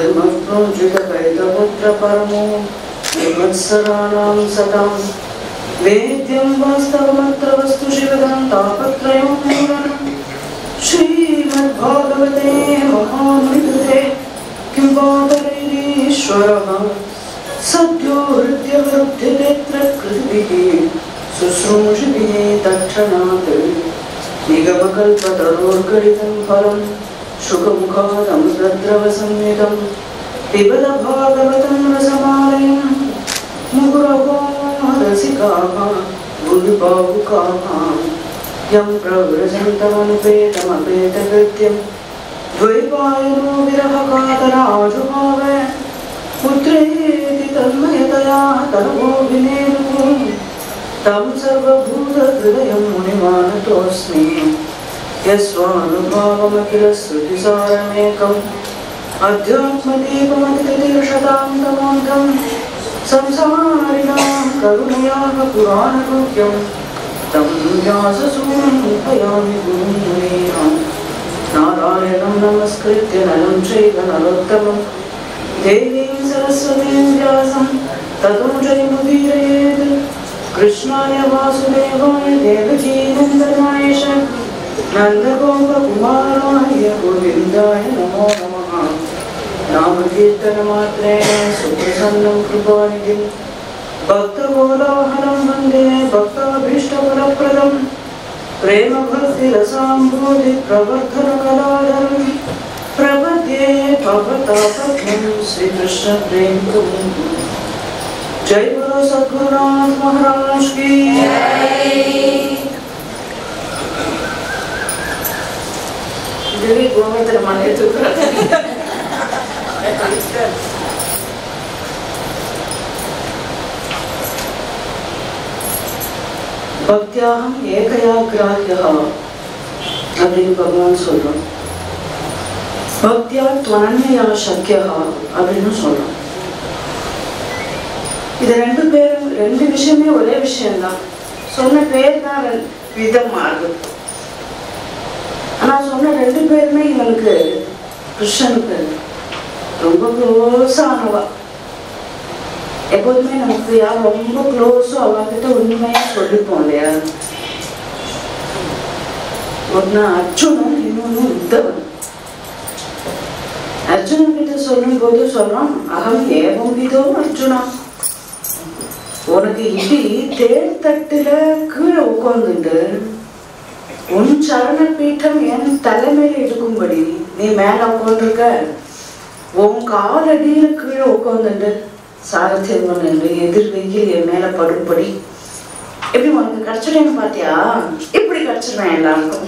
धर्मप्रोज्झितकैतपुत्रपरमो विवत्सराणां सदां वेद्यं वास्तवमत्र वस्तु शिवदं तापत्रयो मूलनं श्रीमद्भागवते महामृदुते किं वादरैरीश्वरः सद्यो हृद्यवरुध्यतेऽत्र कृतिभिः शुश्रूषिभिः तक्षणात् निगमकल्पतरोर्गलितं फलं शुकमुखादमृतद्रवसंयुतं पिबल भागवतं रसमालयं मुहुरहो रसिकाः बुद्धिभावुकाः यं प्रव्रजन्तमनुपेतमपेतकृत्यं द्वैपायनो विरहकातराजुभाव पुत्रेति तन्मयतया तनवोऽभिनेदुः तं सर्वभूतहृदयं मुनिमानतोऽस्मि यस्वानुभावमखिलश्रुतिसारमेकम् अध्यात्मदीपमतितीर्षतान्तमोऽन्तं संसारिणां करुणयाः पुराणरूप्यं तं व्याससूनुपयामि गुरुं मुनीनां नारायणं नमस्कृत्य नरं चैव नरोत्तमं देवीं सरस्वतीं व्यासं ततो जयमुदीरयेत् कृष्णाय वासुदेवाय देवकीनन्दनाय च नन्दगोपकुमाराय गोविन्दाय नमो नमः नामकीर्तनमात्रेण सुप्रसन्नं कृपानिधिं भक्तगोदाहरं वन्दे भक्ताभीष्टफलप्रदं प्रेमभक्तिरसाम्बोधिप्रवर्धनकलाधरं प्रपद्ये भवतापथ्यं श्रीकृष्णप्रेमप्रभुं जय बोलो सद्गुरुनाथ महाराज की இதுவே கோவிந்தரமான தூக்குறது பக்தியாகம் ஏகயாகிராஹ்யா அப்படின்னு பகவான் சொல்றோம் பக்தியா துவனன்யா சக்கியா அப்படின்னு சொல்றோம் இது ரெண்டு பேரும் ரெண்டு விஷயமே ஒரே விஷயம்தான் சொன்ன பேர் தான் ரெண்டு விதம் மாறுது ஆனா சொன்ன ரெண்டு பேருமே இவனுக்கு கிருஷ்ணனுக்கு ரொம்ப க்ளோஸானவா எப்போதுமே நமக்கு யார் ரொம்ப க்ளோஸோ அவகிட்ட உண்மையா சொல்லிப்போம் இல்லையா ஒன்னா அர்ஜுனன் இன்னொன்னு உத்தவன் அர்ஜுனன் கிட்ட சொல்லும் போது சொல்றான் அகம் ஏவம் விதோ அர்ஜுனா உனக்கு இடி தேர் தட்டுல கீழே உட்காந்துட்டு உன் சரண பீட்டம் என் தலைமையில இருக்கும்படி நீ மேல உட்காந்துருக்க உன் காலடியில கீழே உட்காந்துட்டு சாரத்தியம் பண்ணு எதிர் வெயில் என் மேல படும்படி எப்படி உனக்கு கிடைச்சிடுன்னு பாத்தியா இப்படி கிடைச்சிருவேன் எல்லாருக்கும்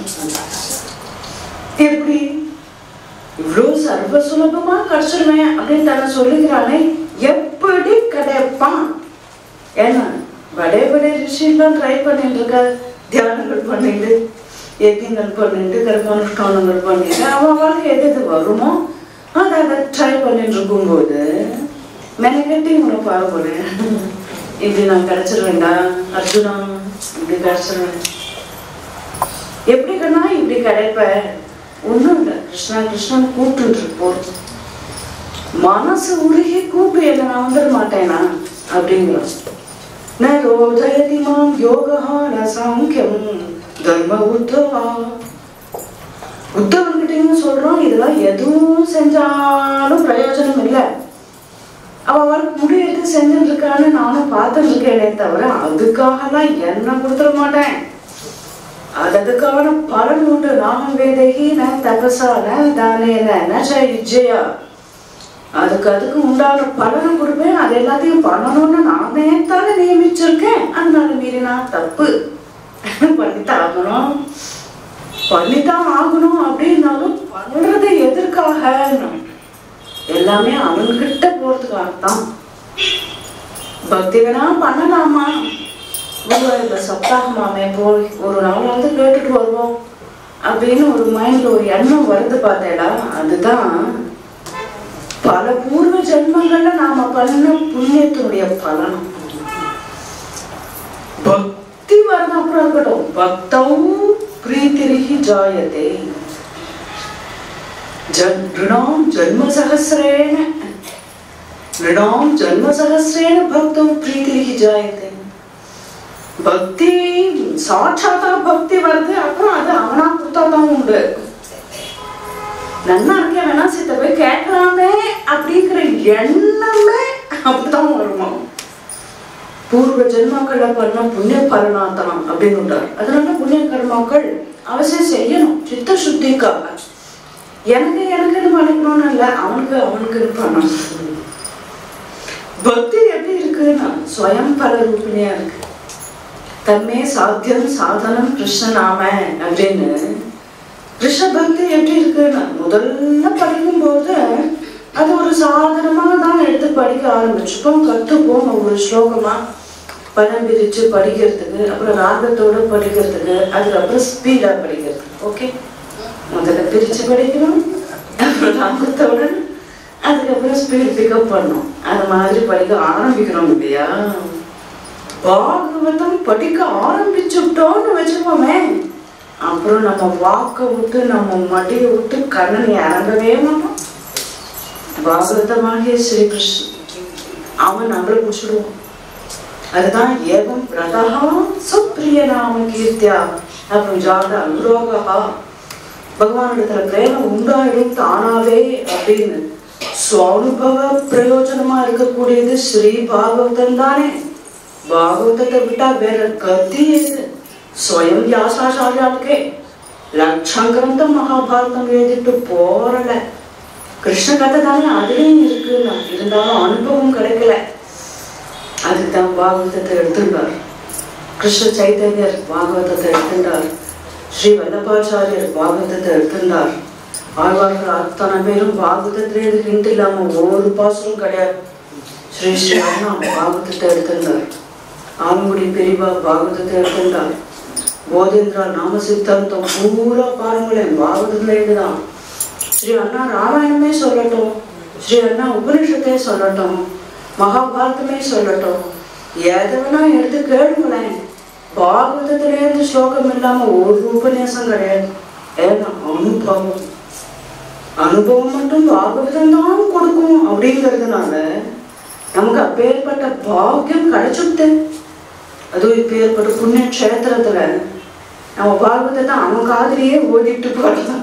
எப்படி இவ்வளோ சர்வ சுலபமா கிடைச்சிருவேன் அப்படின்னு தன்னை சொல்லுகிறானே எப்படி கிடைப்பான் ஏன்னா படே படே ரிஷிலாம் ட்ரை பண்ணிட்டு இருக்க தியானங்கள் பண்ணிட்டு யஜ்யங்கள் பண்ணிட்டு கர்மானுஷ்டானங்கள் பண்ணிட்டு அவன் வாழ்க்கை எது எது வருமோ அதை அதை ட்ரை பண்ணிட்டு இருக்கும்போது மெனக்கட்டி உன்னை பார்க்கிறேன் இப்படி நான் கிடைச்சிருவேன்டா அர்ஜுனா இப்படி கிடைச்சிருவேன் எப்படி கண்ணா இப்படி கிடைப்ப ஒன்றும் இல்லை கிருஷ்ணா கிருஷ்ணன் கூப்பிட்டு இருப்போம் மனசு உருகி கூப்பிட்டு என்ன நான் வந்துட மாட்டேனா அப்படிங்கிறான் ந ரோதயதி மாம் யோகா ந சாங்கியம் தர்ம உத்தவா உத்தவன்கிட்டையும் சொல்றோம் இதெல்லாம் எதுவும் செஞ்சாலும் பிரயோஜனம் இல்லை அவ அவளுக்கு முடியெடுத்து செஞ்சுட்டு இருக்கான்னு நானும் பார்த்துட்டு இருக்கேனே தவிர அதுக்காகலாம் என்ன கொடுத்துட மாட்டேன் அது அதுக்கான பலன் உண்டு நாகம் வேதகி ந தபசா ந தானேன ந ச இஜ்ஜயா அதுக்கு அதுக்கு உண்டான பலனும் கொடுப்பேன் அது எல்லாத்தையும் பண்ணணும்னு நானே தானே நியமிச்சிருக்கேன் அதனால மீறினா தப்பு பண்ணித்தான் ஆகணும் பண்ணித்தான் ஆகணும் அப்படின்னாலும் பண்றது எதற்காக எல்லாமே அவன்கிட்ட போறதுக்காகத்தான் பக்தி வேணா பண்ணலாமா குருவாயூர்ல சப்தாகமாமே போய் ஒரு நாள் வந்து கேட்டுட்டு வருவோம் அப்படின்னு ஒரு மைண்ட்ல ஒரு எண்ணம் வருது பார்த்தேடா அதுதான் பல பூர்வ ஜென்மங்கள்ல நாம பண்ண புண்ணியத்தினுடைய பலன் பக்தி வரணும் அப்புறம் இருக்கட்டும் பக்தம் பிரீத்திரிகி ஜாயதே जन ऋणां जन्मसहस्रेण ऋणां जन्मसहस्रेण भक्तौ प्रीतिः जायते பக்தி சாட்சாத்தா பக்தி வருது அப்புறம் அது அவனா கொடுத்தா தான் உண்டு நன்னா இருக்க வேணா சித்த போய் கேட்கலாமே அப்படிங்கிற எண்ணமே அப்படிதான் வருமா பூர்வ ஜென்மாக்கள்ல பண்ண புண்ணிய பலனாத்தனம் அப்படின்னு உண்டார் அதனால புண்ணிய கர்மாக்கள் அவசியம் செய்யணும் சித்த சுத்திக்காக எனக்கு எனக்குன்னு பண்ணிக்கணும்னு இல்லை அவனுக்கு அவனுக்குன்னு பண்ணணும் பக்தி எப்படி இருக்குன்னா ஸ்வயம் பல ரூபிணியா இருக்கு தம்மே சாத்தியம் சாதனம் கிருஷ்ணநாம அப்படின்னு கிருஷ்ண பக்தி எப்படி இருக்குன்னா முதல்ல படிக்கும்போது அது ஒரு சாதனமா தான் எடுத்து படிக்க ஆரம்பிச்சுப்போம் கத்துப்போம் ஒரு ஸ்லோகமா பதம் பிரிச்சு படிக்கிறதுக்கு அப்புறம் ராகத்தோட படிக்கிறதுக்கு அதுக்கப்புறம் ஸ்பீடா படிக்கிறதுக்கு ஓகே முதல்ல பிரிச்சு படிக்கணும் அப்புறம் ராகத்தோட அதுக்கப்புறம் ஸ்பீட் பிக்கப் பண்ணணும் அது மாதிரி படிக்க ஆரம்பிக்கிறோம் இல்லையா பாகவதம் படிக்க ஆரம்பிச்சுட்டோம்னு வச்சுக்கோமே அப்புறம் நம்ம வாக்க விட்டு நம்ம மடியை விட்டு கண்ணன் இறங்கவே மாட்டோம் பாகவதமாகிய ஸ்ரீகிருஷ்ணன் அவன் நம்மளை பிடிச்சிடுவான் அதுதான் ஏவம் பிரதா சுப்ரிய நாம கீர்த்தியா அப்புறம் ஜாத அனுரோகா பகவானிடத்துல பிரேமம் உண்டாயிடும் தானாவே அப்படின்னு சுவானுபவ பிரயோஜனமா இருக்கக்கூடியது ஸ்ரீ பாகவதம் தானே பாகவதத்தை விட்டா வேற கத்தி எது ஸ்வயம் வியாசாச்சாரியாளுக்கே லட்சம் கிரந்தம் மகாபாரதம் எழுதிட்டு போறல கிருஷ்ண கதை தானே அதுலயும் இருக்கு இருந்தாலும் அனுபவம் கிடைக்கல அதுதான் பாகவதத்தை எடுத்துட்டார் கிருஷ்ண சைத்தன்யர் பாகவதத்தை எடுத்துட்டார் ஸ்ரீ வல்லபாச்சாரியர் பாகவதத்தை எடுத்துட்டார் ஆழ்வார்கள் அத்தனை பேரும் பாகவதத்திலே ஹிண்ட் இல்லாம ஒரு பாசமும் கிடையாது ஸ்ரீ ஸ்ரீ அண்ணா பாகவதத்தை எடுத்திருந்தார் ஆலங்குடி பெரியவா பாகவதத்தை எடுத்திருந்தார் போதேந்திரா நாம சித்தாந்தம் பூரா பாருங்களேன் பாகவதத்துல எழுதுதான் ஸ்ரீ அண்ணா ராமாயணமே சொல்லட்டும் ஸ்ரீ அண்ணா உபனிஷத்தே சொல்லட்டும் மகாபாரதமே சொல்லட்டும் எதை வேணா எடுத்து கேளுங்களேன் பாகவதத்திலேருந்து ஸ்லோகம் இல்லாம ஒரு உபன்யாசம் கிடையாது ஏன்னா அனுபவம் அனுபவம் மட்டும் பாகவதம் தான் கொடுக்கும் அப்படிங்கிறதுனால நமக்கு அப்பேற்பட்ட பாக்கியம் கிடைச்சுட்டு அதுவும் இப்பேற்பட்ட புண்ணிய க்ஷேத்திரத்துல நம்ம பாகவதத்தை அவன் காதுலயே ஓதிட்டு போடலாம்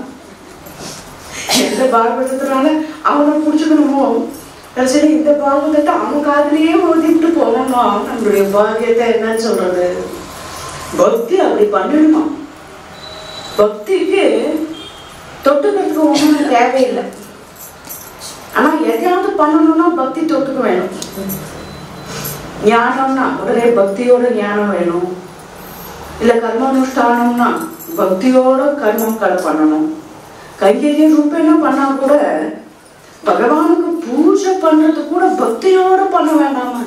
எந்த பாகவதத்தினால அவனை புடிச்சுக்கணுமோ சரி இந்த பாகவதத்தை அவன் காதுலயே ஓதிட்டு போனோம்னா நம்மளுடைய பாக்கியத்தை என்னன்னு சொல்றது பக்தி அப்படி பண்ணிடுமா பக்திக்கு தொட்டுக்கிறதுக்கு ஒண்ணும் தேவையில்லை ஆனா எதையாவது பண்ணணும்னா பக்தி தொட்டுக்க வேணும் ஞானம்னா உடனே பக்தியோட ஞானம் வேணும் இல்ல கர்மானுஷ்டானம்னா பக்தியோட கர்மங்களை பண்ணணும் கையெறிய ரூபேன பண்ணா கூட பகவானுக்கு பூஜை பண்றது கூட பக்தியோட பண்ண வேண்டாமா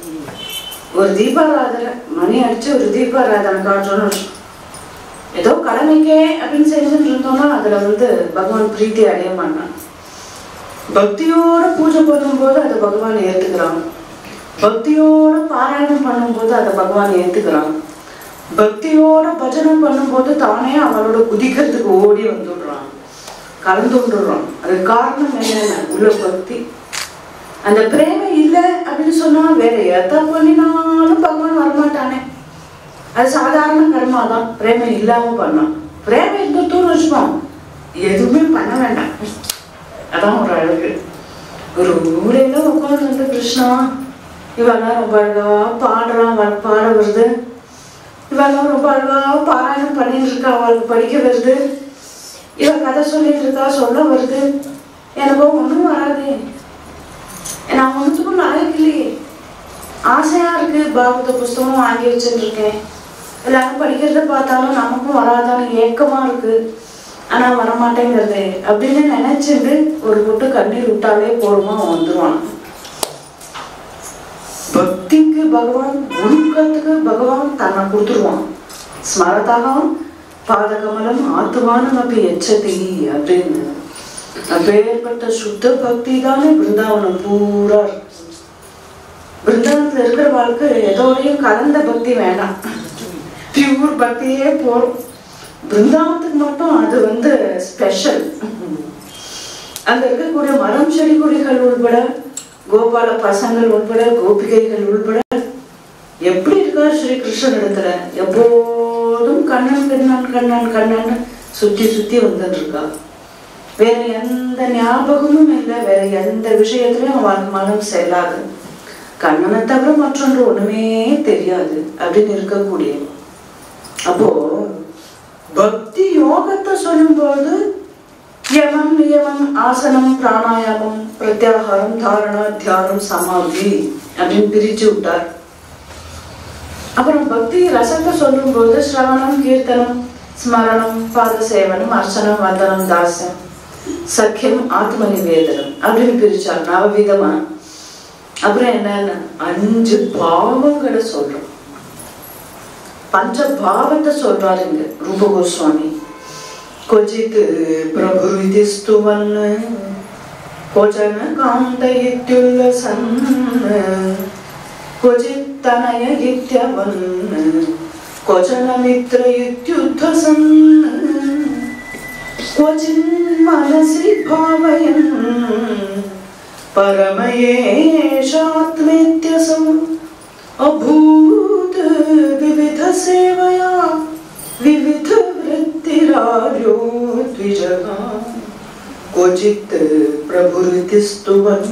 ஒரு தீபாராதனை மணி அடிச்சு ஒரு தீபாராதனை காட்டுறோம்னு வச்சுக்கோ. ஏதோ கடமைக்கே அப்படின்னு செஞ்சுட்டு இருந்தோம்னா அதுல வந்து பகவான் பிரீத்தி அடைய மாட்டான் பக்தியோட பூஜை பண்ணும்போது அதை பகவான் ஏத்துக்கிறான் பக்தியோட பாராயணம் பண்ணும்போது அதை பகவான் ஏத்துக்கிறான் பக்தியோட பஜனம் பண்ணும்போது தானே அவனோட குதிக்கிறதுக்கு ஓடி வந்துடுறான் கலந்து விடுறான் அதுக்கு காரணம் என்னென்ன உள்ள பக்தி அந்த பிரேமை இல்லை அப்படின்னு சொன்னா வேற எதை பண்ணினாலும் பகவான் வரமாட்டானே அது சாதாரண கர்மா தான் பிரேமை இல்லாம பண்ணான் பிரேமை இருந்துட்டும் வச்சுப்போம் எதுவுமே பண்ண வேண்டாம் அதான் ஒரு அழகு ஒரு ஊரையில உட்காந்து கிருஷ்ணா இவெல்லாம் ரொம்ப அழகா பாடுறான் வ- பாட வருது இவெல்லாம் ரொம்ப அழகா பாராயணம் பண்ணிட்டு இருக்கா அவளுக்கு படிக்க வருது இவ கதை சொல்லிட்டு இருக்கா சொல்ல வருது எனக்கு ஒண்ணும் வராது நான் ஒன்றுத்துக்கும் நாளைக்கு இல்லையே ஆசையா இருக்கு பாகவத புஸ்தகம் வாங்கி வச்சுட்டு இருக்கேன் எல்லாரும் படிக்கிறத பார்த்தாலும் நமக்கும் வராதான்னு ஏக்கமா இருக்கு ஆனா வரமாட்டேங்கிறது அப்படின்னு நினைச்சிட்டு ஒரு பொட்டு கண்ணீர் விட்டாலே போடுமா வந்துருவான் பக்திக்கு பகவான் ஒழுக்கத்துக்கு பகவான் தன்னை கொடுத்துருவான் ஸ்மரதாகம் பாதகமலம் ஆத்துமானம் அப்படி எச்சதி அப்படின்னு அப்பேற்பட்ட சுத்த பக்தி தானே பிருந்தாவனம் பூரா இருக்கு. பிருந்தாவனத்துல இருக்கிற வாழ்க்கை எதோடையும் கலந்த பக்தி வேண்டாம் பியூர் பக்தியே போறோம் பிருந்தாவனத்துக்கு மட்டும் அது வந்து ஸ்பெஷல் அங்க இருக்கக்கூடிய மரம் செடி கொடிகள் உள்பட கோபால பசங்கள் உள்பட கோபிகைகள் உள்பட எப்படி இருக்கார் ஸ்ரீ கிருஷ்ணன் இடத்துல எப்போதும் கண்ணன் கண்ணன் கண்ணன் கண்ணன் சுத்தி சுத்தி வந்துட்டு இருக்கா வேற எந்த ஞாபகமும் இல்லை வேற எந்த விஷயத்திலையும் அவன் மனம் செல்லாது கண்ணனை தவிர மற்றொன்று ஒண்ணுமே தெரியாது அப்படின்னு இருக்கக்கூடிய அப்போ பக்தி யோகத்தை சொல்லும்போது யமம் நியமம் ஆசனம் பிராணாயாமம் பிரத்யாகாரம் தாரணா தியானம் சமாதி அப்படின்னு பிரிச்சு விட்டார் அப்புறம் பக்தி ரசத்தை சொல்லும்போது ஸ்ரவணம் கீர்த்தனம் ஸ்மரணம் பாத சேவனம் அர்ச்சனம் வந்தனம் தாசம் சக்கியம் ஆத்ம நிவேதனம் அப்படின்னு பிரிச்சார் நவவிதமா அப்புறம் என்னன்னு அஞ்சு பாவங்களை சொல்றோம் பஞ்ச பாவத்தை சொல்றாரு இங்க ரூப கோஸ்வாமி क्वचित् प्रभुरिति स्तुवन् क्वचन कान्त इत्युल्लसन् क्वचित् तनय इत्यवन् क्वचन मित्र इत्युद्धसन् क्वचिन् मनसि भावयन् परमयेषात्मेत्यसौ अभूत् विविधसेवया विविधवृत्तिरार्यो द्विजगा क्वचित् प्रभुरिति स्तुवन्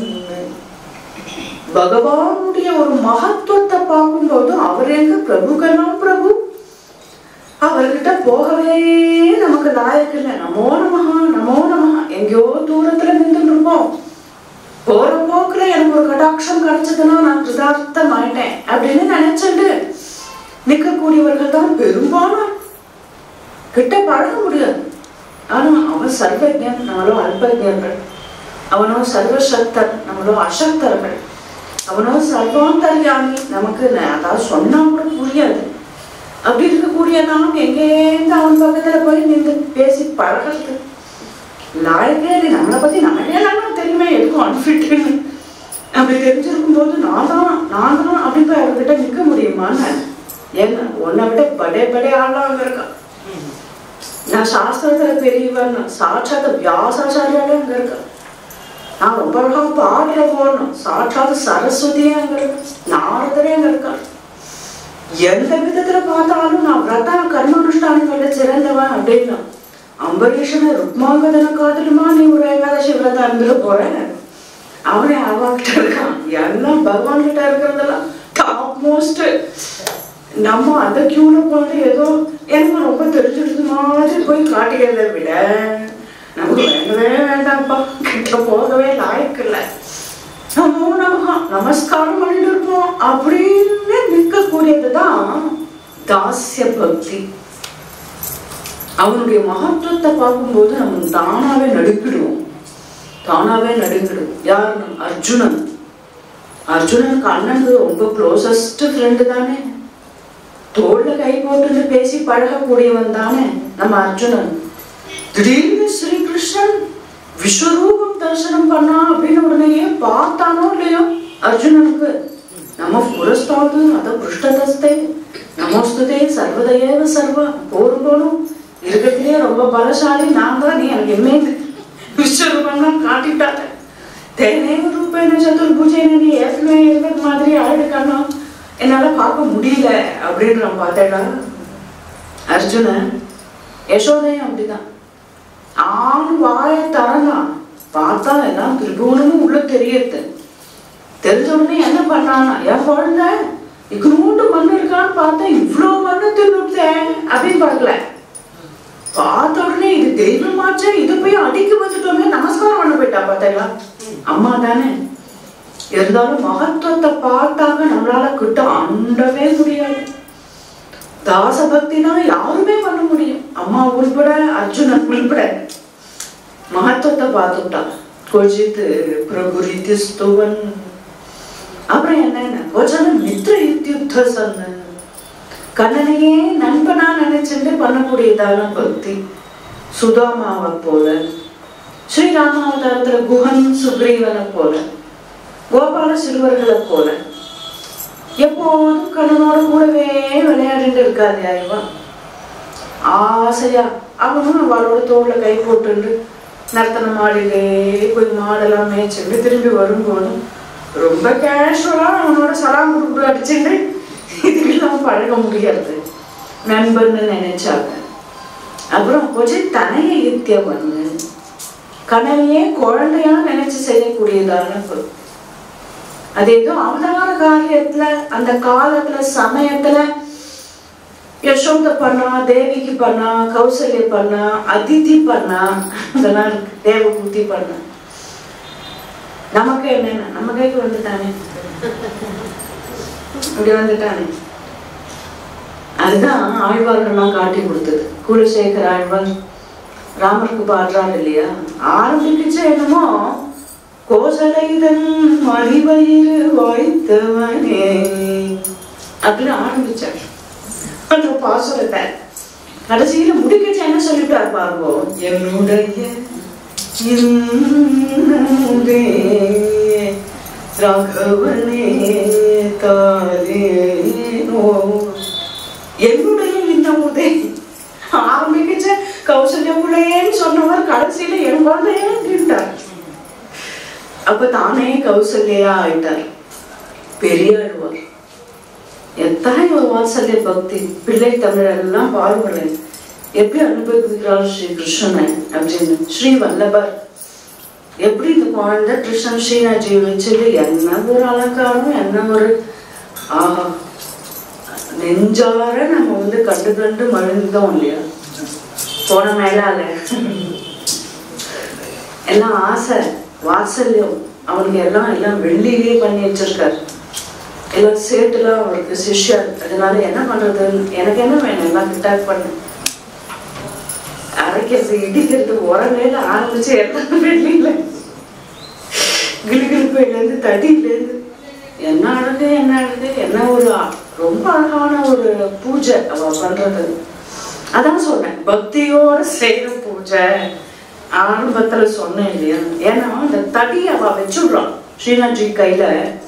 பகவானுடைய ஒரு மகத்துவத்தை பார்க்கும்போது அவர் எங்க பிரபுக்கெல்லாம் பிரபு அவர்கிட்ட போகவே நமக்கு லாயக்கு இல்லை நமோ நமஹா நமோ நமஹா எங்கேயோ தூரத்துல நின்றுட்டு இருப்போம் போற போக்குல எனக்கு ஒரு கடாட்சம் கிடைச்சதுன்னா நான் கிருதார்த்தம் ஆயிட்டேன் அப்படின்னு நினைச்சிட்டு நிற்கக்கூடியவர்கள் தான் பெரும்பாலும் கிட்ட பழக முடியாது ஆனா அவன் சர்வஜன் நம்மளோ அல்பஜர்கள் அவனோ சர்வசக்தர் நம்மளோ அசக்தர்கள் அவனோ சர்வாந்தர்யாமி நமக்கு ந- அதாவது சொன்னா கூட புரியாது அப்படி இருக்கக்கூடிய நாம் எங்கேருந்து அவன் பக்கத்துல போய் நின்று பேசி பழகிறது லாயக்கே இல்லை நம்மளை பத்தி நமக்கே நல்லா தெரியுமே எதுக்கும் அன்ஃபிட்டுன்னு அப்படி தெரிஞ்சிருக்கும் போது நான் தான் நான் தான் அப்படி போய் அவர்கிட்ட நிற்க முடியுமான்னு ஏங்க உன்னை விட படே படே ஆளாக அங்க இருக்கான் நான் சாஸ்திரத்துல பெரியவன் சாட்சாத் வியாசாச்சாரியாலே அங்க இருக்க நான் ரொம்ப அழகா பாடல போடணும் சாட்சாத் சரஸ்வதியே அங்க இருக்கு நாரதரே அங்க இருக்கார் எந்த விதத்துல பார்த்தாலும் நான் விரதா கர்மானுஷ்டானங்கள்ல சிறந்தவன் அப்படின்னா அம்பரீஷனை ருக்மாங்கதனை காட்டிலுமா நீ ஒரு ஏகாதசி விரதம் இருந்துட்டு போறேன் அவனே அவன்கிட்ட இருக்கான் எல்லாம் பகவான் கிட்ட இருக்கிறதெல்லாம் டாப் மோஸ்ட் நம்ம அந்த கியூல போயிட்டு ஏதோ எனக்கு ரொம்ப தெரிஞ்சிருது மாதிரி போய் காட்டிக்கிறத விட நமக்கு வேண்டவே வேண்டாம்ப்பா கிட்ட போகவே லாயக்கு இல்லை நமோ நமகா நமஸ்காரம் பண்ணிட்டு இருப்போம் அப்படின்னு நிற்கக்கூடியதுதான் தாஸ்ய பக்தி அவனுடைய மகத்துவத்தை பார்க்கும்போது நம்ம தானாவே நடுக்கிடுவோம் தானாவே நடுங்கிடுவோம் யார் அர்ஜுனன் அர்ஜுனனுக்கு அண்ணனுக்கு ரொம்ப க்ளோசஸ்ட் ஃப்ரெண்டு தானே தோல்ல கை போட்டு பேசி பழகக்கூடியவன் தானே நம்ம அர்ஜுனன் திடீர்னு ஸ்ரீ கிருஷ்ணன் விஸ்வரூபம் தரிசனம் பண்ணா அப்படின்னு உடனேயே பார்த்தானோ இல்லையோ அர்ஜுனனுக்கு நம்ம புரஸ்தாது அத புருஷ்டதஸ்தே நமஸ்துதே சர்வதேவ சர்வ போரும் போலும் இருக்கிறதுலயே ரொம்ப பலசாலி நான் தான் நீ எனக்கு எம்மே விஸ்வரூபம்லாம் காட்டிட்டாங்க தேனேவ ரூபேன சதுர்புஜேன நீ ஏற்கனவே இருக்கிறது மாதிரி ஆயிடுக்கானா என்னால பார்க்க முடியல அப்படின்னு நான் பார்த்தேடா அர்ஜுனன் யசோதையும் அப்படிதான் ஆண் வாயை தரலாம் பார்த்தா எல்லாம் திரிபுவனமும் உள்ள தெரியுது தெரிஞ்ச உடனே என்ன பண்ணானா என் குழந்தை இக்குனூண்டு மண் இருக்கான்னு பார்த்தா இவ்வளோ மண்ணு தின்னுட்டே அப்படின்னு பார்க்கல பார்த்த உடனே இது தெய்வமாச்சே இது போய் அடிக்க வந்துட்டோமே நமஸ்காரம் பண்ண போயிட்டா பார்த்தீங்களா அம்மா தானே இருந்தாலும் மகத்துவத்தை பார்த்தாங்க நம்மளால கிட்ட அண்டவே முடியாது தாச பக்தி தான் யாருமே பண்ண முடியும் அம்மா உள்பட அர்ஜுனன் உள்பட மகத்துவத்தை பார்த்துட்டான் கொஜித் பிரபுரிதி ஸ்துவன் அப்புறம் என்ன கொஜன மித்ர யுத்தியுத்த சொன்ன கண்ணனையே நண்பனா நினைச்சுட்டு பண்ணக்கூடியதான பக்தி சுதாமாவை போல ஸ்ரீராமாவதாரத்துல குஹன் சுக்ரீவனை போல கோபால சிறுவர்களை போல எப்போதும் கண்ணனோட கூடவே விளையாடிட்டு இருக்காது இவன் ஆசையா அவனும் அவளோட தோல்ல கை போட்டுண்டு நர்த்தன மாடியிலே போய் மாடெல்லாம் மேய்ச்சிட்டு திரும்பி வரும்போது ரொம்ப கேஷுவலா அவனோட சலாம் கொடுக்குற அடிச்சுட்டு இதுக்கெல்லாம் பழக முடியாது நண்பன்னு நினைச்சாங்க அப்புறம் கொஞ்சம் தனைய யுத்திய பண்ணு கனவையே குழந்தையா நினைச்சு செய்யக்கூடியதான பொருள் அது ஏதோ அவதார காரியத்துல அந்த காலத்துல சமயத்துல யசோத பண்ணா தேவிக்கு பண்ணா கௌசல்ய பண்ணா அதிதி பண்ணா இதெல்லாம் இருக்கு தேவபூதி பண்ணா நமக்கு என்னென்ன நம்ம கைக்கு வந்துட்டானே இப்படி வந்துட்டானே அதுதான் ஆழ்வார்கள்லாம் காட்டி கொடுத்தது குலசேகர் ஆழ்வார் ராமருக்கு பாடுறாரு இல்லையா ஆரம்பிக்குச்சு என்னமோ கோசலைதன் மணிவயிறு வாய்த்தவனே அப்படின்னு ஆரம்பிச்சார் அந்த பாசுரத்தை கடைசியில முடிக்கச்சு என்ன சொல்லிட்டார் பாருங்க என்னுடைய இன்னமுதே ராகவனே தாரேனோ என்னுடைய இன்னமுதே ஆரம்பிக்கிச்ச கௌசல்ய பிள்ளையேன்னு சொன்னவர் கடைசியில என் குழந்தையே அப்படின்ட்டார் அப்ப தானே கௌசல்யா ஆயிட்டார் பெரியாழ்வார் எத்தனை ஒரு வாத்சல்ய பக்தி பிள்ளை தமிழெல்லாம் பாருங்களேன் எப்படி அனுபவிக்கிறார் ஸ்ரீ கிருஷ்ணனை அப்படின்னு ஸ்ரீ வல்லபர் எப்படி இந்த குழந்தை கிருஷ்ணன் ஸ்ரீநாஜி வச்சுட்டு என்ன ஒரு அலங்காரம் என்ன ஒரு ஆஹா நெஞ்சார நம்ம வந்து கண்டு கண்டு மழுந்தோம் இல்லையா போன மேலால எல்லாம் ஆசை வாத்சல்யம் அவனுக்கு எல்லாம் எல்லாம் வெள்ளியிலே பண்ணி வச்சிருக்காரு எல்லாம் சேட்டுலாம் அவருக்கு சிஷ்யர் அதனால என்ன பண்றது எனக்கு என்ன வேணும் எல்லாம் கிட்டாக் பண்ணு அரைக்கிறது இடிக்கிறது உரவேல ஆரம்பிச்சு எல்லாம் வெள்ளியில கிளிகிழிப்பையிலேருந்து தடியிலேருந்து என்ன அழகு என்ன அழகு என்ன ஒரு அ- ரொம்ப அழகான ஒரு பூஜை அவ பண்றது அதான் சொன்னேன் பக்தியோட செய்யற பூஜை ஆரம்பத்துல சொன்னேன் இல்லையா ஏன்னா அந்த தடி அவ வச்சுடுறான் ஸ்ரீநாத்ஜி கையில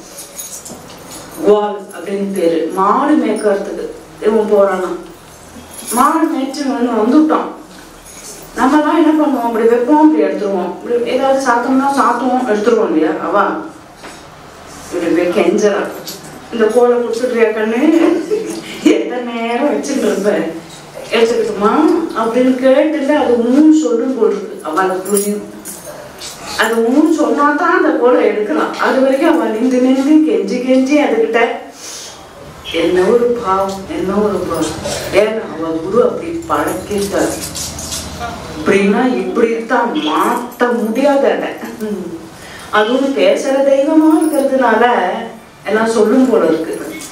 வால் அப்படின்னு பேரு மாடு மேய்க்கிறதுக்கு இவன் போறானா மாடு மேய்ச்சி வந்து வந்துட்டான் நம்மலாம் என்ன பண்ணுவோம் அப்படி வைப்போம் அப்படி எடுத்துருவோம் இப்படி ஏதாவது சாத்தோம்னா சாத்துவோம் எடுத்துருவோம் இல்லையா அவா இப்படி போய் கெஞ்சரா இந்த கோலை கொடுத்துட்றியா கண்ணு எந்த நேரம் வச்சுட்டு இருப்ப எடுத்துக்கிட்டுமா அப்படின்னு கேட்டுல அது மூணு சொல்லும் போல் இருக்கு அவளுக்கு புரியும் அது மூணு சொன்னா தான் அந்த கோலை எடுக்கலாம் அது வரைக்கும் அவன் நின்று நின்று கெஞ்சி கெஞ்சி அதுகிட்ட என்ன ஒரு பாவம் என்ன ஒரு பாவம் ஏன்னா அவ குரு அப்படி பழக்கிட்டார் இப்படின்னா இப்படித்தான் மாத்த முடியாத அதை. ம். அதுவும் பேசுற தெய்வமா இருக்கிறதுனால எல்லாம் சொல்லும் போல இருக்கு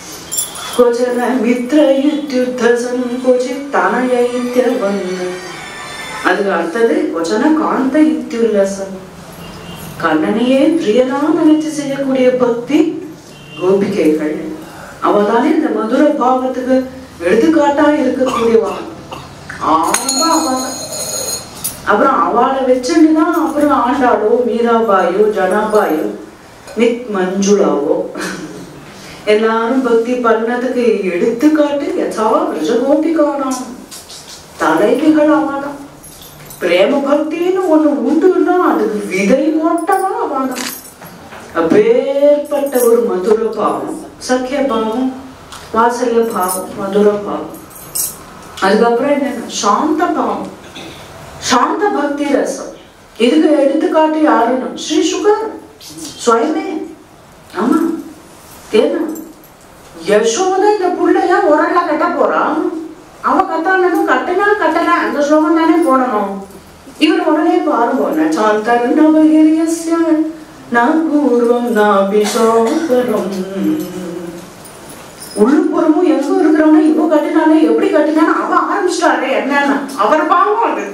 கொஜன மித்ர யுத்யுத்தசன் கொஜி தனய இத்தியவன் அதுக்கு அடுத்தது கொஜன காந்த இத்தியுல்லசன் கண்ணனையே பிரியனா நினைச்சு செய்யக்கூடிய பக்தி கோபிகைகள் அவதானே இந்த மதுர பாவத்துக்கு எடுத்துக்காட்டா இருக்கக்கூடியவா ஆரம்ப அவதான் அப்புறம் அவளை வச்சுட்டு தான் அப்புறம் ஆண்டாளோ மீராபாயோ ஜனாபாயோ நிக் மஞ்சுளாவோ எல்லாரும் பக்தி பண்ணதுக்கு எடுத்துக்காட்டு யதா விரஜகோபிகானாம் தலைவிகள் அவதான் பிரேம பக்தின்னு ஒண்ணு உண்டுன்னா அதுக்கு விதை ஓட்டவா அவதான் அப்பேற்பட்ட ஒரு மதுர பாவம் சக்கிய பாவம் வாசல்ய பாவம் மதுர பாவம் அதுக்கப்புறம் என்னன்னா சாந்த பாவம் சாந்த பக்தி ரசம் இதுக்கு எடுத்துக்காட்டு யாருன்னு ஸ்ரீ சுகர் சுயமே ஆமா ஏன்னா யசோத இந்த புள்ளைய உரல்ல கட்ட போறான் அவ கட்டானதும் கட்டினா கட்டல அந்த ஸ்லோகம் தானே போடணும் இவர் உடனே பாருங்க சாந்தர்ணவகிரியஸ்ய நான் பூர்வம் நாபிசோகரம் உள்ளுப்புறமும் எங்க இருக்கிறவன இவ கட்டினாலே எப்படி கட்டினான்னு அவ ஆரம்பிச்சிட்டாரே என்னன்னா அவர் பாவம் அது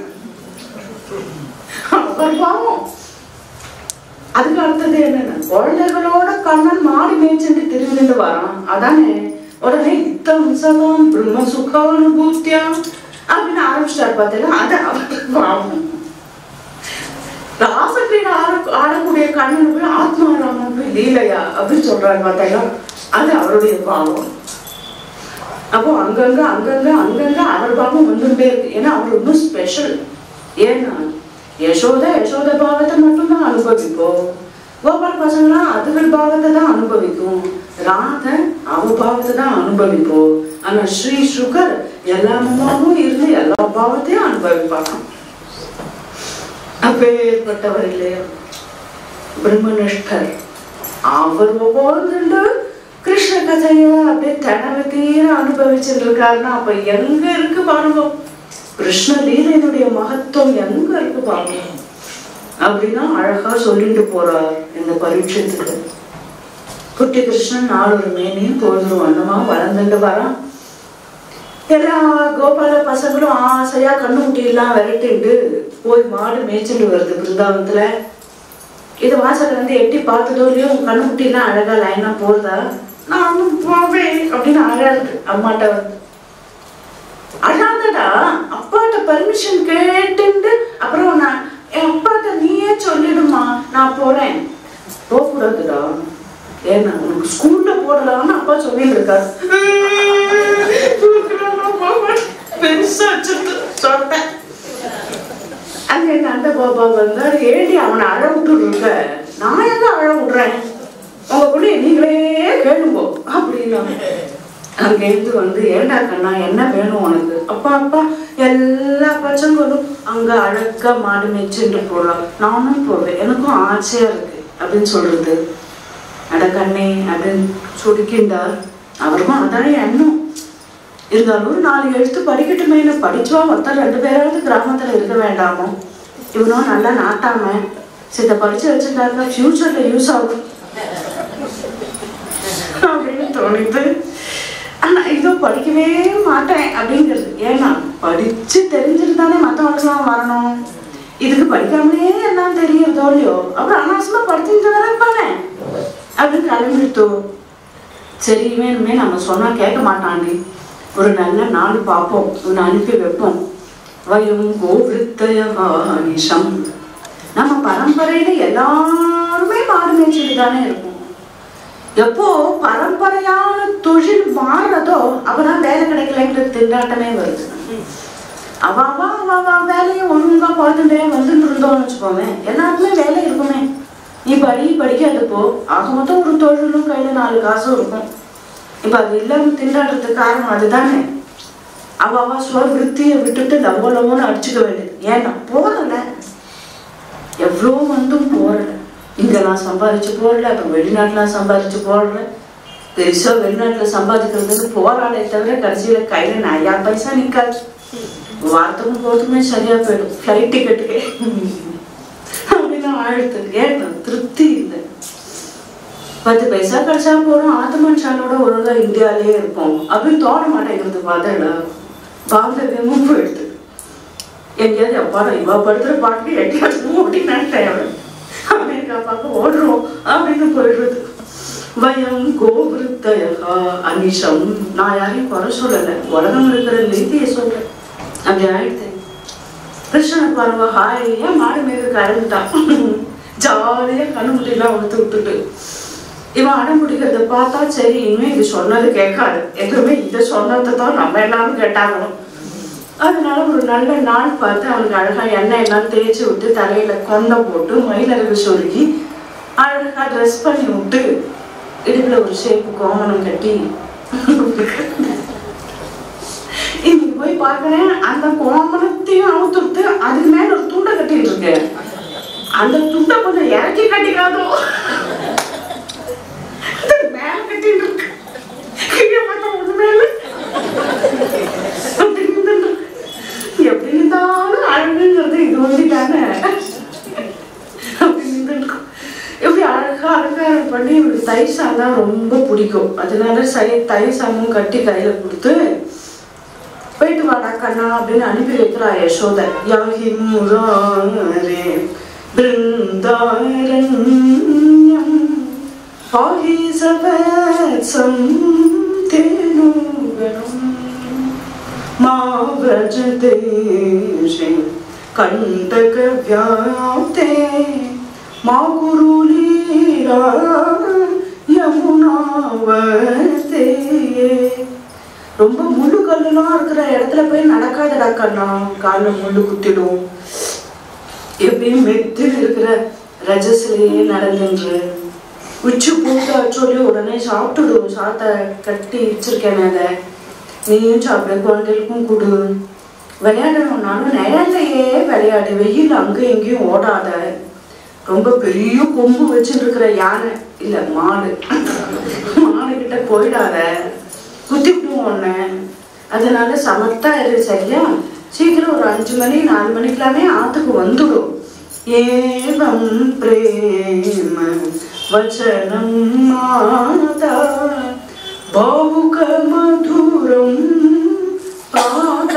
அவர் பாவம் அதுக்கு அடுத்தது என்னன்னா குழந்தைகளோட கண்ணன் மாடி மேய்ச்சிட்டு திரும்பிட்டு வரான் அதானே உடனே இத்தம் சதம் பிரம்ம சுகானுபூத்தியா அப்படின்னு ஆரம்பிச்சிட்டாரு பார்த்தீங்கன்னா அது அவருக்கு பாவம் ராசக்ரீட ஆட ஆடக்கூடிய கண்ணன் போய் ஆத்மாராமன் போய் லீலையா அப்படின்னு சொல்றாரு பார்த்தீங்களா அது அவருடைய பாவம் அப்போ அங்கங்க அங்கங்க அங்கங்க அவர் பாவம் வந்துட்டே இருக்கு ஏன்னா அவர் இன்னும் ஸ்பெஷல் ஏன்னா யசோத யசோத பாவத்தை மட்டும்தான் அனுபவிப்போம் கோபால் பசங்களாம் அதுகள் பாவத்தை தான் அனுபவிக்கும் ராதை அவ பாவத்தை தான் அனுபவிப்போம் ஆனா ஸ்ரீ சுகர் எல்லா அம்மாவும் இருந்து எல்லா பாவத்தையும் அனுபவிப்பாங்க அப்பேற்பட்டவர் இல்லையா பிரம்மனிஷ்டர் அவர் ஒவ்வொன்று கிருஷ்ண கதைய அப்படியே தனவு தீர அனுபவிச்சுட்டு இருக்காருன்னா அப்ப எங்க இருக்கு பாருங்க கிருஷ்ண லீலையினுடைய மகத்துவம் எங்க இருக்கு பாருங்க அப்படின்னா அழகா சொல்லிட்டு போறார் இந்த பரீட்சத்துக்கு குட்டி கிருஷ்ணன் நாலொரு மேனியும் பொழுது வண்ணமா வளர்ந்துட்டு வரான் எல்லா கோபால பசங்களும் ஆசையா கண்ணு முட்டியெல்லாம் விரட்டிட்டு போய் மாடு மேய்ச்சிட்டு வருது பிருந்தாவனத்துல இது வாசல்ல வந்து எட்டி பார்த்ததோலையும் கண்ணு முட்டியெல்லாம் அழகா லைனா போறதா நானும் போவேன் அப்படின்னு அழாது அம்மாட்ட வந்து அழாதடா அப்பாட்ட பர்மிஷன் கேட்டுண்டு அப்புறம் நான் என் அப்பாட்ட நீயே சொல்லிடுமா நான் போறேன் போகக்கூடாதுடா ஏன்னா உனக்கு ஸ்கூல்ல போடலாம்னு அப்பா சொல்லிட்டு இருக்காரு பெருசா வச்சிருக்கு சொன்னேன் அங்க எங்க அந்த பாபா வந்தாரு ஏடி அவனை அழ விட்டுட்டு இருக்க நான் எங்க அழ விடுறேன் உங்க பிள்ளைய நீங்களே கேளுங்கோ அப்படின்னாங்க அங்கேருந்து வந்து ஏண்டா கண்ணா என்ன வேணும் உனக்கு அப்பா அப்பா எல்லா பச்சங்களும் அங்க அழகா மாடு மேய்ச்சிட்டு போறான் நானும் போவேன் எனக்கும் ஆசையா இருக்கு அப்படின்னு சொல்றது அட கண்ணே அப்படின்னு சுடுக்கின்றார் அவருக்கும் அதான் எண்ணம் இருந்தாலும் நாலு எழுத்து படிக்கட்டுமே படிச்சுவா மொத்தம் ரெண்டு பேராவது கிராமத்துல இருக்க வேண்டாமோ இவனும் நல்லா நாட்டாம சித்த படிச்சு வச்சிருந்தாருன்னா ஃபியூச்சர்ல யூஸ் ஆகும் அப்படின்னு தோணுது ஆனா இதோ படிக்கவே மாட்டேன் அப்படிங்கிறது ஏன்னா படிச்சு தெரிஞ்சிருந்தானே மற்றவங்களுக்குலாம் வரணும் இதுக்கு படிக்காமலே எல்லாம் தெரியறதோ இல்லையோ அப்புறம் அனாவசியமா படிச்சுட்டு தானே இருப்பானே அப்படின்னு கிளம்பிடுத்தோ சரி இவனுமே நம்ம சொன்னா கேட்க மாட்டாண்டி ஒரு நல்ல நாள் பார்ப்போம் உன்னை அனுப்பி வைப்போம் வயம் கோவிருத்தயவானிஷம் நம்ம பரம்பரையில எல்லாருமே மாடு மேய்ச்சிட்டு தானே இருக்கும் எப்போ பரம்பரையான தொழில் மாறுறதோ அப்பதான் வேலை கிடைக்கலங்கிற திண்டாட்டமே வருது அவாவா அவாவா வேலையை ஒழுங்கா பார்த்துட்டே வந்துட்டு இருந்தோம்னு வச்சுக்கோமே எல்லாருக்குமே வேலை இருக்குமே நீ படி படிக்காது போ ஆக மொத்தம் ஒரு தொழிலும் கையில நாலு காசும் இருக்கும் இப்ப அது இல்லாம திண்டாடுறதுக்கு காரணம் அதுதானே அவ அவ ஸ்வவிருத்தியை விட்டுட்டு லவோ லவோன்னு அடிச்சுக்க வேண்டியது ஏன்னா போறல எவ்வளோ வந்தும் போறல இங்க நான் சம்பாதிச்சு போடல அப்ப வெளிநாட்டுல சம்பாதிச்சு போடல பெருசா வெளிநாட்டுல சம்பாதிக்கிறதுக்கு போராடே தவிர கடைசியில கையில நயா பைசா நிக்காது வாரத்துக்கும் போறதுமே சரியா போயிடும் ஃப்ளைட் டிக்கெட்டுக்கு அப்படின்னு ஆழ்த்து ஏன் திருப்தி இல்லை பத்து பைசா கிடைச்சா போறோம் ஆத்து மனுஷாலோட ஒழுங்கா இந்தியாலயே இருப்போம் அப்படின்னு தோண மாட்டேங்கிறது பார்த்தல பாந்தவியமும் போயிடுது எங்கேயாவது எப்பாடா இவ படுத்துற பாட்டுக்கு எங்கேயாவது ஓட்டினான் அமெரிக்கா பார்க்க ஓடுறோம் அப்படின்னு போயிடுறது வயம் கோவிருத்தயகா அனிஷம் நான் யாரையும் குறை சொல்லலை உலகம் இருக்கிற நீதியை சொல்றேன் அப்படி ஆயிடுது கிருஷ்ணனை பாருங்க ஹாயா மாடு மேக கறந்துட்டான் ஜாலியா கண்ணுமுட்டிலாம் உடுத்து விட்டுட்டு இவன் அடம் பிடிக்கிறத பார்த்தா சரி இனிமே இது சொன்னது கேட்காது எப்பவுமே இதை சொன்னதை தான் நம்ம எல்லாரும் கேட்டாகணும் அதனால ஒரு நல்ல நாள் பார்த்து அவனுக்கு அழகா எண்ணெய் எல்லாம் தேய்ச்சி விட்டு தலையில கொண்டை போட்டு மயிலருக்கு சொருகி அழகா ட்ரெஸ் பண்ணி விட்டு இடுப்புல ஒரு ஷேப்பு கோமணம் கட்டி இன்னைக்கு போய் பார்க்கறேன் அந்த கோமணத்தையும் அவுத்துட்டு அதுக்கு மேல ஒரு துண்டை கட்டிட்டு இருக்கு அந்த துண்டை கொஞ்சம் இறக்கி கட்டிக்காதோ அது மேல கட்டிட்டு இருக்கு கீழே பார்த்தா ஒண்ணு மேல அப்படின்னு எப்படி இருந்தாலும் அழகுங்கிறது இது வந்து தானே அப்படின்னு இருக்கும் எப்படி அழகா அலங்காரம் பண்ணி இவருக்கு தயிர் சாதம் ரொம்ப பிடிக்கும் அதனால சை தயிர் சாதம் கட்டி கையில கொடுத்து போயிட்டு வாடா கண்ணா அப்படின்னு அனுப்பி வைக்கிறா யசோத யாகி முராரே பிருந்தாரண்யம் பாகி சவத்சம் தேனுகரம் மாவ்ரஜதேஷே கண்டக வியாப்தே மா குருலீலா யமுனாவர்த்தே ரொம்ப முள்ளு கல்லுலாம் இருக்கிற இடத்துல போய் நடக்காதடா கண்ணா காலில் முள்ளு குத்திடும் எப்பயும் மெத்தில் இருக்கிற ரஜஸ்லயே நடந்துன்று உச்சி பூத்தா சொல்லி உடனே சாப்பிட்டுடு சாத்த கட்டி வச்சிருக்கேன் அதை நீயும் சாப்பிட குழந்தைகளுக்கும் கொடு விளையாடணும்னாலும் நிழல்லையே விளையாடு வெயில் அங்கேயும் இங்கேயும் ஓடாத ரொம்ப பெரிய கொம்பு வச்சுட்டு இருக்கிற யானை இல்ல மாடு மாடு கிட்ட போயிடாத குத்திவிடுவோம் உன்னை அதனால சமத்தா இரு சரியா சீக்கிரம் ஒரு அஞ்சு மணி நாலு மணிக்கெல்லாமே ஆத்துக்கு வந்துடும் ஏவம் பிரேம வச்சனம் மாதா பாவுக மதுரம் பாத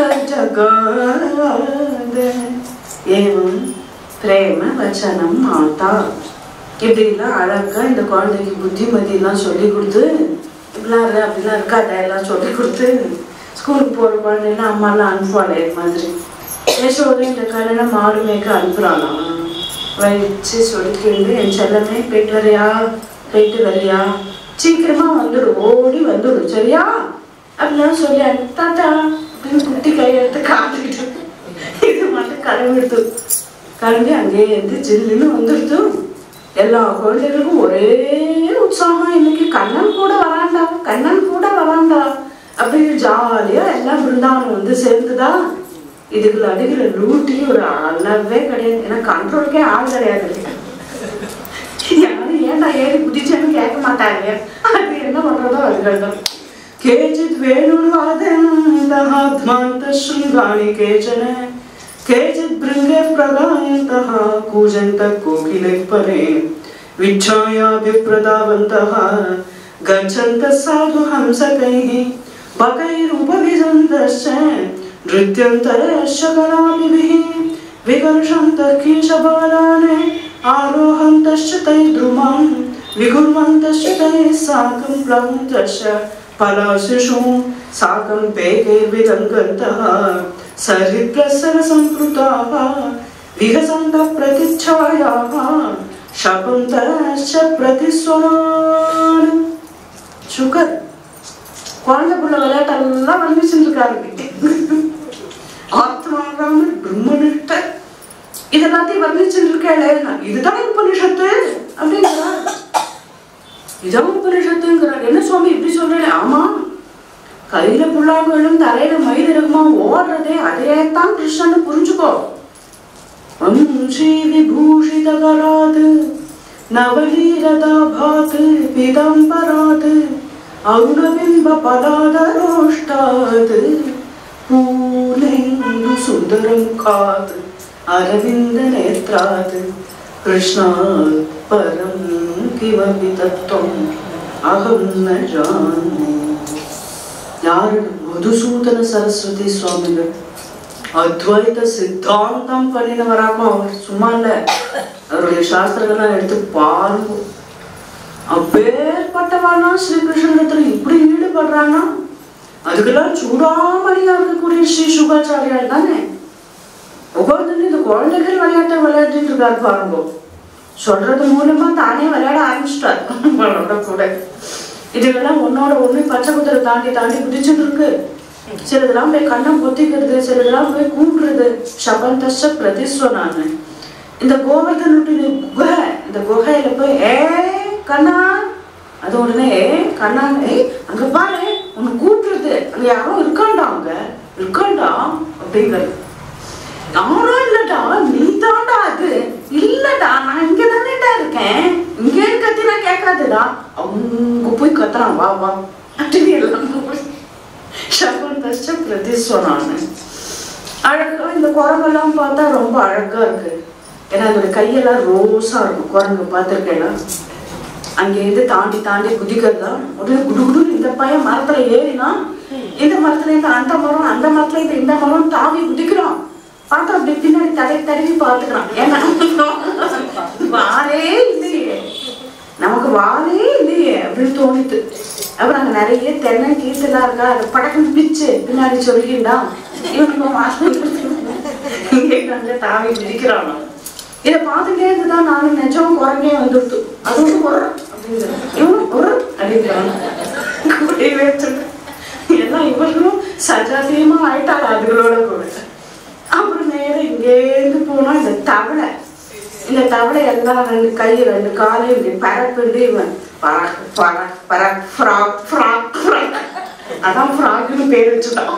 ஜகாத ஏவம் பிரேம வச்சனம் மாதா இப்படிலாம் அழகா இந்த குழந்தைக்கு புத்திமதியெல்லாம் சொல்லி கொடுத்து இப்படிலாம் இரு அப்படிலாம் இருக்காத எல்லாம் சொல்லி கொடுத்து ஸ்கூலுக்கு போகிற குழந்தைலாம் அம்மாலாம் அனுப்புவாளே இது மாதிரி யசோதை இந்த கல்யாணம் மாடு மேய்க்க அனுப்புகிறாளாம் வச்சு சொல்லிக்கிண்டு என் செல்லமே போயிட்டு வரியா போயிட்டு வரியா சீக்கிரமா வந்துடு ஓடி வந்துடு சரியா அப்படிலாம் சொல்லி அனு- தாத்தா அப்படின்னு குட்டி கையெடுத்து காட்டிக்கிட்டு இது மட்டும் கிளம்பிடுது கிளம்பி அங்கேயே இருந்து ஜில்லுன்னு வந்துடுது எல்லா குழந்தைகளுக்கும் ஒரே உற்சாகம் இன்னைக்கு கண்ணன் கூட வராண்டா கண்ணன் கூட வராண்டா அப்படின்னு ஜாலியா எல்லாம் பிருந்தாவனம் வந்து சேர்ந்துதா இதுக்குள்ள அடிக்கிற லூட்டி ஒரு அளவே கிடையாது ஏன்னா கண்ட்ரோலுக்கே ஆள் கிடையாது யாரும் ஏன்டா ஏறி குதிச்சேன்னு கேட்க மாட்டாங்க அது என்ன பண்றதோ அதுகள் தான் கேச்சித் வேணுர்வாதந்தாத்மாந்த शृङ्गाणि केचन केचित् भृङ्गे प्रगायन्तः कूजन्तः कोकिले परे विच्छायाभिप्रदावन्तः गच्छन्तः साधु हंसकैः बकैरुपविजन्तश्च नृत्यन्तश्च कलाभिः विकर्षन्तः कीशबालान् आरोहन्तश्च तैद्रुमान् विकुर्वन्तश्च तैः साकं प्लवन्तश्च पलाशिषु साकं पेकैर्विदङ्गन्तः सरिप्रसरसम्पृताः विहसन्तः प्रतिच्छायाः शकुन्तश्च प्रतिस्वरान् சுகர் குழந்தை புள்ள விளையாட்டெல்லாம் வந்துச்சுட்டு இருக்காரு ஆத்மாராம பிரம்மனிஷ்ட இதெல்லாத்தையும் வர்ணிச்சுட்டு இருக்கேளே நான் இதுதான் உபனிஷத்து அப்படிங்கிறார் இதான் உபனிஷத்துங்கிறார் என்ன சுவாமி இப்படி சொல்றேன் ஆமா கையில புல்லாங்குழலும் தலையில மயிலிறகுமா ஓடுறதே அதே தான் கிருஷ்ணன் புரிஞ்சுக்கோ வம்சி விபூஷிதகராத் நவலீரதாபாத் பிதம்பராத் அருணபிம்ப பலாதரோஷ்டாத் பூலேந்து சுந்தரம் காத் அரவிந்த நேத்ராத் கிருஷ்ணாத் பரம் கிமபி தத்துவம் அகம் ந ஜானே யாரு மதுசூதன சரஸ்வதி சுவாமிகள் அத்வைத சித்தாந்தம் பண்ணினவராக்கும் அவர் சும்மா இல்ல அவருடைய சாஸ்திரங்கள்லாம் எடுத்து பாருங்க அப்பேற்பட்டவானா ஸ்ரீகிருஷ்ணத்துல இப்படி ஈடுபடுறானா அதுக்கெல்லாம் சூடாமணியா இருக்கக்கூடிய ஸ்ரீ சுகாச்சாரியார் தானே உட்கார்ந்து இந்த குழந்தைகள் விளையாட்டை விளையாடிட்டு இருக்காரு பாருங்க சொல்றது மூலமா தானே விளையாட ஆரம்பிச்சிட்டார் அவரோட கூட இதுக்கெல்லாம் ஒன்னோட ஒண்ணு பச்சை குதிரை தாண்டி தாண்டி குதிச்சுட்டு இருக்கு சிலதெல்லாம் போய் கண்ணம் பொத்திக்கிறது சிலதெல்லாம் போய் கூப்பிடுறது சபந்தஷ பிரதிஸ்வனான்னு இந்த கோவர்தனுடைய குகை இந்த குகையில போய் ஏ கண்ணா அது உடனே "ஏ, கண்ணா ஏய் அங்க பாரு உன்னை கூப்பிடுறது அங்க யாரோ இருக்காண்டா அங்க இருக்காண்டா அப்படிங்கிறது நானும் இல்லடா நீ தாண்டா அது இல்லடா நான் இங்க தானேடா இருக்கேன் இங்க கத்தினா கேட்காதுடா அவங்க போய் கத்துறான் வா வா அப்படின்னு எல்லாம் சகுந்தஷ்ட பிரதிஸ்வனான்னு அழகா இந்த குரங்கெல்லாம் பார்த்தா ரொம்ப அழகா இருக்கு ஏன்னா அதோட கையெல்லாம் ரோஸா இருக்கும் குரங்கு பார்த்துருக்கேன் அங்கேருந்து தாண்டி தாண்டி குதிக்கிறதா உடனே குடுகுடு இந்த பையன் மரத்துல ஏறினா இந்த மரத்துல இருந்து அந்த மரம் அந்த மரத்துல இருந்து இந்த மரம் தாவி குதிக்கிறான் பார்த்தா அப்படி பின்னாடி தடவி தடவி பார்த்துக்கிறான் ஏன்னா வாலே இல்லையே நமக்கு வாலே இல்லையே அப்படின்னு தோணித்து அப்புறம் அங்க நிறைய தென்னை கீத்தெல்லாம் இருக்கா அதை படக்குன்னு பிச்சு பின்னாடி சொல்லிக்கிண்டா இவனுக்கு வாசல் இங்கே அங்க தாவி குதிக்கிறானோ இதை பார்த்துட்டே இருந்துதான் நானும் நிஜம் குரங்கே வந்துடுத்து அது வந்து குரம் அப்படிங்கிறது இவனும் குரம் அப்படிங்கிறான் கூடவே வச்சுட்டு எல்லாம் இவர்களும் சஜாத்தியமா ஆயிட்டாங்க அதுகளோட கூட அப்புறம் நேரம் இங்கேருந்து போனா இந்த தவளை இவன் ரெண்டு கை ரெண்டு காலையும் இப்படி பரப்பிண்டு இவன் பரக் பரக் பரக் ஃப்ராக் ஃப்ராக் ஃப்ராக் அதான் ஃப்ராக்னு பேர் வச்சுட்டான்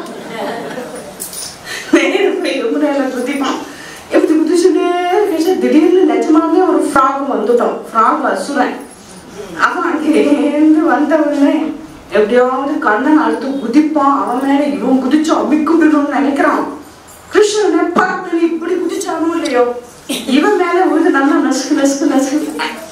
நேரு போய் யமுனையில குதிப்பான் எப்படி குதிச்சுட்டே இருந்துச்சு திடீர்னு நிஜமாவே ஒரு ஃப்ராக் வந்துட்டோம் ஃப்ராக் அசுரன் அவன் அங்கேருந்து வந்த உடனே எப்படியாவது கண்ணன் அடுத்து குதிப்பான் அவன் மேல இவன் குதிச்சு அமிக்குடணும்னு நினைக்கிறான் கிருஷ்ணனை பார்த்து இப்படி குதிச்சானோ இல்லையோ இவன் மேல விழுந்து நல்லா நசுக்கு நசுக்கு நசுக்கு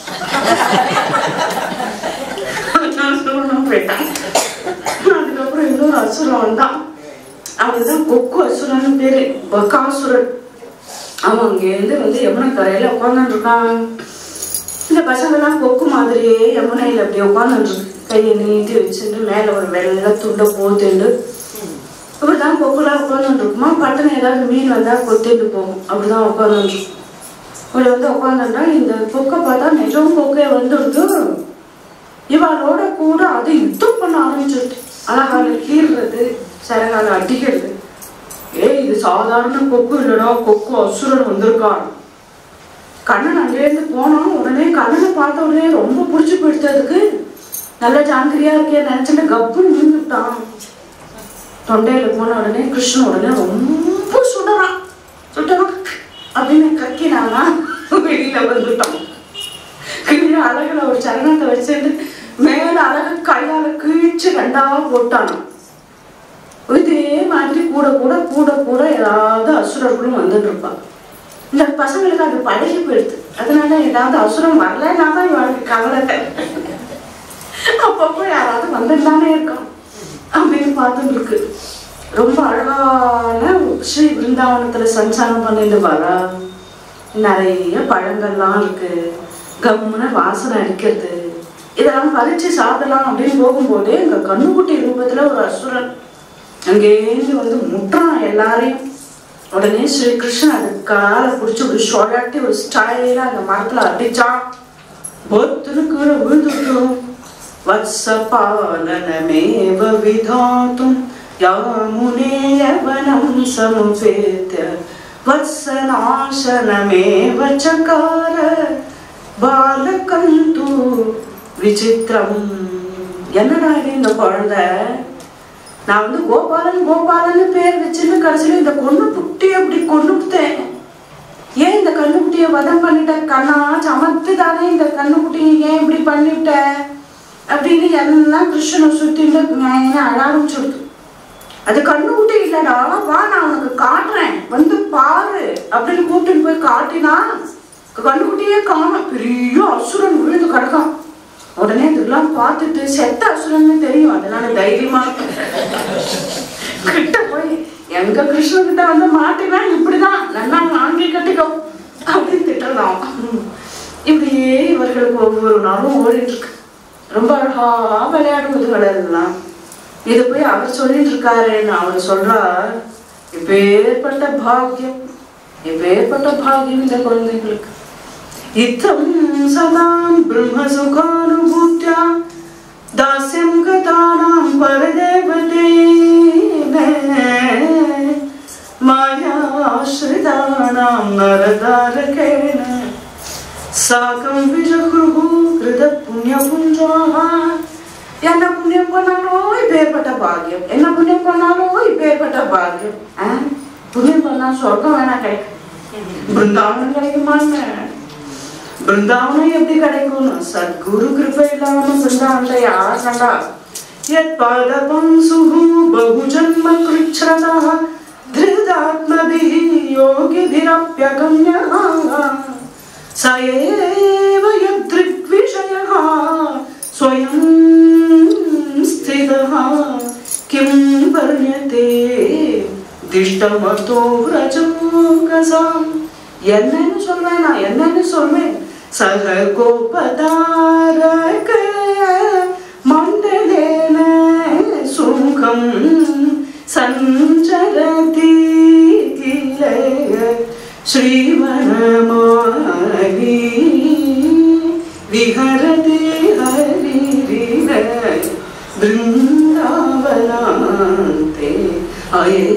அசுரனும் போயிட்டான் அதுக்கப்புறம் இன்னொரு அசுரன் வந்தான் அவன்தான் கொக்கு அசுரன் பேரு பகாசுரன் அவன் அங்கேருந்து வந்து யமுனை கரையில உட்காந்துட்டு இருக்கான் இந்த பசங்கெல்லாம் கொக்கு மாதிரியே யமுனையில அப்படி உட்காந்துட்டு கையை நீட்டி வச்சுட்டு மேல ஒரு வெள்ளை துண்டை போத்துண்டு இப்படிதான் கொக்குலாம் உட்காந்துட்டு இருக்குமா பட்டணம் ஏதாவது மீன் வந்தா கொத்திட்டு போகும் அப்படிதான் உட்காந்துட்டு இப்படி வந்து உட்காந்துட்டா இந்த கொக்கை பார்த்தா நிஜம் கொக்கே வந்துடுது இவளோட கூட அது யுத்தம் பண்ண ஆரம்பிச்சிருது அழகால கீறுறது சரகால அடிக்கிறது ஏய் இது சாதாரண கொக்கு இல்லடா கொக்கு அசுரன் வந்திருக்கான் கண்ணன் அங்கேருந்து போனான் உடனே கண்ணனை பார்த்த உடனே ரொம்ப பிடிச்சி போயிடுத்ததுக்கு நல்ல ஜாங்கிரியா இருக்கே நினைச்சிட்டு கப்புன்னு நின்றுட்டான் தொண்டையில போன உடனே கிருஷ்ணன் உடனே ரொம்ப சுடுறான் சுட்டுறான் அப்படின்னு கக்கினானா வெளியில வந்துட்டான் கீழே அழகுல ஒரு சரணத்தை வச்சுட்டு மேல அழகு கையால கீழ்ச்சி ரெண்டா போட்டானான் இதே மாதிரி கூட கூட கூட கூட ஏதாவது அசுரர்களும் வந்துட்டு இருப்பாங்க இந்த பசங்களுக்கு அது பழகி போயிடுது அதனால ஏதாவது அசுரம் வரலன்னா தான் இவனுக்கு கவலை அப்பப்போ யாராவது வந்துட்டானே இருக்கான் அப்படின்னு பார்த்துட்டு இருக்கு ரொம்ப அழகான ஸ்ரீ பிருந்தாவனத்துல சஞ்சாரம் பண்ணிட்டு வர நிறைய பழங்கள்லாம் இருக்கு கம்முன வாசனை அடிக்கிறது இதெல்லாம் பறிச்சு சாப்பிடலாம் அப்படின்னு போகும்போது எங்க கண்ணுக்குட்டி ரூபத்துல ஒரு அசுரன் அங்கேருந்து வந்து முட்டுறான் எல்லாரையும் உடனே ஸ்ரீ கிருஷ்ணன் அது காலை பிடிச்சி ஒரு சொழட்டி ஒரு ஸ்டைலா அந்த மரத்துல அடிச்சான் பொத்துன்னு கீழே விழுந்துட்டோம் वत्सपालनमेव विधातुं यामुनेयवनं समुपेत्य वत्सनाशनमेव चकार बालकं तु விசித்திரம் என்னடா இது இந்த குழந்தை நான் வந்து கோபாலன் கோபாலன்னு பேர் வச்சுன்னு கடைசியில இந்த கொண்டு புட்டி அப்படி கொண்டு விட்டேன் ஏன் இந்த கண்ணுக்குட்டியை வதம் பண்ணிட்ட கண்ணா சமத்து தானே இந்த கண்ணுக்குட்டியை ஏன் இப்படி பண்ணிவிட்ட அப்படின்னு எல்லாம் கிருஷ்ணனை சுத்திட்டு ஞாயின்னு அழ ஆரம்பிச்சுடுது அது கண்ணுக்குட்டி இல்லடா வா நான் உனக்கு காட்டுறேன் வந்து பாரு அப்படின்னு கூப்பிட்டு போய் காட்டினா கண்ணுக்குட்டியே காணும் பெரிய அசுரன் விழுந்து கிடக்கான் உடனே இதெல்லாம் பார்த்துட்டு செத்த அசுரன்னு தெரியும் அதனால தைரியமா கிட்ட போய் எங்க கிருஷ்ணன் கிட்ட வந்து மாட்டினா இப்படிதான் நல்லா வாங்கி கட்டிக்கோ அப்படின்னு திட்டலாம் இப்படியே இவர்களுக்கு ஒவ்வொரு நாளும் ஓடிட்டு இருக்கு ரொம்ப அழகா விளையாடுவதுகள் எல்லாம் இது போய் அவர் சொல்லிட்டு இருக்காருன்னு அவர் சொல்றார் இப்பேற்பட்ட பாக்கியம் இப்பேற்பட்ட பாக்கியம் இந்த குழந்தைகளுக்கு இத்தம் சதாம் பிரம்ம சுகானுபூத்தியா தாஸ்யம் கதானாம் பரதேவதேன மாயாஸ்ரிதானாம் நரதாரகேன சாகம் விஜகுருகு கிருத புண்ணிய புஞ்சாக என்ன புண்ணியம் பண்ணாலோ இப்பேற்பட்ட பாக்கியம் என்ன புண்ணியம் பண்ணாலோ இப்பேற்பட்ட பாக்கியம் ஆ? புண்ணியம் பண்ணா சொர்க்கம் வேணா கிடைக்கும் பிருந்தாவனம் கிடைக்குமான்னு பிருந்தாவனம் எப்படி கிடைக்கும்னு சத்குரு கிருபை இல்லாம பிருந்தாவனத்தை யார் கண்டா யத் பாதபம்சுஹு பகுஜன்ம கிருச்ரதः धृदात्मभिः योगिभिरप्यगम्यः स एव यदृग्विषयः स्वयं स्थितः किं वर्ण्यते திஷ்டமத்தோ விரஜோகசாம் என்னன்னு சொல்வேன் நான் என்னன்னு சொல்வேன் சக கோபதாரக மண்டலேன சுகம் சஞ்சரதி கில ஸ்ரீவனமாலி விஹரதி ஹரிரிர பிருந்தாவனாந்தே அயே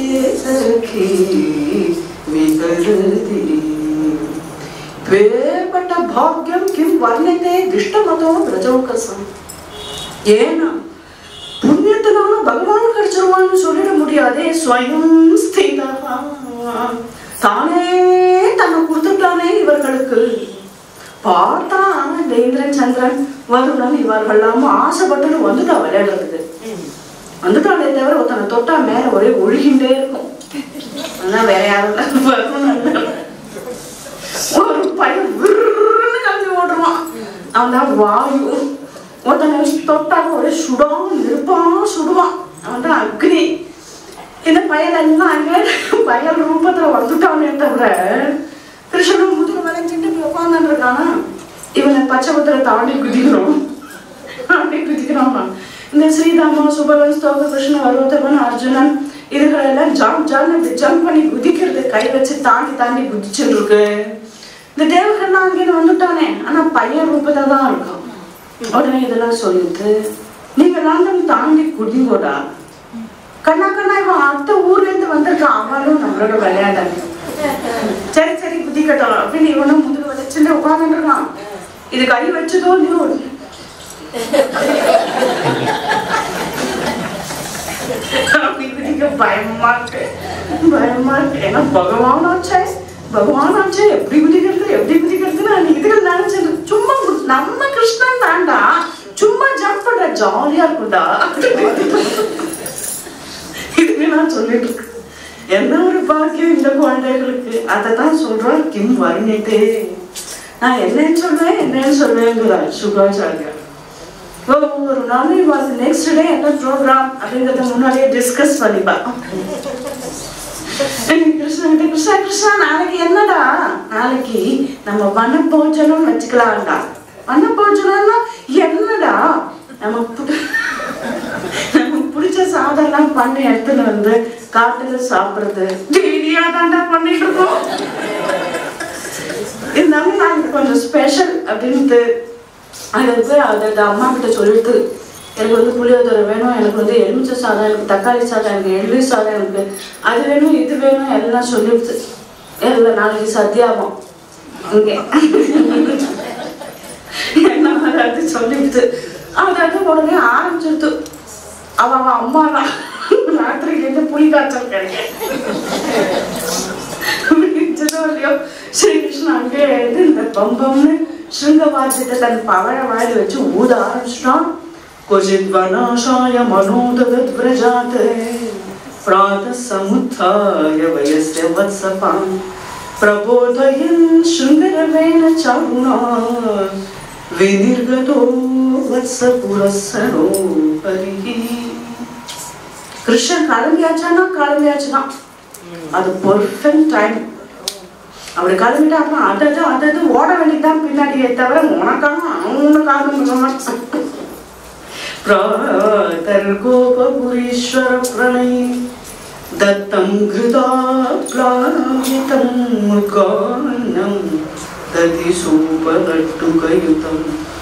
சகி விகரதி பேர் எப்பேற்பட்ட பாக்கியம் கிம் வர்ணத்தே திஷ்டமதோ பிரஜோகசம் ஏன்னா புண்ணியத்தினால பகவான் கிடைச்சிருவான்னு சொல்லிட முடியாதே ஸ்வயம் ஸ்திதா தானே தன்னை கொடுத்துட்டானே இவர்களுக்கு பார்த்தா இந்த இந்திரன் சந்திரன் வருணன் இவர்கள்லாம் ஆசைப்பட்டு வந்துட்டா விளையாடுறதுக்கு வந்துட்டாலே தவிர ஒருத்தனை தொட்டா மேல ஒரே ஒழுகின்றே இருக்கும் அதான் வேற யாரும் இல்ல வருணன் இல்ல. ஒரு பையன் விருன்னு கிளம்பி ஓடுறான் அவன் தான் வாயு ஒருத்தனை தொட்டாலும் ஒரே சுடான் நெருப்பான் சுடுவான் அவன் தான் அக்னி இந்த பையன் எல்லாம் அங்கே பையன் ரூபத்துல வந்துட்டானே தவிர கிருஷ்ணன் முதுகு வளைஞ்சிட்டு இப்படி உட்காந்துட்டு இருக்கானா இவனை பச்சை பத்திர தாண்டி குதிக்கிறோம் தாண்டி குதிக்கிறான் இந்த ஸ்ரீராமா சுபவன் ஸ்தோக கிருஷ்ணன் வருவத்தவன் அர்ஜுனன் இதுகளெல்லாம் ஜம்ப் ஜம்ப் இப்படி ஜம்ப் பண்ணி குதிக்கிறது கை வச்சு தாண்டி தாண்டி குதிச்சுட்டு இருக்கு இந்த தேவகர்லாம் அங்கேருந்து வந்துட்டானே ஆனா பையன் ரூபத்துல தான் இருக்கான் உடனே இதெல்லாம் சொல்லிட்டு நீங்க லண்டன் தாண்டி குதிங்கோடா கண்ணா கண்ணா இவன் அடுத்த ஊர்ல இருந்து வந்திருக்கான் அவனும் நம்மளோட விளையாடாங்க சரி சரி குதிக்கட்டும் அப்படின்னு இவனும் முதுகு வளைச்சுட்டு உட்கார்ந்துட்டு இருக்கான் இது கை வச்சதோ இல்லையோ அப்படி குதிக்க பயமா இருக்கு பயமா இருக்கு ஏன்னா பகவான் ஆச்சே பகவான் ஆச்சே எப்படி குதிக்கிறது எப்படி குதிக்கிறதுன்னு அன்னைக்கு இதுகள் நினைச்சது சும்மா கு- நம்ம கிருஷ்ணன் தான்டா சும்மா ஜம்ப் பண்ற ஜாலியா இருக்கும்டா இதுவே நான் சொல்லிட்டு இருக்கேன் என்ன ஒரு பாக்கியம் இந்த குழந்தைகளுக்கு அதை தான் சொல்றான் கிம் வர்ணித்தே நான் என்னன்னு சொல்லுவேன் என்னன்னு சொல்லுவேங்கிறார் சுகாச்சாரியார் ஒரு நாள் வாஸ் நெக்ஸ்ட் டே என்ன ப்ரோக்ராம் அப்படிங்கறத முன்னாடியே டிஸ்கஸ் பண்ணிப்பா கிருஷ்ணா கிட்ட, கிருஷ்ணா கிருஷ்ணா நாளைக்கு என்னடா நாளைக்கு நம்ம வன போஜனம் வச்சுக்கலாம்டா வன போஜனம்னா என்னடா நமக்கு பிடி- நமக்கு பிடிச்ச சாதம்லாம் பண்ணி எடுத்துன்னு வந்து காட்டுல சாப்பிடுறது டெய்லியா தாண்டா பண்ணிட்டு இருக்கோம் இருந்தாலும் நாங்கள் கொஞ்சம் ஸ்பெஷல் அப்படின்ட்டு அது போய் அது அது அம்மா கிட்ட சொல்லிட்டு எனக்கு வந்து புளியோதரை வேணும் எனக்கு வந்து எலுமிச்சை சாதம் எனக்கு தக்காளி சாதம் எனக்கு எள்ளு சாதம் எனக்கு அது வேணும் இது வேணும் எல்லாம் சொல்லிடுது எல்லாம் நாளைக்கு சத்தியாகும் இங்கே என்ன மாதிரி அது சொல்லிடுது அதாவது உடனே ஆரம்பிச்சிருது அவ அவ அம்மா தான் ராத்திரிலேருந்து புளி காய்ச்சல் கிடைக்கும் இல்லையோ ஸ்ரீகிருஷ்ணன் அங்கே இருந்து இந்த பம்பம்னு ஸ்ருங்கவாத்தியத்தை தன் பவழ வாயில வச்சு ஊத ஆரம்பிச்சிட்டான் क्वचित् वनाशाय मनोदगत् व्रजात् प्रातः समुत्थाय वयस्य वत्सपां प्रबोधयन् शृङ्गरवेण चारुणा विनिर्गतो वत्सपुरस्सरो हरिः கிருஷ்ணன் கிளம்பியாச்சானா கிளம்பியாச்சுதான் அது பர்ஃபெக்ட் டைம் அப்படி கிளம்பிட்டாருன்னா அதது அதது ஓட வேண்டியதுதான் பின்னாடியே தவிர உனக்காக அவனுக்காக மாட்டான் प्रातर्गोपपुरीश्वर प्रणयि दत्तं घृता प्लावितं मुद्गान्नं दधिसूपलट्टुकयुतं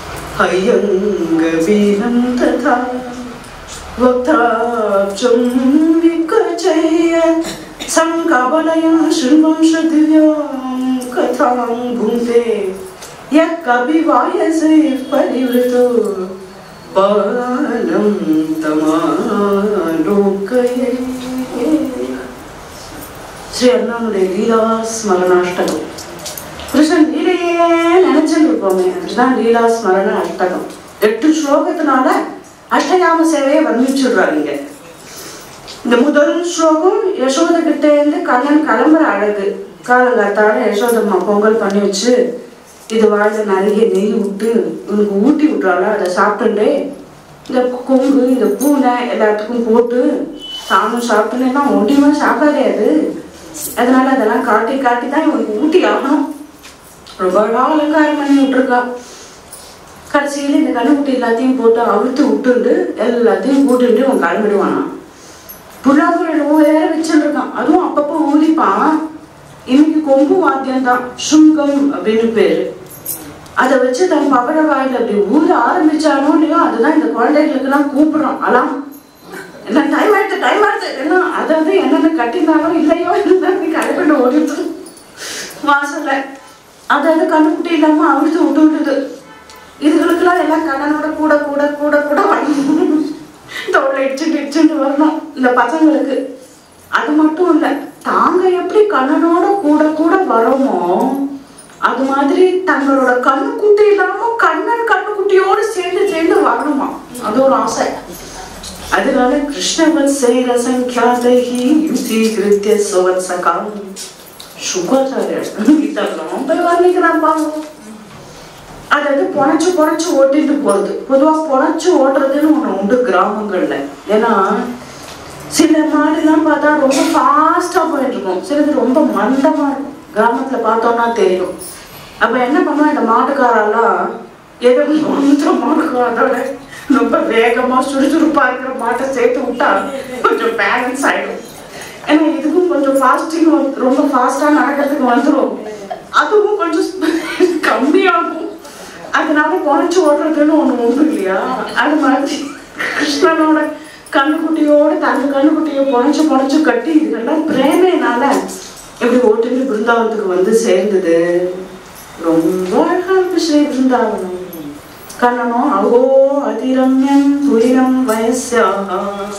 हयङ्गवीनं तथा वक्त्राब्जं विकचय्य सङ्कबलयं शृण्वंशदिव्यां कथां भुङ्क्ते यः कविवायसे परिवृतो பாலம் தமாலோக்கயே ஸ்ரீ அண்ணாமலை லீலா ஸ்மரணாஷ்டகம் கிருஷ்ணன் லீலையே நினைச்சுட்டு இருப்போமே அதுதான் லீலா ஸ்மரண அஷ்டகம் எட்டு ஸ்லோகத்தினால அஷ்டயாம சேவையை வர்ணிச்சுடுறாரு இங்க இந்த முதல் ஸ்லோகம் யசோத கிட்ட இருந்து கண்ணன் கிளம்புற அழகு காலங்காத்தால யசோதம்மா பொங்கல் பண்ணி வச்சு இது வாயில நிறைய நெய் விட்டு உனக்கு ஊட்டி விட்றாள அதை சாப்பிட்டுட்டு இந்த கொம்பு இந்த பூனை எல்லாத்துக்கும் போட்டு தானும் சாப்பிட்டுன்னா ஒன்றியுமா சாப்பிடாதே அது அதனால அதெல்லாம் காட்டி காட்டி தான் இவனுக்கு ஊட்டி ஆகணும் ரொம்ப அழகா அலங்காரம் பண்ணி விட்டுருக்கா கடைசியில் இந்த கண்ணுக்குட்டி எல்லாத்தையும் போட்டு அழுத்து விட்டுண்டு எல்லாத்தையும் கூட்டிட்டு அவன் கிளம்பிடுவானான் புல்லாங்குழல் வேற வச்சுருக்கான் அதுவும் அப்பப்போ ஊதிப்பான் இன்னைக்கு கொம்பு வாத்தியம் தான் சுங்கம் அப்படின்னு பேரு அதை வச்சு தன் பவழ வாயில அப்படி ஊத ஆரம்பிச்சானோ இல்லையோ அதுதான் இந்த குழந்தைகளுக்கு எல்லாம் கூப்பிடுறோம் அலாம் என்ன டைம் ஆயிடுது டைம் ஆயிடுது என்ன அதாவது என்னென்ன கட்டினாலும் இல்லையோ என்னன்னு கடைபிடி ஓடிட்டு வாசல்ல அது அது கண்ணுக்குட்டி இல்லாம அவிழ்த்து விட்டு விட்டுது இதுகளுக்கெல்லாம் எல்லாம் கண்ணனோட கூட கூட கூட கூட வரணும் தோலை இடிச்சுட்டு இடிச்சுட்டு வரணும் இந்த பசங்களுக்கு அது மட்டும் இல்லை தாங்க எப்படி கண்ணனோட கூட கூட வரோமோ அது மாதிரி தங்களோட கண்ணுக்குட்டி இல்லாம கண்ணன் கண்ணுக்குட்டியோடு சேர்ந்து சேர்ந்து வரணுமா அது ஒரு ஆசை அதனால கிருஷ்ணவத்சை ரசங்கியாதைஹி யுசீகிருத்திய சுவத்சகம் சுகாச்சாரியர் இதெல்லாம் போய் வர்ணிக்கிறான் பாவம் அதாவது பொழைச்சு பொழைச்சு ஓட்டிட்டு போறது பொதுவா பொழைச்சு ஓட்டுறதுன்னு ஒண்ணு உண்டு கிராமங்கள்ல ஏன்னா சில மாடுலாம் பார்த்தா ரொம்ப ஃபாஸ்டா போயிட்டு இருக்கும் சிலது ரொம்ப மந்தமா இருக்கும் கிராமத்துல பார்த்தோம்னா தெரியும் அப்ப என்ன பண்ணுவோம் இந்த மாட்டுக்காரெல்லாம் ஏதோ மந்த மாட்டுக்காரோட ரொம்ப வேகமா சுறுசுறுப்பா இருக்கிற மாட்டை சேர்த்து விட்டா கொஞ்சம் பேலன்ஸ் ஆயிடும் ஏன்னா இதுக்கும் கொஞ்சம் ஃபாஸ்டிங் ரொம்ப ஃபாஸ்டா நடக்கிறதுக்கு வந்துடும் அதுவும் கொஞ்சம் கம்மியாகும் அதனால குறைச்சு ஓடுறதுன்னு ஒண்ணு உண்டு இல்லையா அது மாதிரி கிருஷ்ணனோட கண்ணுக்குட்டியோட தங்க கண்ணுக்குட்டியை புனைச்சு புனைச்சு கட்டி இதெல்லாம் பிரேமைனால எப்படி ஓட்டுன்னு பிருந்தாவனத்துக்கு வந்து சேர்ந்தது ரொம்ப அழகா இருக்கு ஸ்ரீ பிருந்தாவனம் கண்ணனும் அகோ அதிரம்யம் துரியம் வயசாக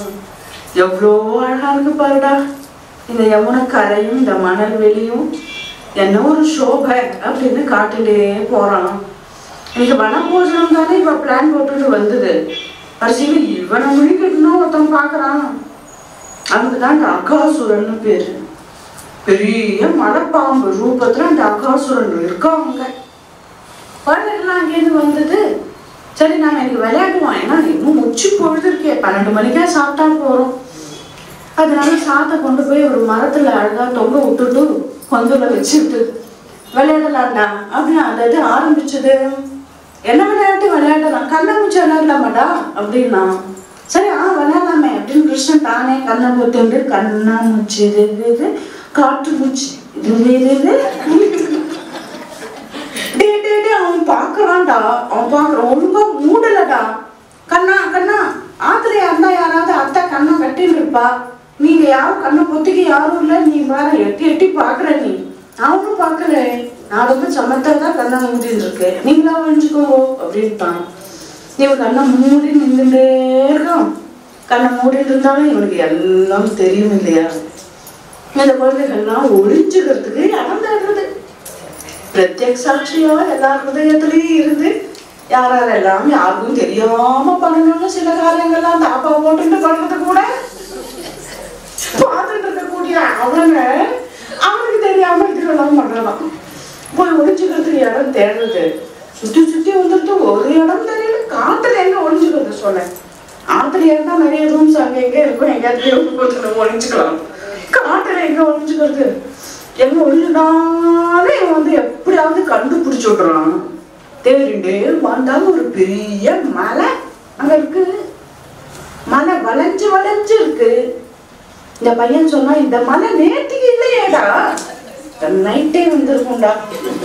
எவ்வளோ அழகா இருக்கு பாருடா இந்த யமுனை கரையும் இந்த மணல் வெளியும் என்ன ஒரு சோபை அப்படின்னு காட்டிலே போறான் இன்னைக்கு வனபோஜனம் தானே இவ பிளான் போட்டுட்டு வந்தது கடைசியில் இவனை முழிக்கணும்னு ஒருத்தன் பார்க்கறான் அதுக்கு தான் இந்த அகாசுரன்னு பேரு பெரிய மலைப்பாம்பு ரூபத்துல அந்த அகாசுரன் இருக்காங்க குழந்தைகள்லாம் அங்கேருந்து வந்தது சரி நாம எனக்கு விளையாடுவோம் ஏன்னா இன்னும் உச்சி பொழுது இருக்கே பன்னெண்டு மணிக்கே சாப்பிட்டா போறோம் அதனால சாத்தை கொண்டு போய் ஒரு மரத்துல அழகா தொங்க விட்டுட்டு கொஞ்சல வச்சுட்டு விளையாடலாம்டா அப்படின்னு அந்த இது ஆரம்பிச்சது என்ன விளையாட்டு விளையாடலாம் கண்ணாமூச்சி விளையாடலாமாடா அப்படின்னா சரி ஆ விளையாடலாமே அப்படின்னு கிருஷ்ணன் தானே கண்ணை பொத்துண்டு கண்ணாமூச்சி இது இது, இது காட்டு மூச்சு இது இது, இது டே டே டே அவன் பார்க்கறான்டா அவன் பார்க்கறான் ஒழுங்கா மூடலடா கண்ணா கண்ணா ஆத்துல இருந்தா யாராவது அத்தை கண்ணை கட்டின்னு இருப்பா நீங்க யாரும் கண்ணை பொத்திக்க யாரும் இல்ல நீ பாரு எட்டி எட்டி பாக்குற நீ அவனும் பார்க்கல நான் ரொம்ப சமத்தா தான் கண்ணை மூடிட்டு இருக்கேன் நீங்களா வழிஞ்சுக்கோ அப்படின்ட்டான் இவன் கண்ணை மூடி நின்றுட்டே இருக்கான் கண்ணை மூடிட்டு இருந்தாலும் இவனுக்கு எல்லாம் தெரியும் இல்லையா இந்த குழந்தைகள்லாம் ஒளிஞ்சுக்கிறதுக்கு இடம் தேடுறது பிரத்யக் சாட்சியா எல்லா ஹிருதயத்திலையும் இருந்து யார் யாரெல்லாம் யாருக்கும் தெரியாம பண்ணணும்னு சில காரியங்கள்லாம் தாப்பா போட்டுட்டு பண்றது கூட பார்த்துட்டு இருக்கக்கூடிய அவனை அவனுக்கு தெரியாம இதுக்கெல்லாம் பண்றதாம் போய் ஒளிஞ்சுக்கிறதுக்கு இடம் தேடுறது சுத்தி சுத்தி வந்துட்டு ஒரு இடம் தெரியல காத்துல எங்க ஒளிஞ்சுக்கிறது சொன்னேன் ஆத்துல இருந்தா நிறைய ரூம்ஸ் அங்க எங்க இருக்கும் எங்கேயாவது கொஞ்சம் ஒளிஞ்சுக்கலாம் காட்டுல எங்க ஒளிஞ்சுக்கிறது எங்க ஒளிஞ்சுனாலே இவன் வந்து எப்படியாவது கண்டுபிடிச்சு விடுறான் தேடிண்டே வந்தாலும் ஒரு பெரிய மலை அங்க இருக்கு மலை வளைஞ்சு வளைஞ்சு இருக்கு இந்த பையன் சொன்னா இந்த மலை நேத்திக்கு இல்லையேடா நைட்டே வந்திருக்கும்டா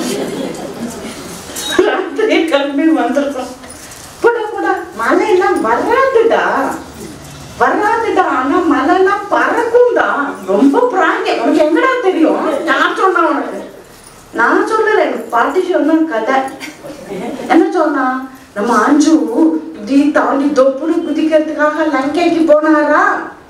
ராத்திரியே கிளம்பி வந்திருக்கோம் போடா போடா மலையெல்லாம் வராதுடா வராதுடா ஆனா மலைலாம் பறக்கும்டா ரொம்ப பிராங்க உனக்கு எங்கடா தெரியும் நான் சொன்னா உனக்கு நான் சொல்லல எனக்கு பாட்டி சொன்ன கதை என்ன சொன்னா நம்ம அஞ்சு இப்படி தாண்டி தொப்புன்னு குதிக்கிறதுக்காக லங்கைக்கு போனாரா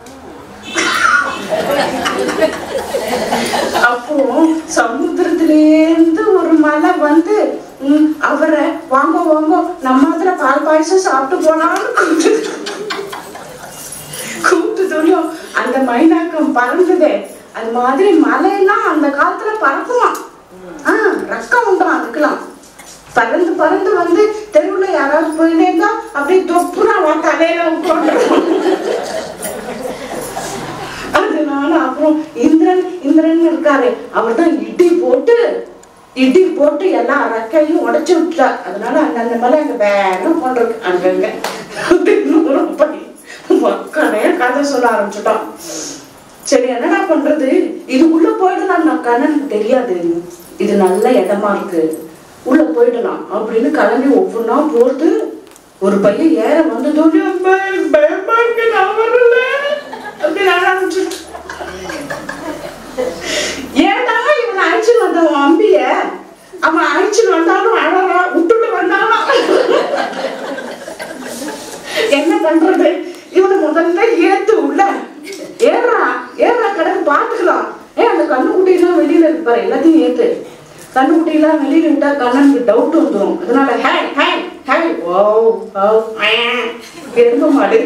அப்போ சமுத்திரத்திலேருந்து ஒரு மலை வந்து ம், அவரை வாங்க வாங்க நம்ம அதுல பால் பாயசம் சாப்பிட்டு போலாம்னு கூப்பிட்டு கூப்பிட்டு சொல்லும் அந்த மைனாக்கம் பறந்ததே அது மாதிரி மலையெல்லாம் அந்த காலத்துல பறக்குமா ஆ ரக்கம் உண்டா அதுக்கெல்லாம் பறந்து பறந்து வந்து தெருவுல யாராவது போயிட்டே இருந்தா அப்படியே தொப்புனா வா தலையில உட்காந்துருவோம் அதனால அப்புறம் இந்திரன் இந்திரன் இருக்காரு அவர் தான் இடி போட்டு இடி போட்டு எல்லா ரெக்கையும் உடைச்சு விட்டுட்டார் அதனால அந்த அந்த மேல அங்க வேகம் போன்றிருக்கு அங்கங்க இன்னொரு பையன் மக்களைய கதை சொல்ல ஆரம்பிச்சுட்டான் சரி என்னடா பண்றது இது உள்ள போயிடலாம் நான் கண்ணனுக்கு தெரியாது இது நல்ல இடமா இருக்கு உள்ள போயிடலாம் அப்படின்னு கிளம்பி ஒவ்வொன்றா போறது ஒரு பையன் ஏற வந்ததோடு "அம்மா, எனக்கு பயமா இருக்கு நான் வரல அப்படின்னு அழ ஆரம்பிச்சுட்டு ஏன்டா இவனை அழைச்சு வந்த உன் அம்பிய அவன் அழைச்சிட்டு வந்தாலும் அழறா விட்டுட்டு வந்தாலும் என்ன பண்றது இவனை முதல்ல ஏத்து உள்ள ஏறா ஏறா கிடக்கு பாத்துக்கலாம் ஏ அந்த கண்ணுக்குட்டி எல்லாம் வெளியில இருக்கு பாரு எல்லாத்தையும் ஏத்து கண்ணுக்குட்டி எல்லாம் வெளியில விட்டா கண்ணனுக்கு டவுட் வந்துடும் அதனால ஹே ஹே ஹே ஓ ஓ எரும மாடு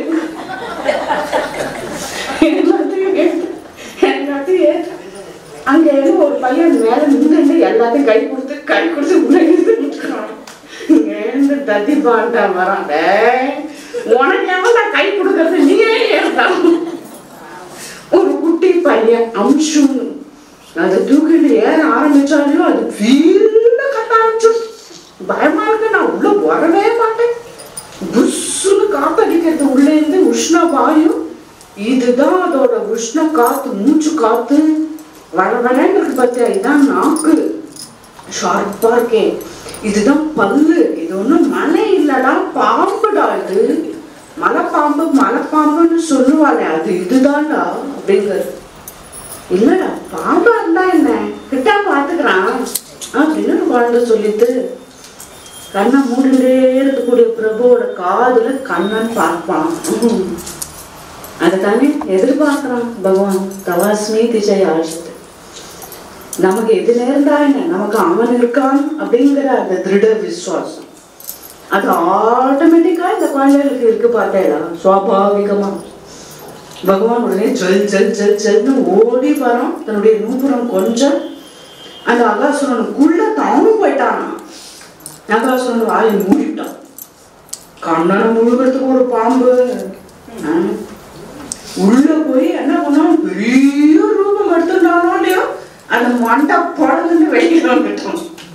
எல்லாத்தையும் ஏத்து எல்லாத்தையும் ஏத்து அங்க ஏதோ ஒரு பையன் மேல நின்று எல்லாத்தையும் கை கொடுத்து கை கொடுத்து உள்ள இருந்து நிற்கிறான் இருந்து தத்தி பாண்டா வரான் டேய், உனக்கு எவன்டா கை கொடுக்கறது நீயே ஏன்டா ஒரு குட்டி பையன் அம்சும் அதை தூக்கிட்டு ஏற ஆரம்பிச்சாலையும் அது வீல்ல கத்த ஆரம்பிச்சு பயமா இருக்கு நான் உள்ள வரவே மாட்டேன் புஷ்ஷுன்னு காத்தடிக்கிறது உள்ள இருந்து உஷ்ண வாயு இதுதான் அதோட உஷ்ண காத்து மூச்சு காத்து வள வளன்னு இருக்கு பார்த்தியா இதான் நாக்கு ஷார்ப்பா இருக்கேன் இதுதான் பல்லு இது ஒண்ணும் மலை இல்லடா பாம்புடா இது மலைப்பாம்பு மலைப்பாம்புன்னு சொல்லுவாளே அது இதுதான்டா அப்படிங்கிறது இல்லடா பாம்பா இருந்தா என்ன கிட்டா பாத்துக்கிறான் அப்படின்னு ஒரு குழந்தை சொல்லிட்டு கண்ணை மூடிண்டே இருக்கக்கூடிய பிரபுவோட காதுல கண்ணன் பார்ப்பான் உம். அதுதானே எதிர்பார்க்கிறான் பகவான் தவாஸ்மி திசை ஆழ்த்து நமக்கு எது நேர்ந்தா என்ன நமக்கு அவன் இருக்கான் அப்படிங்கிற அந்த திருட விசுவாசம் அது ஆட்டோமேட்டிக்கா இந்த குழந்தைகளுக்கு இருக்கு பார்த்தேடா சுவாபாவிகமா பகவான் உடனே ஜல் ஜல் ஜல் ஜல்னு ஓடி வரான் தன்னுடைய நூபுரம் கொஞ்சம் அந்த அகாசுரனுக்குள்ள தானும் போயிட்டான் அகாசுரன் வாயை மூடிட்டான் கண்ணனை முழுகிறதுக்கு ஒரு பாம்பு ஆ. உள்ள போய் என்ன பண்ணான் பெரிய ரூபம் எடுத்துட்டானோ இல்லையோ அந்த மண்டை படகுன்னு வெளியில வந்துட்டான்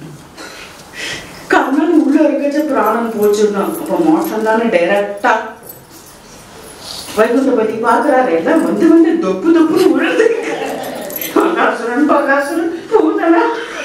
கண்ணன் உள்ள இருக்கச்சு பிராணம் போச்சுருந்தான் அப்ப மோசம் தானே டைரக்டா வைகுண்ட பத்தி பாக்குறாரு எல்லாம் வந்து வந்து தொப்பு தொப்புன்னு உழுது அகாசுரன் பகாசுரன் பூதனா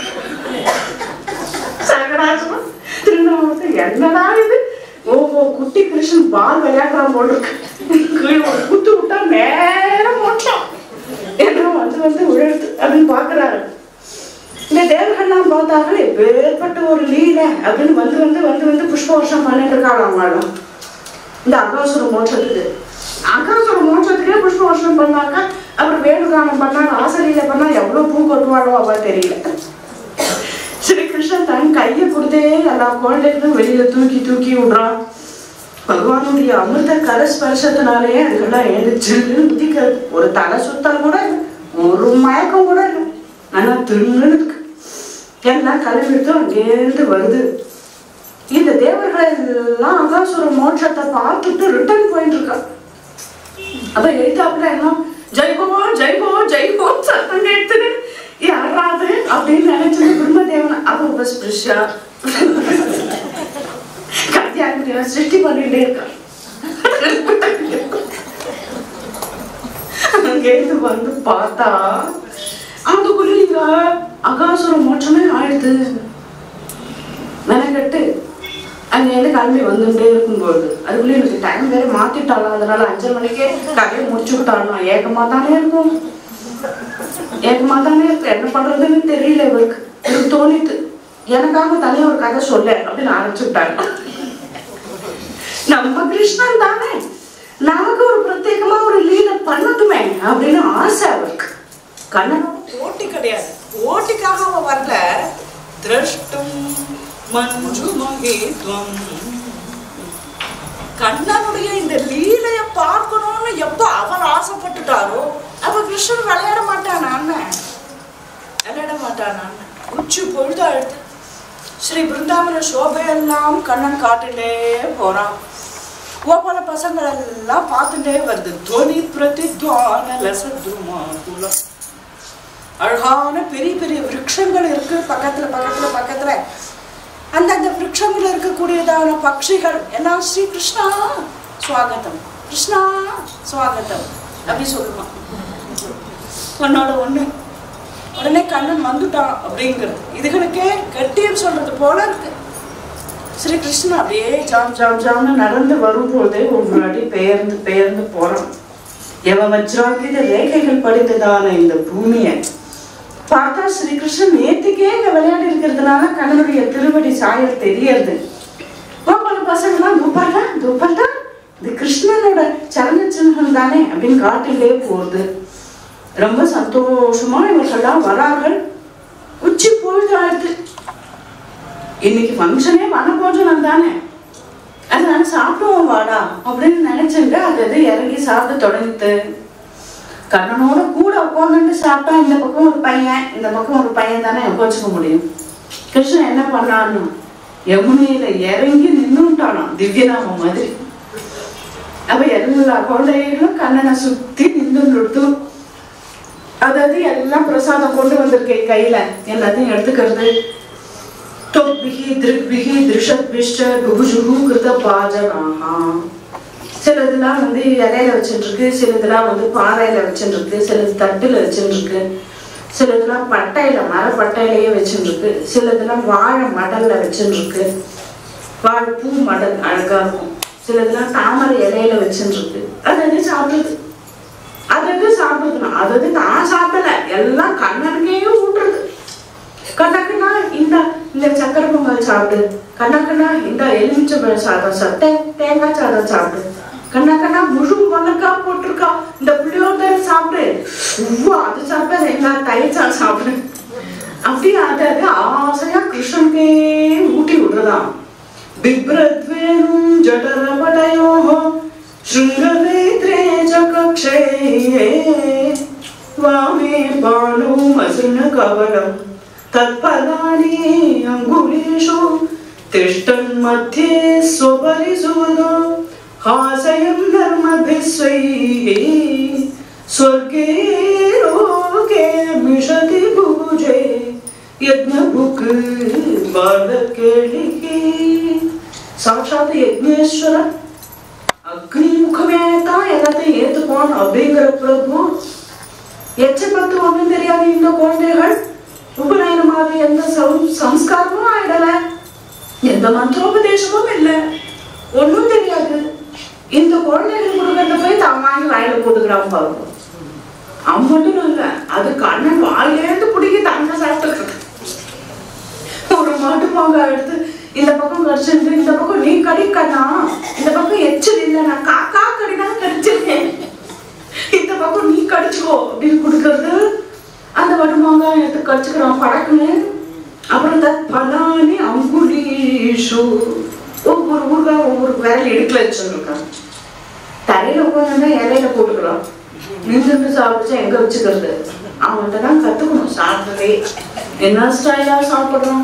சகடாசுரன் திருநாமத்தை என்னடா இது ஓஹோ குட்டி கிருஷ்ணன் பால் விளையாடுறான் போல இருக்கு கீழே ஒரு குத்து விட்டா நேரம் மோட்சம் என்ன வந்து வந்து விழுது அப்படின்னு பாக்குறாரு இந்த தேவர்கள்லாம் பார்த்தாங்களே எப்பேற்பட்ட ஒரு லீலை அப்படின்னு வந்து வந்து வந்து வந்து புஷ்ப வருஷம் பண்ணிட்டு இருக்காங்க அவங்களும் இந்த அகாசுர மோட்சத்துக்கு அகாசுர மோட்சத்துக்கே புஷ்ப வருஷம் பண்ணாக்க அப்புறம் வேணுகானம் பண்ணா ஆசிரியர் பண்ணா எவ்வளவு பூ கொட்டுவாளோ அவ தெரியல ஸ்ரீ கிருஷ்ணன் தன் கையை கொடுத்தே எல்லா குழந்தைகளும் வெளியில தூக்கி தூக்கி விடுறான் பகவானுடைய அமிர்த கர ஸ்பர்சத்தினாலேயே அதுக்கெல்லாம் எழுந்துச்சு குதிக்கிறது ஒரு தலை சுத்தல் கூட இல்லை ஒரு மயக்கம் கூட இல்லை ஆனா திருன்னு இருக்கு எல்லாம் கிளம்பிட்டு அங்கேருந்து வருது இந்த தேவர்கள் எல்லாம் அகாசுர மோட்சத்தை பார்த்துட்டு ரிட்டர்ன் போயிட்டு இருக்கா அப்ப எழுத்தாப்புல எல்லாம் ஜெய்கோ ஜெய்கோ ஜெய்கோ சத்தம் கேட்டு யாராவது அப்படின்னு நினைச்சது பிரம்மதேவன் அப்ப உபஸ்பிருஷா கத்தியாக சிருஷ்டி பண்ணிட்டே இருக்கான் அங்கேருந்து வந்து பார்த்தா அதுக்குள்ள இங்க அகாசுர மோட்சமே ஆயிடுது மெனக்கட்டு அங்கேருந்து கிளம்பி வந்துட்டே இருக்கும்போது அதுக்குள்ளே எனக்கு டைம் வேற மாத்திட்டாலும் அதனால அஞ்சரை மணிக்கே கதையை முடிச்சுக்கிட்டாலும் ஏக்கமா தானே இருக்கும் ஏக்கமா தானே இருக்கு என்ன பண்றதுன்னு தெரியல இவருக்கு எனக்கு தோணித்து எனக்காக தனியா ஒரு கதை சொல்ல அப்படின்னு ஆரம்பிச்சுட்டாங்க நம்ம கிருஷ்ணன் தானே நமக்கு ஒரு பிரத்யேகமா ஒரு லீலை பண்ணட்டுமே அப்படின்னு ஆசை அவருக்கு கண்ணன் போட்டி கிடையாது போட்டிக்காக அவன் வரல திரஷ்டும் மஞ்சு மகேத்வம் கண்ணனுடைய இந்த லீலைய பார்க்கணும்னு எப்ப அவர் ஆசைப்பட்டுட்டாரோ அப்ப கிருஷ்ணன் விளையாட மாட்டான் அண்ணன் விளையாட மாட்டான் அண்ணன் உச்சி பொழுது அழுது ஸ்ரீ பிருந்தாவன சோபையெல்லாம் கண்ணன் காட்டுட்டே போறான் கோபால பசங்கள் எல்லாம் பார்த்துட்டே வருது துவனி பிரதித்வான லசத்ருமாகுல அழகான பெரிய பெரிய விருட்சங்கள் இருக்கு பக்கத்துல பக்கத்துல பக்கத்துல அந்தந்த விருட்சங்கள் இருக்கக்கூடியதான பட்சிகள் எல்லாம் ஸ்ரீ கிருஷ்ணா சுவாகத்தம் கிருஷ்ணா சுவாகத்தம் அப்படி சொல்லுவான் உன்னோட ஒண்ணு உடனே கண்ணன் வந்துட்டான் அப்படிங்கிறது இதுகளுக்கே கட்டியம் சொல்றது போல இருக்கு ஸ்ரீ கிருஷ்ணன் அப்படியே ஜாம் ஜாம் ஜாம்னு நடந்து வரும்போது ஒரு வாட்டி பெயர்ந்து பெயர்ந்து போறான் எவ வஜ்ராங்கித ரேகைகள் படித்ததான இந்த பூமியை பார்த்தா ஸ்ரீகிருஷ்ணன் நேத்துக்கே இங்க விளையாடி இருக்கிறதுனால கண்ணனுடைய திருவடி சாயல் தெரியறது கோபால பசங்களாம் துப்பாட்டா துப்பாட்டா இது கிருஷ்ணனோட சரண சின்னம் தானே அப்படின்னு காட்டிலே போகுது ரொம்ப சந்தோஷமா இவர்கள்லாம் வரார்கள் உச்சி பொழுது ஆயிடுது இன்னைக்கு ஃபங்க்ஷனே வனபோஜனம் தானே அதனால சாப்பிடுவோம் வாடா அப்படின்னு நினைச்சுட்டு அது அது இறங்கி சாப்பிட தொடங்கிட்டு கண்ணனோட கூட உட்காந்துட்டு சாப்பிட்டா இந்த பக்கம் ஒரு பையன் இந்த பக்கம் ஒரு பையன் தானே வச்சுக்க முடியும் கிருஷ்ணன் என்ன பண்ணான்னு யமுனையில இறங்கி நின்னுட்டானாம் திவ்யநாமம் மாதிரி அப்ப எல்லா குழந்தைகளும் கண்ணனை சுத்தி நின்று நிறுத்து அதாவது எல்லாம் பிரசாதம் கொண்டு வந்திருக்கேன் கையில எல்லாத்தையும் எடுத்துக்கிறது தொப்பிகி திருப்பிகி திருஷத்பிஷ்ட குபுஜுகு கிருத பாஜனாகா சிலதெல்லாம் வந்து இலையில வச்சுருக்கு சிலதெல்லாம் வந்து பாறையில வச்சுருக்கு சிலது தட்டுல வச்சுருக்கு சிலதெல்லாம் பட்டையில மரப்பட்டையிலேயே வச்சுருக்கு சிலதெல்லாம் வாழை மடல்ல வச்சுருக்கு வாழைப்பூ மடல் அழகா இருக்கும் சிலதெல்லாம் தாமரை இலையில வச்சுருக்கு அது அது சாப்பிடுது அது அது சாப்பிடுதுனா அது அது நான் சாப்பிடல எல்லாம் கண்ணனுக்கே ஊட்டுறது கண்ணக்குனா இந்த இந்த சக்கரை பொங்கல் சாப்பிடு கண்ணக்குனா இந்த எலுமிச்சை சாதம் சாப்பிட்டு தேங்காய் சாதம் சாப்பிடு கண்ணக்கண்ணா முழு மொளக்கா போட்டிருக்கா இந்த புளியோதரை சாப்பிடு உவ்வா அது சாப்பிட என்ன தயிர் சாதம் சாப்பிடு அப்படி அது அது ஆசையா கிருஷ்ணனுக்கே ஊட்டி விடுறதாம் बिभ्रद्वेणुं जठरपटयोः शृङ्गनेत्रे च कक्षे वामे बाणौ मसृणकवलं तत्फलानि अङ्गुलीषु तिष्ठन् मध्ये स्वपरिसूदो हासयं धर्मभिः स्वैः स्वर्गे लोके मिषति भुजे ಯಜ್ಞಭುಕ್ ಬಾಲಕೇಳಿಗೆ சாட்சாத் யக்னேஸ்வர அக்னி முகமே தான் எல்லாத்தையும் ஏத்துப்பான் அப்படிங்கிற பிரபு எச்ச பத்து ஒண்ணும் தெரியாது இந்த குழந்தைகள் உபநயனமாக எந்த சம்- சம்ஸ்காரமும் ஆயிடல எந்த மந்திரோபதேசமும் இல்லை ஒண்ணும் தெரியாது இந்த குழந்தைகள் கொடுக்கறத போய் தான் வாங்கி வாயில போட்டுக்கிறான் பாருங்க அவன் மட்டும் இல்ல அது கண்ணன் வாயிலேருந்து பிடிக்கி தங்க சாப்பிட்டுக்கிறது ஒரு மாட்டு மாங்காய் எடுத்து இந்த பக்கம் கடிச்சிருந்து இந்த பக்கம் நீ கடிக்கண்ணா இந்த பக்கம் எச்சல் இல்லை நான் காக்கா கடிதான் கடிச்சிருக்கேன் இந்த பக்கம் நீ கடிச்சுக்கோ அப்படின்னு கொடுக்கறது அந்த வடு மாங்காய் எடுத்து கடிச்சுக்கிறான் படக்குன்னு அப்புறம் தத் பலானி அங்குலீஷு ஒவ்வொரு ஊருக்காக ஒவ்வொரு விரல் இடுக்கல வச்சுருக்கான் தரையில உட்காந்து இலையில போட்டுக்கலாம் நின்று சாப்பிடுச்சா எங்க வச்சுக்கிறது அவன்கிட்ட தான் கத்துக்கணும் சாப்பிடவே என்ன ஸ்டைலா சாப்பிடுறோம்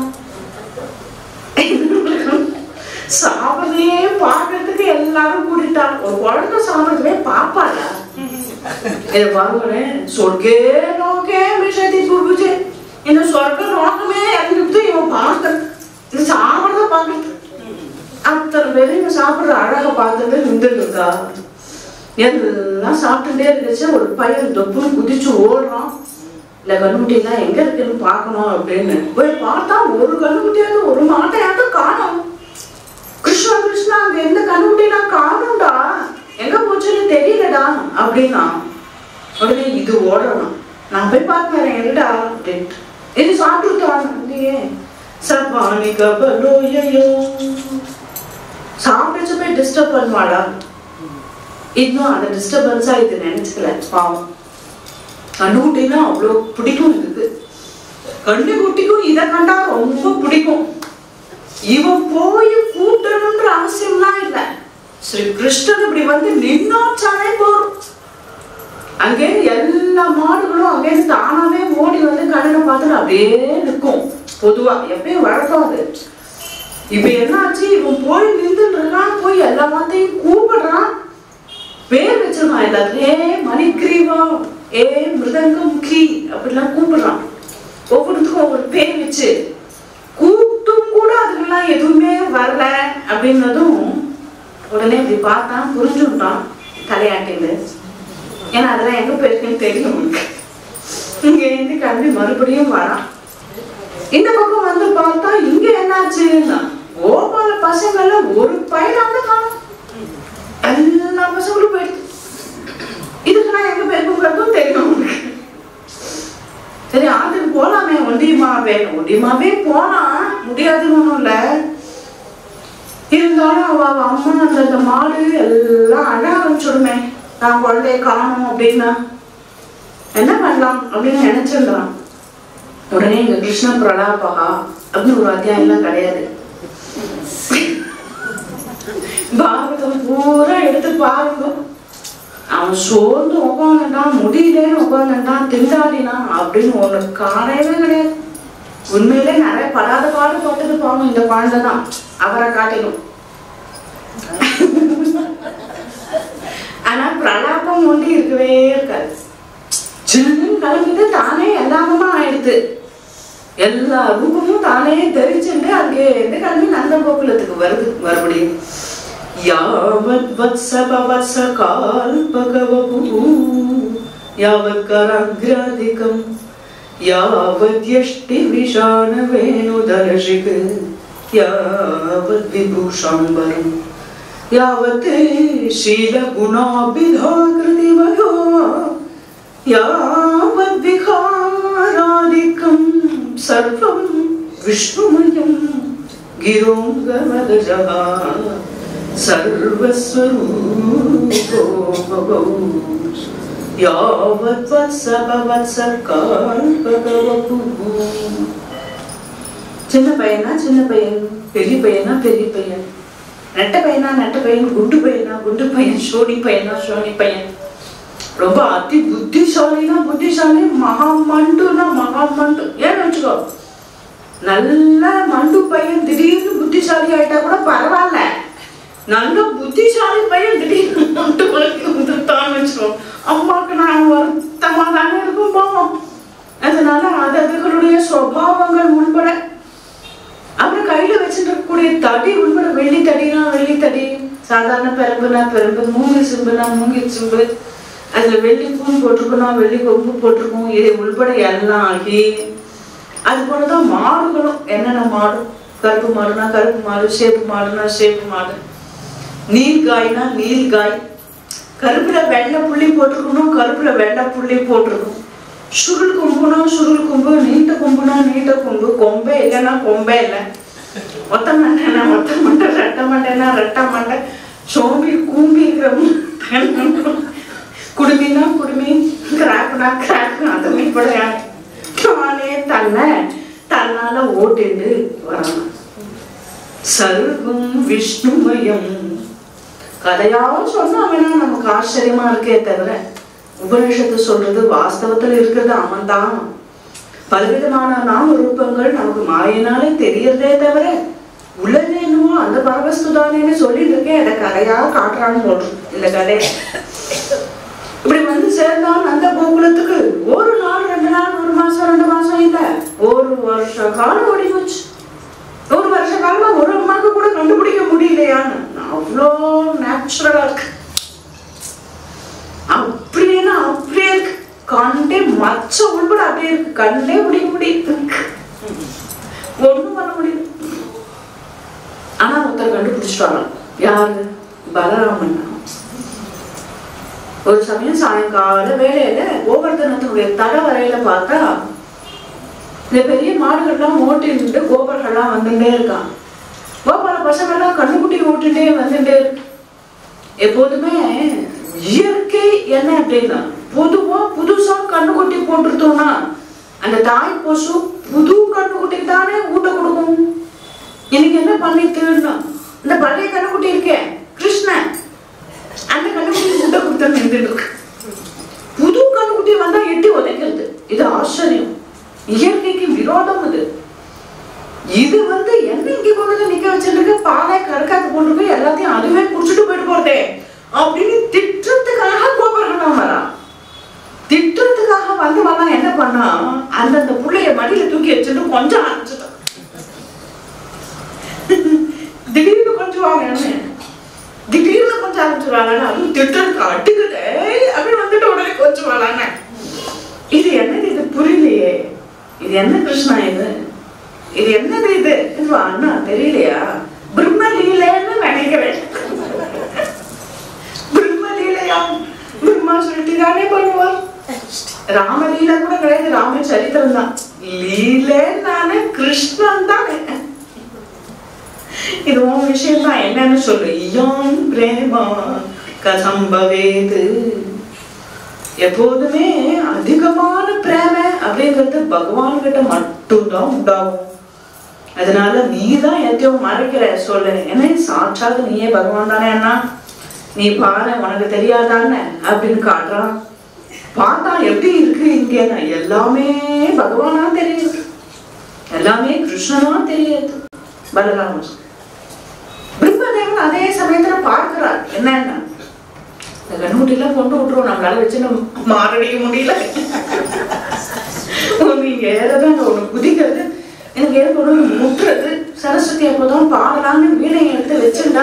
சாப்பிடவே பார்க்கறதுக்கு எல்லாரும் கூட்டிட்டான் ஒரு குழந்தை சாப்பிடவே பாப்பாள இதை பாருங்களேன் சொர்க்கே நோக்கே விஷயத்தை புரிஞ்சு இந்த சொர்க்க நோக்கமே இறங்கிட்டு இவன் பார்க்கறது இது சாப்பிடுறத பார்க்கறது அத்தனை பேரும் இவன் சாப்பிடுற அழகை பார்த்துட்டு நின்றுட்டு இருக்கா எல்லாம் சாப்பிட்டுட்டே இருந்துச்சு ஒரு பையன் தொப்புன்னு குதிச்சு ஓடுறான் இல்ல கண்ணுக்குட்டிலாம் எங்க இருக்குன்னு பார்க்கணும் அப்படின்னு போய் பார்த்தா ஒரு கண்ணுக்குட்டியாவது ஒரு மாட்டையாவது காணும் கிருஷ்ணா கிருஷ்ணா அங்க எந்த கண்ணுக்குட்டிலாம் காணும்டா எங்க போச்சுன்னு தெரியலடா அப்படின்னா உடனே இது ஓடணும் நான் போய் பார்க்கிறேன் எங்கடா அப்படின்ட்டு இது சாப்பிட்டுட்டான் இல்லையே சப்பானி கபலோயோ சாப்பிட்டு போய் டிஸ்டர்ப் பண்ணுவாடா இன்னும் அந்த டிஸ்டர்பன்ஸா இது நினைச்சுக்கல பாவம் கண்ணுக்குட்டினா அவ்வளோ பிடிக்கும் இதுக்கு கண்ணுக்குட்டிக்கும் இதை கண்டா ரொம்ப பிடிக்கும் இவன் போய் கூட்டணும்ன்ற அவசியம்லாம் இல்லை ஸ்ரீ கிருஷ்ணன் இப்படி வந்து நின்னாச்சாலே போறோம் அங்கே எல்லா மாடுகளும் அங்கே தானாவே ஓடி வந்து கடனை பார்த்துட்டு அப்படியே நிற்கும் பொதுவா எப்பயும் வழக்கம் அது இப்ப என்னாச்சு இவன் போய் நின்றுட்டு இருக்கான் போய் எல்லா மாத்தையும் கூப்பிடுறான் பேர் வச்சிருக்கான் எல்லாத்தையும் ஏ மணிக்கிரீவா ஏ மிருதங்கமுகி அப்படிலாம் கூப்பிடுறான் ஒவ்வொருத்துக்கும் ஒவ்வொரு பேர் வச்சு கூட்டும் கூட அதுக்கெல்லாம் எதுவுமே வரல அப்படின்னதும் உடனே இப்படி பார்த்தான் புரிஞ்சுட்டான் தலையாட்டின்னு ஏன்னா அதெல்லாம் எங்க போயிருக்குன்னு தெரியும் உனக்கு இங்க இருந்து கிளம்பி மறுபடியும் வரான் இந்த பக்கம் வந்து பார்த்தா இங்க என்னாச்சுன்னா கோபால பசங்கள்ல ஒரு பையனாவது காணும் எல்லா பசங்களும் போயிடுது இதுக்கு நான் எங்க போயிருக்குங்கிறதும் தெரியும் உனக்கு சரி ஆத்துக்கு போ வேணும் முடியுமாவே போனா முடியாதுன்னு ஒண்ணும் இல்ல இருந்தாலும் அவ அவ அம்மா அந்த அந்த மாடு எல்லாம் அழ ஆரம்பிச்சுடுமே நான் குழந்தைய காணும் அப்படின்னா என்ன பண்ணலாம் அப்படின்னு நினைச்சிருந்தான் உடனே இங்க கிருஷ்ண பிரலாபகா அப்படின்னு ஒரு அத்தியாயம் எல்லாம் கிடையாது பாரதம் பூரா எடுத்து பாருங்க அவன் சோர்ந்து உட்காந்துட்டான் முடியலன்னு உட்காந்துட்டான் திண்டாடினான் அப்படின்னு ஒண்ணு காணவே கிடையாது உண்மையிலே நிறைய படாத பாடு பட்டது பாவம் இந்த குழந்தை தான் அவரை காட்டிலும் ஆனா பிரலாபம் ஒண்டி இருக்கவே இருக்காது சின்ன கிளம்பிட்டு தானே எல்லாமுமா ஆயிடுது எல்லா ரூபமும் தானே தெரிச்சுட்டு அங்கே இருந்து கிளம்பி நந்த கோகுலத்துக்கு வருது மறுபடியும் யாவத் வத்சபவத்ச கால்பகவபு யாவத் கராக்ராதிகம் யாவத் யஷ்டி விஷாண வேணுதர்ஷிக் யாவத் விபூஷாம்பரம் யாவத் शीलगुणाभिधाकृतिवयो यावद् विहारादिकं सर्वं विष्णुमयं गिरोङ्गमदजः सर्वस्वरूपो भवौ यावद्वत्सपवत्सकाल्पकवपुः சின்ன பையனா சின்ன பையன் பெரிய பையனா பெரிய பையன் நெட்ட பையனா நெட்ட பையன் குண்டு பையனா குண்டு பையன் சோனி பையனா சோனி பையன் ரொம்ப அதி புத்திசாலினா புத்திசாலி மகா மண்டுனா மகா மண்டு ஏன்னு வச்சுக்கோ நல்ல மண்டு பையன் திடீர்னு புத்திசாலி ஆயிட்டா கூட பரவாயில்ல நல்ல புத்திசாலி பையன் திடீர்னு மண்டு பையன் வந்துட்டான்னு வச்சுக்கோ அம்மாவுக்கு நான் வருத்தமா தானே இருக்கும் போவோம் அதனால அது அதுகளுடைய சுவாவங்கள் உள்பட அப்புறம் கையில வச்சுட்டு இருக்கக்கூடிய தடி உள்பட வெள்ளி தடினா வெள்ளி தடி சாதாரண பெரம்புனா பெரம்பு மூங்கி சிம்புனா மூங்கி சிம்பு அதுல வெள்ளி பூன் போட்டிருக்கணும் வெள்ளி கொம்பு போட்டிருக்கோம் இது உள்பட எல்லாம் ஆகி அது போலதான் மாடுகளும் என்னென்ன மாடு கருப்பு மாடுனா கருப்பு மாடு சேப்பு மாடுனா சேப்பு மாடு நீர்காய்னா நீர்காய் கருப்புல வெள்ளை புள்ளி போட்டிருக்கணும் கருப்புல வெள்ளை புள்ளி போட்டிருக்கும் சுருள் கொம்புனா சுருள் கொம்பு நீட்ட கொம்புனா நீட்ட கொம்பு கொம்பே இல்லைன்னா கொம்பே இல்லை ஒத்த மண்டைனா ஒத்த மண்டை ரெட்ட மண்டைனா ரெட்ட மண்டை சோம்பி கூம்பி இருக்கிற குடுமினா குடுமி கிராக்குனா கிராக்கு அது மீன்படையாங்க தானே தன்னை தன்னால ஓட்டிண்டு வரணும் சர்வம் விஷ்ணுமயம் கதையா சொன்னா அவனா நமக்கு ஆச்சரியமா இருக்கே தவிர உபனிஷத்து சொல்றது வாஸ்தவத்துல இருக்கிறது அவன்தான் பலவிதமான நாம ரூபங்கள் நமக்கு மாயினாலே தெரியறதே தவிர உள்ளது என்னமோ அந்த பரவஸ்து தானேன்னு சொல்லிட்டு இருக்கேன் அதை கதையா காட்டுறான்னு போடுறோம் இந்த கதையை இப்படி வந்து சேர்ந்தான் அந்த கோகுலத்துக்கு ஒரு நாள் ரெண்டு நாள் ஒரு மாசம் ரெண்டு மாசம் இல்ல ஒரு வருஷ காலம் ஓடி போச்சு ஒரு வருஷ காலமா ஒரு அம்மாக்கு கூட கண்டுபிடிக்க முடியலையான்னு அவ்வளோ நேச்சுரலா இருக்கு அப்படின்னா அப்படியே இருக்கு கண்டே மச்ச உள்பட அப்படியே இருக்கு கண்டே முடிய முடியுது ஒண்ணும் பண்ண முடியல ஆனா ஒருத்தர் கண்டுபிடிச்சிட்டாங்க யாரு பலராமன் ஒரு சமயம் சாயங்கால வேலையில கோவர்தனத்தினுடைய தடவரையில பார்த்தா இந்த பெரிய மாடுகள்லாம் ஓட்டிட்டு கோபர்கள்லாம் வந்துட்டே இருக்கான் கோபால பசங்கள்லாம் கண்ணுக்குட்டி ஓட்டிட்டே வந்துட்டே இருக்கு எப்போதுமே இயற்கை என்ன அப்படின்னா பொதுவா புதுசா கண்ணுக்குட்டி போட்டுருத்தோம்னா அந்த தாய் பசு புது கண்ணுக்குட்டி தானே ஊட்ட கொடுக்கும் இன்னைக்கு என்ன பண்ணிட்டுன்னா இந்த பழைய கண்ணுக்குட்டி இருக்கே கிருஷ்ணன் அந்த கண்ணுக்குட்டி ஊட்ட கொடுத்தா நின்றுட்டு இருக்கு புது கண்ணுக்குட்டி வந்தா எட்டி உதைக்கிறது இது ஆச்சரியம் இயற்கைக்கு விரோதம் இது இது வந்து என்ன இங்க கொண்டு வந்து நிக்க வச்சிருக்கு பாலை கறக்காது கொண்டு போய் எல்லாத்தையும் அதுவே குடிச்சிட்டு போயிட்டு போறதே அப்படின்னு திட்டத்துக்காக கோபுரம் வரான் திட்டத்துக்காக வந்தவன் என்ன பண்ணா அந்தந்த புள்ளைய மடியில தூக்கி வச்சுட்டு கொஞ்சம் ஆரம்பிச்சுட்டான் திடீர்னு கொஞ்சம் வாங்க திடீர்னு கொஞ்சம் ஆரம்பிச்சுருவாங்க அதுவும் திட்டத்துக்கு அட்டுக்கிட்டே அப்படின்னு வந்துட்டு உடனே கொஞ்சம் வாழாங்க இது என்னது இது புரியலையே இது என்ன கிருஷ்ணா இது இது என்னது இது இது அண்ணா தெரியலையா பிரம்ம லீலைன்னு நினைக்கிறேன் பிரம்ம லீலையா பிரம்மா சொல்லிட்டு தானே பண்ணுவார் ராமலீலா கூட கிடையாது ராம சரித்திரம் தான் லீலே நானே கிருஷ்ணன் தானே இது உன் விஷயம் தான் என்னன்னு சொல்லு யம் பிரேமா கசம்பவேது எப்போதுமே அதிகமான பிரேம அப்படிங்கிறது பகவான் கிட்ட மட்டும்தான் உண்டாகும் அதனால நீ தான் எத்தையும் மறைக்கிற சொல்லு என்ன சாட்சாத் நீயே பகவான் தானே அண்ணா நீ பாரு உனக்கு தெரியாதானே அப்படின்னு காட்டுறான் பார்த்தா எப்படி இருக்கு இங்க எல்லாமே பகவானா தெரியுது எல்லாமே கிருஷ்ணனா தெரியுது பலராமன் பிரம்மதேவன் அதே சமயத்துல பார்க்கிறார் என்னன்னா இந்த கண்ணுட்டிலாம் கொண்டு விட்டுருவோம் நம்மளால வச்சு நம்ம மாரடிக்க முடியல நீங்க ஏதாவது ஒண்ணு குதிக்கிறது எனக்கு ஏதோ ஒண்ணு முட்டுறது சரஸ்வதி அப்போதான் பாடலாம்னு வீணை எடுத்து வச்சிருந்தா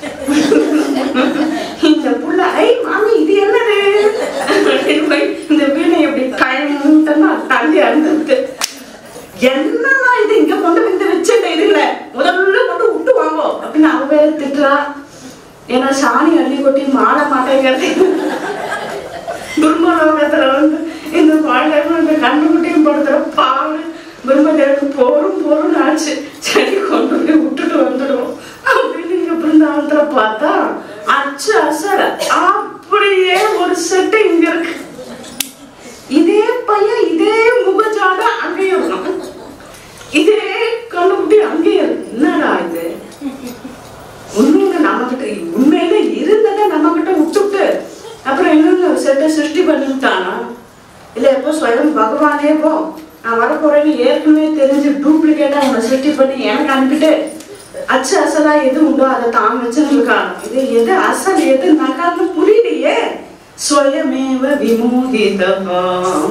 இந்த புள்ள ஐ மாமி இது என்னது அப்படின்னு போய் இந்த வீணை எப்படி கயமுட்டனா தள்ளி அழுந்துட்டு என்னன்னா இது இங்க கொண்டு வந்து வச்சிருந்த இது இல்ல முதல்ல கொண்டு விட்டு வாங்கோ அப்படின்னு அவ வேற திட்டுறா ஏன்னா சாணி அள்ளி கொட்டி மாட மாட்டேங்கிறது பிரம்மலோகத்துல வந்து இந்த வாழ்க்கையில இந்த கண்ணுக்குட்டியும் படுத்துற பாவம் பிரம்மதேவனுக்கு போரும் போரும் ஆச்சு சரி கொண்டு போய் விட்டுட்டு வந்துடுவோம் அப்படின்னு இங்க பிருந்தாவனத்துல பார்த்தா அச்சு அசர அப்படியே ஒரு செட்டு இங்க இருக்கு இதே பையன் இதே முகஜாட அங்கேயும் இருக்கும் இதே கண்ணுக்குட்டி அங்கேயும் இருக்கு என்னடா இது உண்மையில நம்ம கிட்ட உண்மையில இருந்ததை நம்ம கிட்ட விட்டுட்டு அப்புறம் இன்னொன்னு செட்டை சிருஷ்டி பண்ணிட்டானா இல்ல எப்போ ஸ்வயம் பகவானே போ நான் வரப்போறேன்னு ஏற்கனவே தெரிஞ்சு டூப்ளிகேட்டா அவனை சிருஷ்டி பண்ணி எனக்கு அனுப்பிட்டு அச்சு அசலா எது உண்டோ அதை தான் வச்சிருக்காங்க இது எது அசல் எது நகான்னு புரியலையே ஸ்வயமேவ விமோகிதமா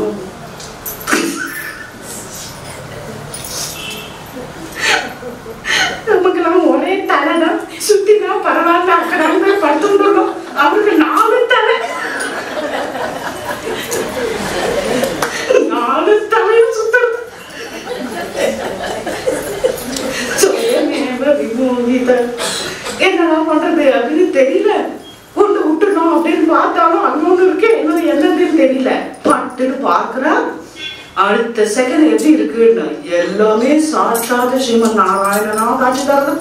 நமக்கெல்லாம் ஒரே தலைதான் சுத்தினா பரவாயில்ல அக்கடாங்க படுத்துட்டோம் அவருக்கு நாலு தலை நாலு தலையும் சுத்துறது சுயமேவ விமோகித என்னடா பண்றது அப்படின்னு தெரியல கொண்டு விட்டுட்டோம் அப்படின்னு பார்த்தாலும் அங்க ஒண்ணு இருக்கு இன்னும் என்னதுன்னு தெரியல பட்டுன்னு பார்க்கறா அடுத்த செகண்ட் எப்படி இருக்குன்னு எல்லாமே சாட்சாத் ஸ்ரீமன் நாராயணனா காட்சி தரது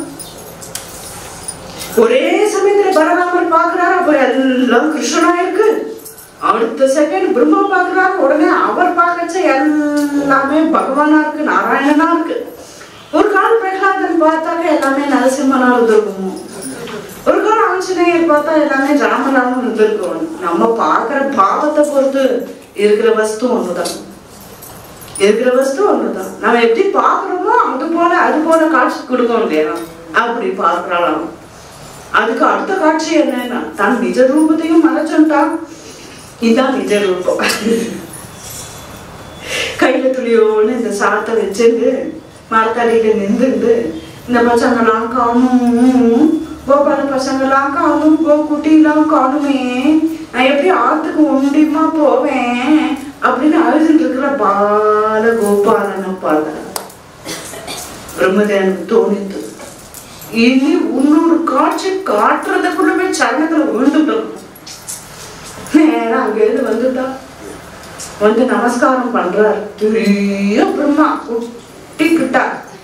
ஒரே சமயத்துல பலராமர் பாக்குறாரு அப்ப எல்லாம் கிருஷ்ணனா இருக்கு அடுத்த செகண்ட் பிரம்மா பாக்குறாரு உடனே அவர் பார்க்கச்ச எல்லாமே பகவானா இருக்கு நாராயணனா இருக்கு ஒரு கால் பிரகலாதன் பார்த்தாக்க எல்லாமே நரசிம்மனா இருந்திருக்கும் ஒரு கால் ஆஞ்சநேயர் பார்த்தா எல்லாமே ராமராவும் இருந்திருக்கும் நம்ம பார்க்கிற பாவத்தை பொறுத்து இருக்கிற வஸ்து ஒண்ணுதான் இருக்கிற வஸ்து ஒண்ணுதான் நம்ம எப்படி பாக்குறோமோ அது போல அது போல காட்சி கொடுக்கணும் இல்லையா அப்படி பார்க்கறாளாம் அதுக்கு அடுத்த காட்சி என்னன்னா தன் நிஜ ரூபத்தையும் மறைச்சுட்டான் இதான் நிஜ ரூபம் கையில துளியோன்னு இந்த சாத்தை வச்சுட்டு மரத்தடியில நின்றுண்டு இந்த பசங்கெல்லாம் காணும் கோபால பசங்கெல்லாம் காணும் கோ குட்டிலாம் காணுமே நான் எப்படி ஆத்துக்கு ஒண்டிமா போவேன் அப்படின்னு அழுதுட்டு இருக்கிற பால கோபாலனை பார்த்தேன் பிரம்மதேவனுக்கு தோணித்து இனி இன்னொரு காட்சி காட்டுறதுக்குள்ளவே சரணத்துல விழுந்துட்டோம் நேரா அங்கேருந்து வந்துட்டான் வந்து நமஸ்காரம் பண்றார் பெரிய பிரம்மா குட்டி கிட்டா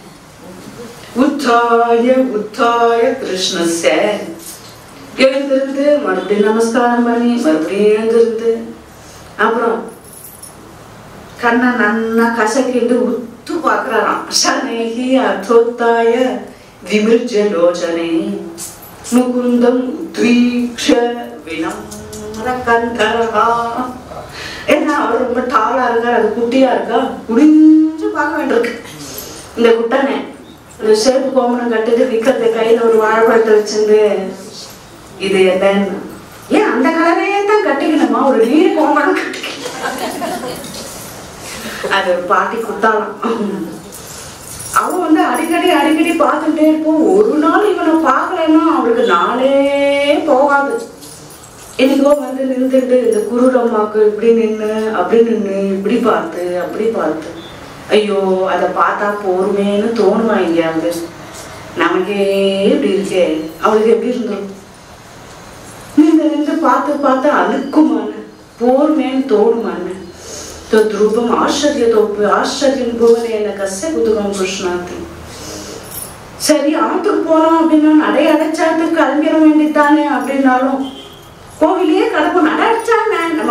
உத்தாய உத்தாய கிருஷ்ணஸ்ய எழுந்திருந்து மறுபடியும் நமஸ்காரம் பண்ணி மறுபடியும் எழுந்திருந்து அப்புறம் கண்ணை நன்னா கசக்கிட்டு உத்து பார்க்கறாராம் சனேகி அர்த்தோத்தாய விமிர்ஜ லோச்சனே முகுந்தம் உத்வீக்ஷ வினம்ர கந்தரகா ஏன்னா அவர் ரொம்ப டாலா இருக்கார் அது குட்டியா இருக்கா குடிஞ்சு பார்க்க வேண்டியிருக்கு இந்த குட்டனை ஒரு சேப்பு கோமனம் கட்டிட்டு விக்கிறது கையில ஒரு வாழைப்பழத்தை வச்சிருந்து இது என்னன்னு ஏன் அந்த கலரையே தான் கட்டிக்கணுமா ஒரு நீர் கோமனம் கட்டிக்கணும் அது ஒரு பாட்டி குத்தாலாம் அவன் வந்து அடிக்கடி அடிக்கடி பார்த்துட்டே இருப்போம் ஒரு நாள் இவனை பார்க்கலன்னா அவளுக்கு நாளே போகாது என்னைக்கோ வந்து நின்றுட்டு இந்த குருடம்மாக்கு இப்படி நின்று அப்படி நின்று இப்படி பார்த்து அப்படி பார்த்து ஐயோ அதை பார்த்தா போருமேன்னு தோணுமா எங்கேயாவது நமக்கே இப்படி இருக்கே அவளுக்கு எப்படி இருந்தோம் நின்று நின்று பார்த்து பார்த்து அழுக்குமான்னு போருமேன்னு தோணுமான்னு தத்ரூபம் ஆச்சரியத்தோப்பு ஆச்சரியம் புவனேன கஸ்ய குதுகம் கிருஷ்ணாத்தி சரி ஆத்துக்கு போறோம் அப்படின்னா நடை அடைச்சாத்துக்கு கிளம்பிட வேண்டியதானே அப்படின்னாலும் கோவிலையே கிடக்கும் நடை அடைச்சாங்க நம்ம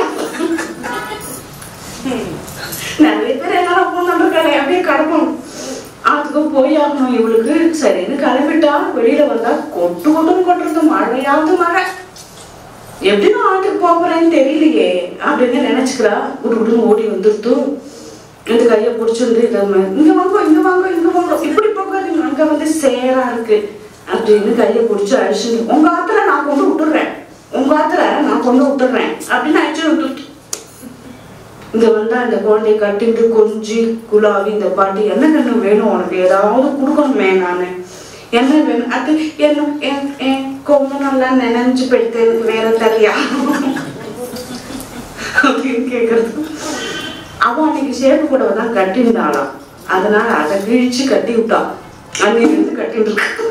நிறைய பேர் எல்லாரும் போன கடை அப்படியே கிடக்கும் ஆத்துக்கு போய் ஆகணும் இவளுக்கு சரின்னு கிளம்பிட்டா வெளியில வந்தா கொட்டு கொட்டுன்னு கொட்டுறது மழையாவது மழை எப்படி நான் ஆட்டுக்கு போறேன்னு தெரியலையே அப்படின்னு நினைச்சுக்கிறா குடு குடுன்னு ஓடி வந்துருத்து இந்த கையை பிடிச்சிருந்து இதை ம- இங்க வாங்க இங்க வாங்க இங்க வாங்க இப்படி போகாதீங்க அங்க வந்து சேரா இருக்கு அப்படின்னு கையை பிடிச்சி அழிச்சுட்டு உங்க ஆத்துல நான் கொண்டு விட்டுறேன் உங்க ஆத்துல நான் கொண்டு விட்டுறேன் அப்படின்னு அழிச்சு விட்டு இங்க வந்தா இந்த குழந்தைய கட்டிட்டு கொஞ்சி குலாவி இந்த பாட்டி என்ன கண்ணு வேணும் உனக்கு ஏதாவது கொடுக்கணுமே நானு என்ன வேணும் அது என்ன என் என் கொம்பு நல்லா நினைஞ்சு போயிட்டு எனக்கு வேற தெரியா அப்படின்னு கேக்குறது அவன் அன்னைக்கு சேப்பு கூட தான் கட்டியிருந்தாளாம் அதனால அதை கிழிச்சு கட்டி விட்டான் அன்னைக்கு இருந்து கட்டிட்டு இருக்கு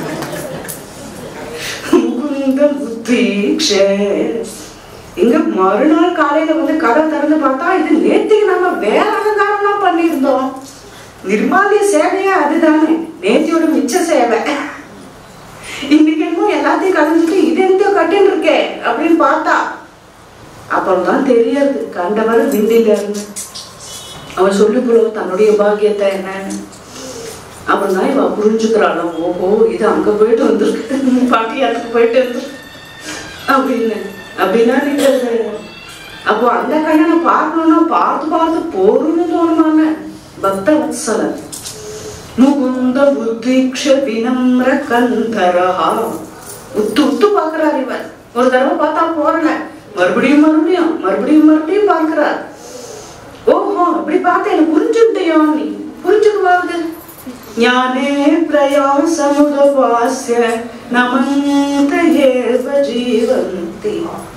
முகுந்த புத்தீக்ஷே இங்க மறுநாள் காலையில வந்து கதை திறந்து பார்த்தா இது நேத்திக்கு நம்ம வேற அலங்காரம்லாம் பண்ணியிருந்தோம் நிர்மாலிய சேவையே அதுதானே நேத்தியோட மிச்ச சேவை இன்னைக்கு என்னமோ எல்லாத்தையும் கலந்துட்டு இது எந்த கட்டின்னு இருக்கே அப்படின்னு பார்த்தா அப்புறம் தான் தெரியாது கண்டவர் விண்டில இருந்து அவன் சொல்லி போடுவோம் தன்னுடைய பாக்கியத்தை என்னன்னு அப்புறம் தான் இவ புரிஞ்சுக்கிறாளாம் ஓஹோ இது அங்க போயிட்டு வந்திருக்கு பாட்டியாருக்கு போயிட்டு வந்திருக்கு அப்படின்னு அப்படின்னா நீங்க அப்போ அந்த கண்ணனை பார்க்கணும்னா பார்த்து பார்த்து போறணும்னு தோணுமான பக்த வத்சலன் முகுந்த புத்திக்ஷ வினம்ர கந்தரஹா உத்து உத்து பார்க்கறார் இவர் ஒரு தடவை பார்த்தா போறல மறுபடியும் மறுபடியும் மறுபடியும் மறுபடியும் பார்க்கிறார் ஓஹோ இப்படி பார்த்து எனக்கு புரிஞ்சுட்டியோ நீ புரிஞ்சுக்குவாது ஞானே பிரயாசமுதபாஸ்ய நமந்த ஏவ ஜீவந்தி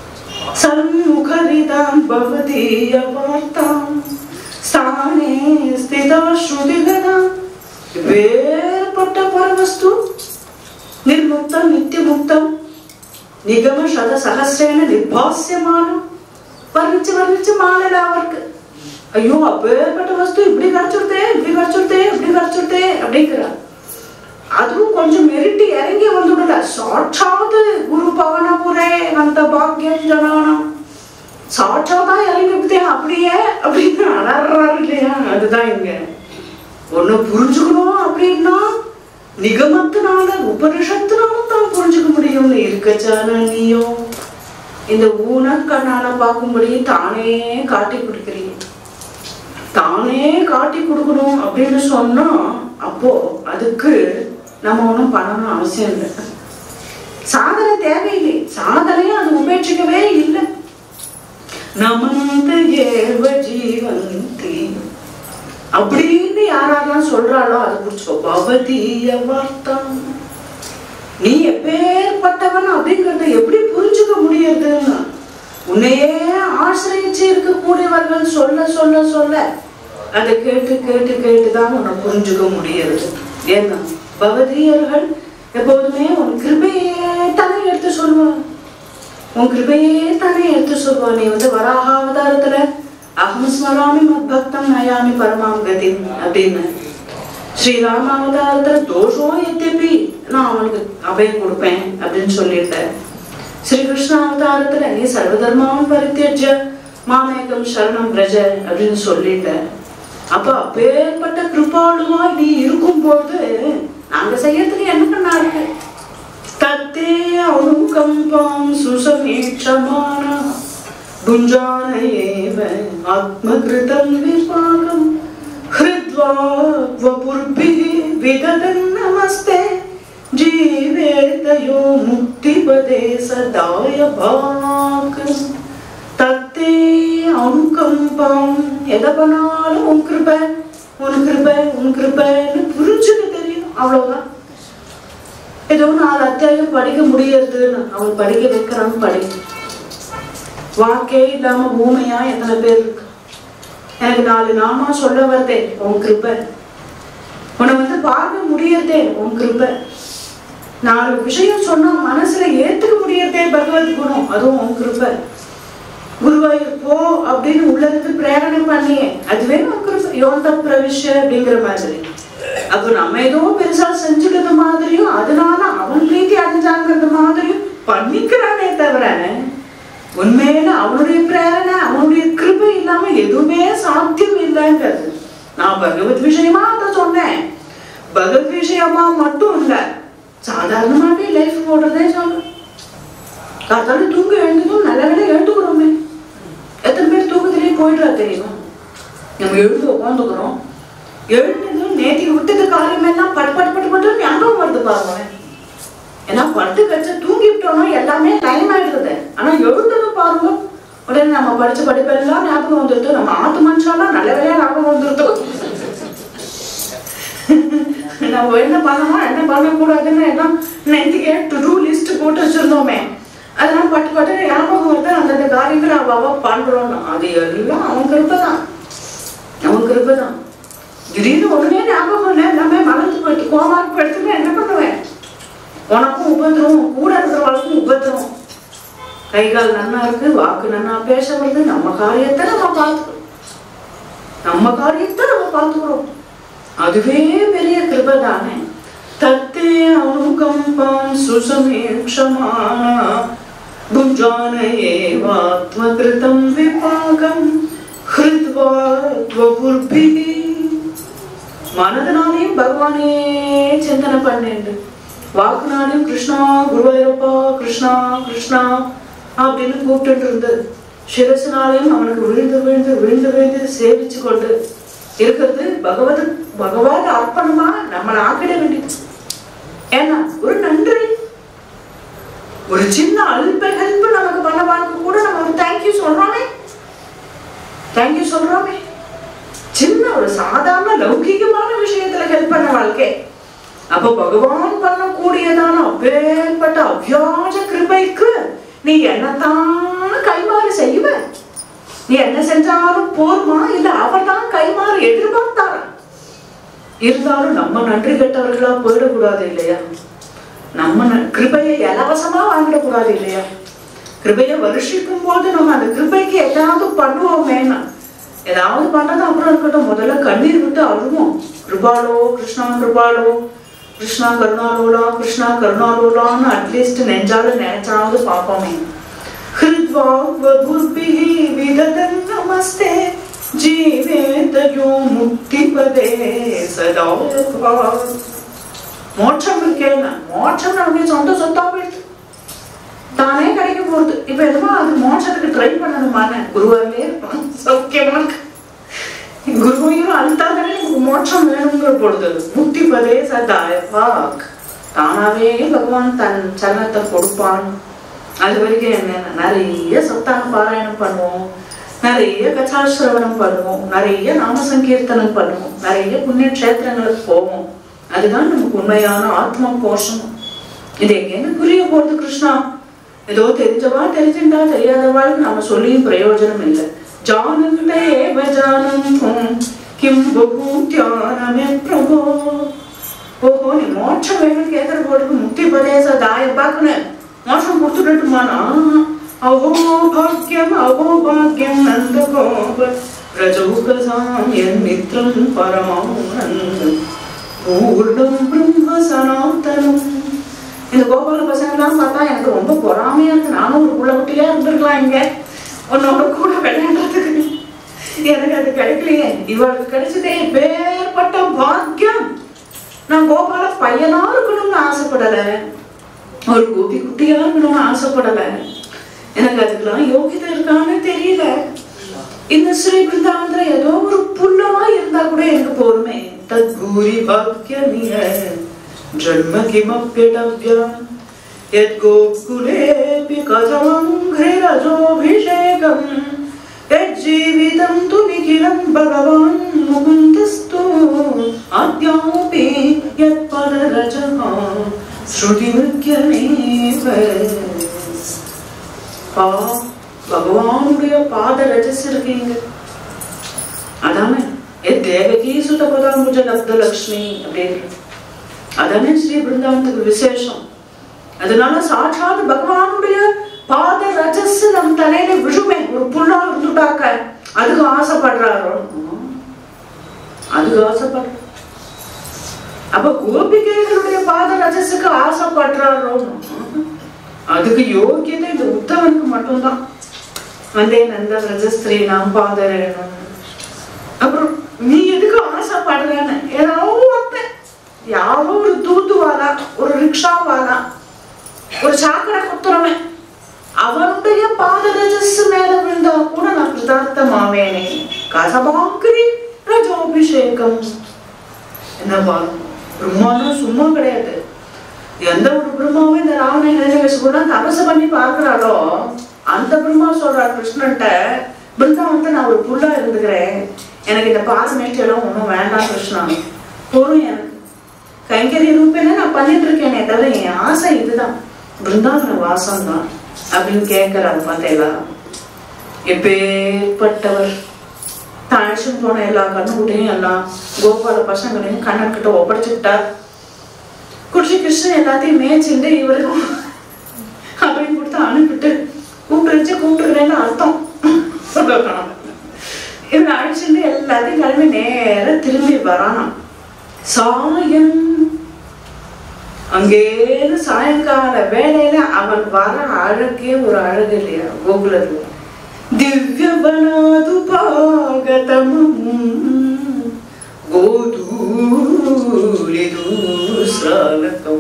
சண்முகரிதாம் பவதீய வார்த்தாம் ஸ்தானே ஸ்திதா ஸ்ருதிகதாம் வேறுபட்ட பரவஸ்து நிர்முக்தம் நித்தியமுக்தம் நிகம சத சகசிரேன நிர்பாசியமானம் வர்ணிச்சு வர்ணிச்சு மாலடா அவருக்கு ஐயோ அப்பேற்பட்ட வஸ்து இப்படி கிடைச்சுடுதே இப்படி கிடைச்சுடுதே இப்படி கிடைச்சுடுதே அப்படிங்கிறா அதுவும் கொஞ்சம் மெரிட்டி இறங்கி வந்துடல சாட்சாத் குரு பவனபுரே அந்த பாக்கியம் ஜனானம் சாட்சாத்தா இறங்கிவிட்டே அப்படியே அப்படின்னு அலறாரு இல்லையா அதுதான் இங்க ஒண்ணு புரிஞ்சுக்கணும் அப்படின்னா நிகமத்தினால உபனிஷத்தினால தான் புரிஞ்சுக்க முடியும்னு இருக்கச்சான நீயும் இந்த ஊனக்கண்ணால பார்க்கும்படி தானே காட்டி கொடுக்குறீங்க தானே காட்டி கொடுக்கணும் அப்படின்னு சொன்னா அப்போ அதுக்கு நம்ம ஒன்றும் பண்ணணும் அவசியம் இல்லை சாதனை தேவையில்லை சாதனையும் அது உபேட்சிக்கவே இல்லை நமந்த ஏவ ஜீவந்தி அப்படின்னு யாரெல்லாம் சொல்றாளோ அதை புடிச்சுக்கோ பவதீய வார்த்தம் நீ எப்பேற்பட்டவன் அப்படிங்கறத எப்படி புரிஞ்சுக்க முடியுதுன்னா உன்னையே ஆசிரியச்சு இருக்கக்கூடியவர்கள் சொல்ல சொல்ல சொல்ல அதை கேட்டு கேட்டு கேட்டுதான் உன்னை புரிஞ்சுக்க முடியுது ஏன்னா பவதியர்கள் எப்போதுமே உன் கிருபையே தானே எடுத்து சொல்லுவாங்க உன் கிருபையே தானே எடுத்து சொல்லுவா நீ வந்து வராக அவதாரத்துல அகம் ஸ்மராமி மத் பக்தம் நயாமி பரமாம் கதி அப்படின்னு ஸ்ரீராம அவதாரத்துல தோஷம் எத்தப்பி நான் அவனுக்கு அபயம் கொடுப்பேன் அப்படின்னு சொல்லிட்டேன் ஸ்ரீ கிருஷ்ண அவதாரத்துல நீ சர்வதர்மாவும் பரித்தியஜ மாமேகம் சரணம் பிரஜ அப்படின்னு சொல்லிட்டேன் அப்ப அப்பேற்பட்ட கிருபாளுவா நீ இருக்கும்போது நாங்க செய்யறதுக்கு என்ன பண்ணா இருக்கு தத்தே அணுகம்பாம் சுசமீட்சமான புஞ்சான ஏவ ஆத்மகிருதம் விபாகம் ஹிருத்வா வபுர்பிः விததன் நமஸ்தே ஜீவேதயோ முக்திபதே சதாய பாக் தத்தே அனுகம்பாம் எதை பண்ணாலும் உன் கிருபை உன் கிருபை உன் கிருபைன்னு புரிஞ்சுக்க தெரியும் அவ்வளவுதான் ஏதோ நாலு அத்தியாயம் படிக்க முடியறதுன்னு அவன் படிக்க வைக்கிறான் படி வாக்கே இல்லாம ஊமையா எத்தனை பேர் இருக்கு எனக்கு நாலு நாமா சொல்ல வருதே உன் கிருபை உன்னை வந்து பார்க்க முடியறதே உன் கிருபை நாலு விஷயம் சொன்னா மனசுல ஏத்துக்க முடியறதே பகவத் குணம் அதுவும் உன் கிருபை குருவாயூர் போ அப்படின்னு உள்ள இருந்து பிரேரணை பண்ணி அதுவே நமக்கு யோந்த பிரவிஷ்ய அப்படிங்கிற மாதிரி அப்ப நம்ம ஏதோ பெருசா செஞ்சுக்கிறது மாதிரியும் அதனால அவன் பிரீத்தி அடைஞ்சாங்கிறது மாதிரியும் பண்ணிக்கிறானே தவிர உண்மையில அவனுடைய பிரேரணை அவனுடைய கிருபை இல்லாம எதுவுமே சாத்தியம் இல்லைங்கிறது நான் பகவத் விஷயமா அதை சொன்னேன் பகவத் விஷயமா மட்டும் இல்ல சாதாரணமாவே லைஃப் போடுறதே சொல்லும் காத்தாலும் தூங்க எழுந்ததும் நல்ல வேலை எழுந்துக்கிறோமே எத்தனை பேர் தூக்கத்திலேயே போயிடுறா தெரியுமா நம்ம எழுந்து உட்காந்துக்கிறோம் எழுந்ததும் நேத்திக்கு விட்டது காரியம் எல்லாம் பட்டு பட்டு பட்டு பட்டு ஞாபகம் வருது பாருங்களேன் ஏன்னா படுத்து கச்ச தூங்கிவிட்டோம்னா எல்லாமே டைம் ஆயிடுறது ஆனா எழுந்ததும் பாருங்க உடனே நம்ம படிச்ச படிப்பெல்லாம் ஞாபகம் வந்துருது நம்ம ஆத்து மனுஷாலாம் நல்ல வேலையா ஞாபகம் வந்துருது நம்ம என்ன பண்ணணும் என்ன பண்ணக்கூடாதுன்னு எல்லாம் நேற்றுக்கே டு டூ லிஸ்ட் போட்டு வச்சிருந்தோமே அதெல்லாம் பட்டு பட்டு ஞாபகம் வருது அந்தந்த காரியங்களை அவ அவ பண்றோம்னு அது எல்லாம் அவன் கிருப்பை தான் அவன் கிருப்பை தான் திடீர்னு உடனே ஞாபகம் இல்லை எல்லாமே மறந்து போயிட்டு கோமாக்கு போயிடுச்சுன்னா என்ன பண்ணுவேன் உனக்கும் உபத்திரம் கூட இருக்கிறவளுக்கும் உபத்திரம் கை கால் நன்னா இருக்கு வாக்கு நன்னா பேச வருது நம்ம காரியத்தை நம்ம பார்த்துக்கிறோம் நம்ம காரியத்தை நம்ம பார்த்துக்கிறோம் அதுவே பெரிய கிருபை தானே தத்தே அனுகம்பாம் சுசமேக்ஷமான புஞ்சான ஏவாத்மகிருதம் விபாகம் ஹிருத்வா துவபுர்பிஹி மனதனாலையும் பகவானே சிந்தனை பண்ணேன் வாக்குனாலையும் கிருஷ்ணா குருவாயூரப்பா கிருஷ்ணா கிருஷ்ணா அப்படின்னு கூப்பிட்டு இருந்தது சிரசினாலையும் அவனுக்கு விழுந்து விழுந்து விழுந்து விழுந்து சேவிச்சு கொண்டு இருக்கிறது பகவத் பகவான் அர்ப்பணமா நம்மளை ஆக்கிட வேண்டியது ஏன்னா ஒரு நன்றி ஒரு சின்ன அல்ப ஹெல்ப் நமக்கு பண்ணவானுக்கு கூட நம்ம ஒரு தேங்க்யூ சொல்றோமே தேங்க்யூ சொல்றோமே சின்ன ஒரு சாதாரண லௌகிகமான விஷயத்துல ஹெல்ப் பண்ண வாழ்க்கை அப்ப பகவான் பண்ணக்கூடியதான அப்பேற்பட்ட அவ்யாஜ கிருபைக்கு நீ என்னத்தான் கைமாறு செய்வ நீ என்ன செஞ்சாலும் போர்மா இல்ல அவர் தான் கைமாறு எதிர்பார்த்தாரா இருந்தாலும் நம்ம நன்றி கெட்டவர்களா போயிடக்கூடாது இல்லையா நம்ம ந- கிருபையை இலவசமா வாங்கிடக்கூடாது இல்லையா கிருபையை வருஷிக்கும் போது நம்ம அந்த கிருபைக்கு ஏதாவது பண்ணுவோமேனா ஏதாவது பண்ணது அப்புறம் இருக்கட்டும் முதல்ல கண்ணீர் விட்டு அழுவோம் கிருபாலோ கிருஷ்ணா கிருபாலோ கிருஷ்ணா கருணாலோலா கிருஷ்ணா கருணாலோலான்னு அட்லீஸ்ட் நெஞ்சால நினைச்சாவது பார்ப்போமே ஹிருத்வா வபுர்பிஹி விததன் நமஸ்தே ஜீவேதயோ முக்திபதே சதா மோட்சம் இருக்கேன்னா மோட்சம் நமக்கு சொந்த சொத்தா போயிடுது தானே கிடைக்க போகுது இப்ப எதுமா அது மோட்சத்துக்கு ட்ரை பண்ணணுமான குருவாலே இருப்பான் சௌக்கியமா இருக்கு. குருவையும் அழுத்தாதானே நமக்கு மோட்சம் வேணுங்கிற பொழுது முக்தி பதே சதாய வாக் தானாவே பகவான் தன் சரணத்தை கொடுப்பான் அது வரைக்கும் என்ன நிறைய சத்தான பாராயணம் பண்ணுவோம் நிறைய கச்சாசிரவணம் பண்ணுவோம் நிறைய நாம சங்கீர்த்தனம் பண்ணுவோம் நிறைய புண்ணிய கஷேத்திரங்களுக்கு போவோம் அதுதான் நமக்கு உண்மையான ஆத்ம போஷம் இது எங்கேன்னு புரிய போறது கிருஷ்ணா ஏதோ தெரிஞ்சவா தெரிஞ்சுட்டா தெரியாதவாளுக்கு நாம சொல்லியும் பிரயோஜனம் இல்லை ஜானந்தே ஜானம் கிம் பகூத்யானமே பிரபோ ஓஹோ நீ மோட்சம் வேணும் கேட்கற போடுக்கு முக்தி பிரதேச தாய பாக்குன மோட்சம் கொடுத்துட்டுமானா அஹோ பாக்கியம் அஹோ பாக்கியம் நந்த கோப ரஜௌகசாம் என் மித்ரம் பரமானந்தம் பூர்ணம் பிரம்ம சனாதனம் இந்த கோபால பசங்கள்லாம் பார்த்தா எனக்கு ரொம்ப பொறாமையா இருக்கு நானும் ஒரு புள்ள குட்டியா இருந்திருக்கலாம் இங்க உன்னோட கூட விளையாடுறதுக்கு எனக்கு அது கிடைக்கலையே இவளுக்கு கிடைச்சதே பேர்பட்ட பாக்கியம் நான் கோபால பையனா இருக்கணும்னு ஆசைப்படல ஒரு கோபி குட்டியா இருக்கணும்னு ஆசைப்படல எனக்கு அதுக்கெல்லாம் யோகிதை இருக்கான்னு தெரியல இந்த ஸ்ரீ பிருந்தாவனத்துல ஏதோ ஒரு புல்லா இருந்தா கூட எனக்கு போருமே தத் பூரி பாக்கிய ஜன்ம கிமப்பியடவ்யம் यत् गोकुलेऽपि कथमङ्घ्रिरजोऽभिषेकम् यज्जीवितं तु निखिलं भगवान् मुकुन्दस्तु अद्यापि यत्पदरजः श्रुतिमृग्यमेव பா பகவானுடைய பாத ரஜஸ் இருக்கீங்க அதானே ஏ தேவகி சுத பதாம்புஜ லப்த லக்ஷ்மி அப்படின்னு அதானே ஸ்ரீ பிருந்தாவனத்துக்கு விசேஷம் அதனால சாட்சாத் பகவானுடைய பாத ரஜஸ் நம் தலையில விழுமே ஒரு கொடுத்துட்டாக்க அதுக்கு ஆசைப்படுறாரோ அதுக்கு ஆசைப்படுற அப்ப கோபிகைகளுடைய பாத ரஜஸுக்கு ஆசைப்படுறாரோ அதுக்கு யோக்கியதை இந்த உத்தவனுக்கு மட்டும்தான் வந்தே நந்த ரஜஸ்திரீ நாம் பாதரேனும் அப்புறம் நீ எதுக்கு ஆசைப்படுறேன்னு ஏதோ ஒருத்தன் யாரோ ஒரு தூதுவாலா ஒரு ரிக்ஷாவாலா ஒரு சாக்கடை குத்துறவன் அவனுடைய பாத ரஜஸ் மேல விழுந்தா கூட நான் கிருதார்த்தமாவேனே கசபாங்கிரி ரஜோபிஷேகம் என்னப்பா பிரம்மாவும் சும்மா கிடையாது எந்த ஒரு பிரம்மாவும் இந்த ராவணை நினைவு கூட தபசு பண்ணி பார்க்கிறாளோ அந்த பிரம்மா சொல்றார் கிருஷ்ணன்ட்ட பிருந்தாவனத்தை நான் ஒரு புல்லா இருந்துக்கிறேன் எனக்கு இந்த பாசமேஷ்டி எல்லாம் ஒன்றும் வேண்டாம் கிருஷ்ணா போதும் எனக்கு கைங்கரிய ரூபேன நான் பண்ணிட்டு இருக்கேனே தவிர என் ஆசை இதுதான் பிருந்தாவன வாசம் தான் அப்படின்னு கேட்கிறாரு பார்த்தேலா எப்பேற்பட்டவர் தாழ்ச்சின்னு போன எல்லா கண்ணுக்குட்டையும் எல்லாம் கோபால பசங்களையும் கண்ணன் கிட்ட ஒப்படைச்சுட்டார் குடிச்சு கிருஷ்ணன் எல்லாத்தையும் மேய்ச்சிட்டு இவருக்கும் அப்படின்னு கொடுத்து அனுப்பிட்டு கூப்பிட்டு வச்சு கூப்பிட்டுக்கிறேன்னு அர்த்தம் சொல்லணும் இவனை அழிச்சுட்டு எல்லாத்தையும் கிளம்பி நேர திரும்பி வரானாம் சாயம் அங்கேருந்து சாயங்கால வேலையில அவன் வர அழகே ஒரு அழகு இல்லையா கோகுலத்துல திவ்யவனாது பாகதமம் கோதூரிதூஸ்ராலகம்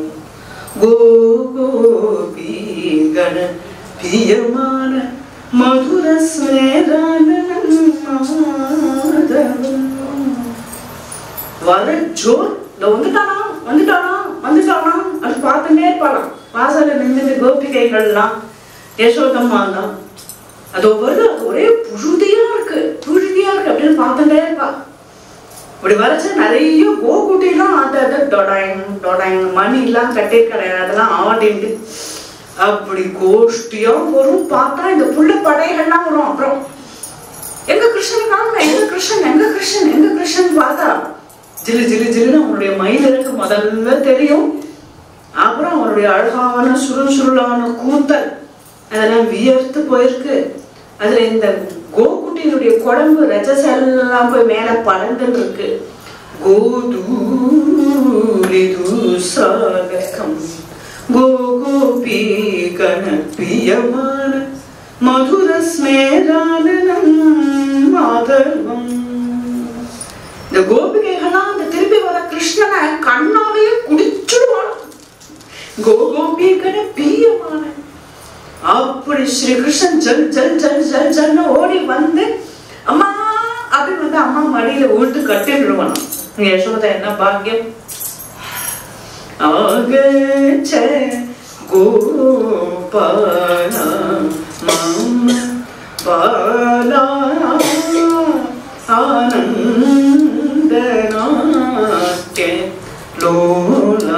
கோகோபி கண பியமான மதுர வர ஜோர் இந்த வந்துட்டானா வந்துட்டானா வந்துட்டானா அது பார்த்துட்டே இருப்பாளாம் வாசல்ல நின்று கோபிகைகள்லாம் யசோதம்மா தான் அது ஒவ்வொரு அது ஒரே புழுதியா இருக்கு புழுதியா இருக்கு அப்படின்னு பார்த்துட்டே இருப்பா இப்படி வரைச்ச நிறைய கோகுட்டிலாம் அது அது டொடாயின் டொடாயின் மணி எல்லாம் கட்டிருக்கிறேன் அதெல்லாம் ஆடிண்டு அப்படி கோஷ்டியா வரும் பார்த்தா இந்த புள்ள படைகள்லாம் வரும் அப்புறம் எங்க கிருஷ்ணன் காணுமே எங்க கிருஷ்ணன் எங்க கிருஷ்ணன் எங்க கிருஷ்ணன் பார்த்தா ஜிலு ஜிலு ஜிலுன்னு அவனுடைய மயிலிறகு முதல்ல தெரியும் அப்புறம் அவருடைய அழகான சுருள் சுருளான கூந்தல் அதெல்லாம் வியர்த்து போயிருக்கு அதுல இந்த கோகுட்டியினுடைய குழம்பு ரஜஸ் எல்லாம் போய் மேல பறந்துன்னு இருக்கு கோதூலிதுசாகரம் கோகோபி கணப்பியமான மதுர ஸ்மேரானனம் மாதவம் இந்த கோபிகைகள்லாம் அந்த திரும்பி வர கிருஷ்ணனை கண்ணாலேயே குடிச்சுடுவான் கோகோபி கணப்பியமான அப்படி ஸ்ரீ கிருஷ்ணன் ஜல் ஜல் ஜல் ஜல் ஜல்னு ஓடி வந்து அம்மா அப்படின்னு வந்து அம்மா மடியில விழுந்து கட்டி விடுவான் யசோதா என்ன பாக்கியம் ஆகச்ச கோபால மம பாலா ஆனந்தநாட்டிய லோலா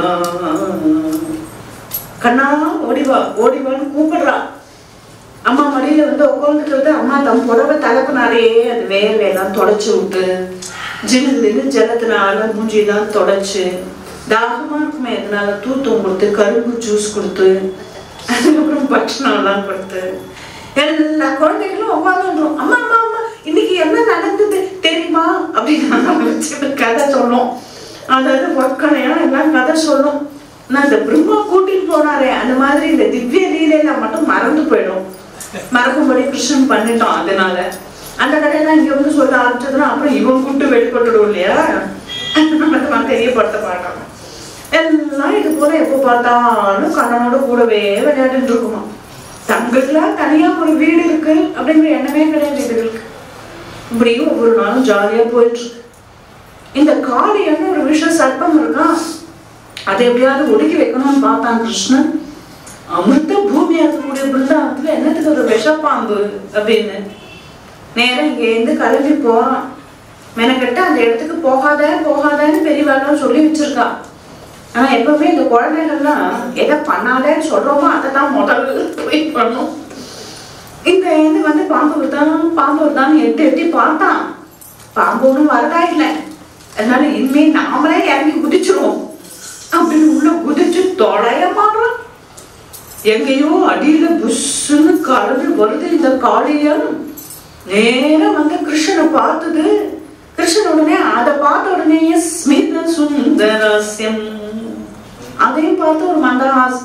கண்ணா ஓடிவா ஓடிவான்னு கூப்பிடுறா அம்மா மடியில வந்து உட்காந்துட்டு அம்மா தம் புடவை தலைப்புனாலேயே அது வேர்வையெல்லாம் தொடச்சு விட்டு ஜில்லுன்னு ஜலத்தினால மூஞ்சியெல்லாம் தொடச்சு தாகமா இருக்குமே அதனால தூத்தம் கொடுத்து கரும்பு ஜூஸ் கொடுத்து அதுக்கப்புறம் பட்சணம்லாம் கொடுத்து எல்லா குழந்தைகளும் உட்காந்துருந்தோம் அம்மா அம்மா அம்மா இன்னைக்கு என்ன நடந்தது தெரியுமா அப்படின்னு வச்சு கதை சொல்லும் அதாவது வக்கனையா எல்லாம் கதை சொல்லும் நான் இந்த பிரம்மா கூட்டிட்டு போனாரே அந்த மாதிரி இந்த திவ்ய லீலையில மட்டும் மறந்து போயிடும் மறக்கும்படி கிருஷ்ணன் பண்ணிட்டோம் அதனால அந்த கதையெல்லாம் இங்க வந்து சொல்ல ஆரம்பிச்சதுன்னா அப்புறம் இவன் கூப்பிட்டு வெளிப்பட்டுடும் இல்லையா நமக்கு தெரியப்படுத்த மாட்டான் எல்லாம் இது போல எப்போ பார்த்தாலும் கண்ணனோட கூடவே விளையாடிட்டு இருக்குமா தங்களுக்குலாம் தனியா ஒரு வீடு இருக்கு அப்படிங்கிற எண்ணமே கிடையாது இதுகளுக்கு இப்படியும் ஒவ்வொரு நாளும் ஜாலியா போயிட்டு இருக்கு இந்த காளியன்னு ஒரு விஷ சர்ப்பம் இருக்கா அதை எப்படியாவது ஒடுக்கி வைக்கணும்னு பார்த்தான் கிருஷ்ணன் அமிர்த பூமியா இருக்கக்கூடிய பிருந்தாவனத்துல என்னத்துக்கு ஒரு விஷப்பாம்பு அப்படின்னு நேரம் இங்க இருந்து கிளம்பி போறான் மெனக்கெட்டு அந்த இடத்துக்கு போகாத போகாதன்னு பெரியவாள்லாம் சொல்லி வச்சிருக்கா ஆனா எப்பவுமே இந்த குழந்தைகள்லாம் எதை பண்ணாதேன்னு சொல்றோமோ அதை தான் முதல்ல போய் பண்ணும் இந்த இது வந்து பாம்பு வருதான் பாம்பு வருதான்னு எட்டி எட்டி பார்த்தான் பாம்பு ஒன்றும் வரதா இல்லை அதனால இனிமே நாமளே இறங்கி குதிச்சிருவோம் அப்படின்னு உள்ள குதிச்சு தொடைய மாட்டான் எங்கேயோ அடியில புஷ்ஷுன்னு கலந்து வருது இந்த காளியன் நேரா வந்து கிருஷ்ணனை பார்த்தது கிருஷ்ணன் உடனே அதை பார்த்த உடனே ஸ்மித சுந்தரஸ்யம் அதையும் பார்த்து ஒரு மந்தஹாசம்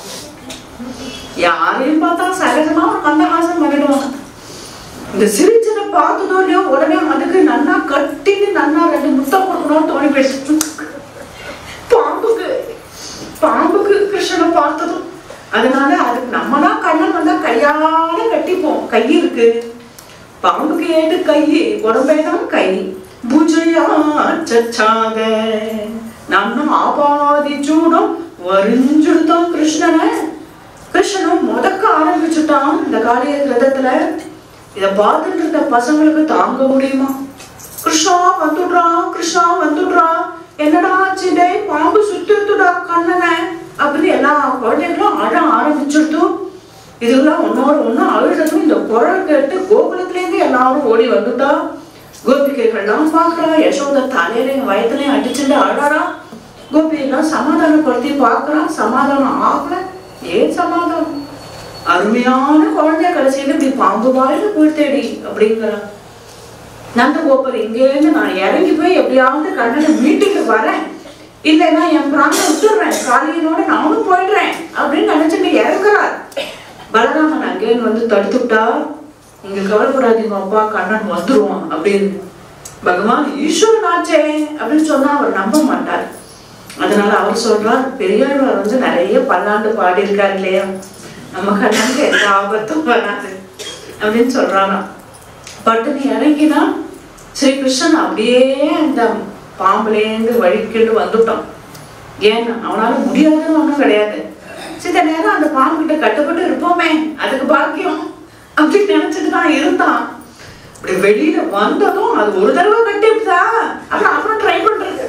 யாரையும் பார்த்தா சகஜமா ஒரு மந்தஹாசம் பண்ணிடுவாங்க இந்த சிரிச்சதை பார்த்ததோ இல்லையோ உடனே அதுக்கு நன்னா கட்டிட்டு நன்னா ரெண்டு முத்தம் கொடுக்கணும்னு தோணி போயிடுச்சு பாம்புக்கு பாம்புக்கு கிருஷ்ணனை பார்த்ததும் அதனால அதுக்கு நம்மளா கண்ணன் வந்தா கையால கட்டிப்போம் கை இருக்கு பாம்புக்கு ஏது கை உடம்பேதான் கை பூஜையா சச்சாக நம்ம ஆபாதி சூடம் வரிஞ்சுடுத்தோம் கிருஷ்ணனை கிருஷ்ணனும் முதக்க ஆரம்பிச்சுட்டான் இந்த காளிய ரதத்துல இத பார்த்துட்டு இருந்த பசங்களுக்கு தாங்க முடியுமா கிருஷ்ணா வந்துடுறா கிருஷ்ணா வந்துடுறா என்னடா ஆச்சு டேய் பாம்பு சுத்திடுடா கண்ணனை அப்படின்னு எல்லா குழந்தைகளும் அழ ஆரம்பிச்சுட்டு இதெல்லாம் ஒன்னோட ஒண்ணு அழுறதும் இந்த குரல் கேட்டு கோகுலத்திலேருந்து எல்லாரும் ஓடி வந்துட்டா கோபிகைகள்லாம் பார்க்கறா யசோத தலையிலையும் வயத்துலையும் அடிச்சுட்டு அழறா கோபியெல்லாம் சமாதானப்படுத்தி பார்க்கறான் சமாதானம் ஆகல ஏன் சமாதானம் அருமையான குழந்தைய கடைசியில இப்படி பாம்பு வாயில போயிட்டேடி அப்படிங்கிறான் நந்தகோபர் இங்கேருந்து நான் இறங்கி போய் எப்படியாவது கண்ணனை மீட்டுக்கு வரேன் இல்லைன்னா என் பிராணம் விட்டுடுறேன் காளியனோட நானும் போயிடுறேன் அப்படின்னு நினைச்சுட்டு இறங்குறார் பலராமன் அங்கேன்னு வந்து தடுத்துட்டா நீங்க கவலைப்படாதீங்க அப்பா கண்ணன் வந்துருவான் அப்படின்னு பகவான் ஈஸ்வரன் ஆச்சே அப்படின்னு சொன்னா அவர் நம்ப மாட்டார் அதனால அவர் சொல்றார் பெரியாழ்வார் வந்து நிறைய பல்லாண்டு பாடியிருக்காரு இல்லையா நம்ம கண்ணனுக்கு எந்த ஆபத்தும் வராது அப்படின்னு சொல்றாராம் பட்டுன்னு இறங்கினா ஸ்ரீ கிருஷ்ணன் அப்படியே அந்த பாம்புலேருந்து வழிக்கிட்டு வந்துட்டான் ஏன்னா அவனால முடியாதுன்னு ஒண்ணும் கிடையாது சித்த நேரம் அந்த பாம்பு கிட்ட கட்டுப்பட்டு இருப்போமே அதுக்கு பாக்கியம் அப்படின்னு நினைச்சிட்டு தான் இருந்தான் இப்படி வெளியில வந்ததும் அது ஒரு தடவை கட்டிவிட்டா அப்புறம் அப்புறம் ட்ரை பண்றது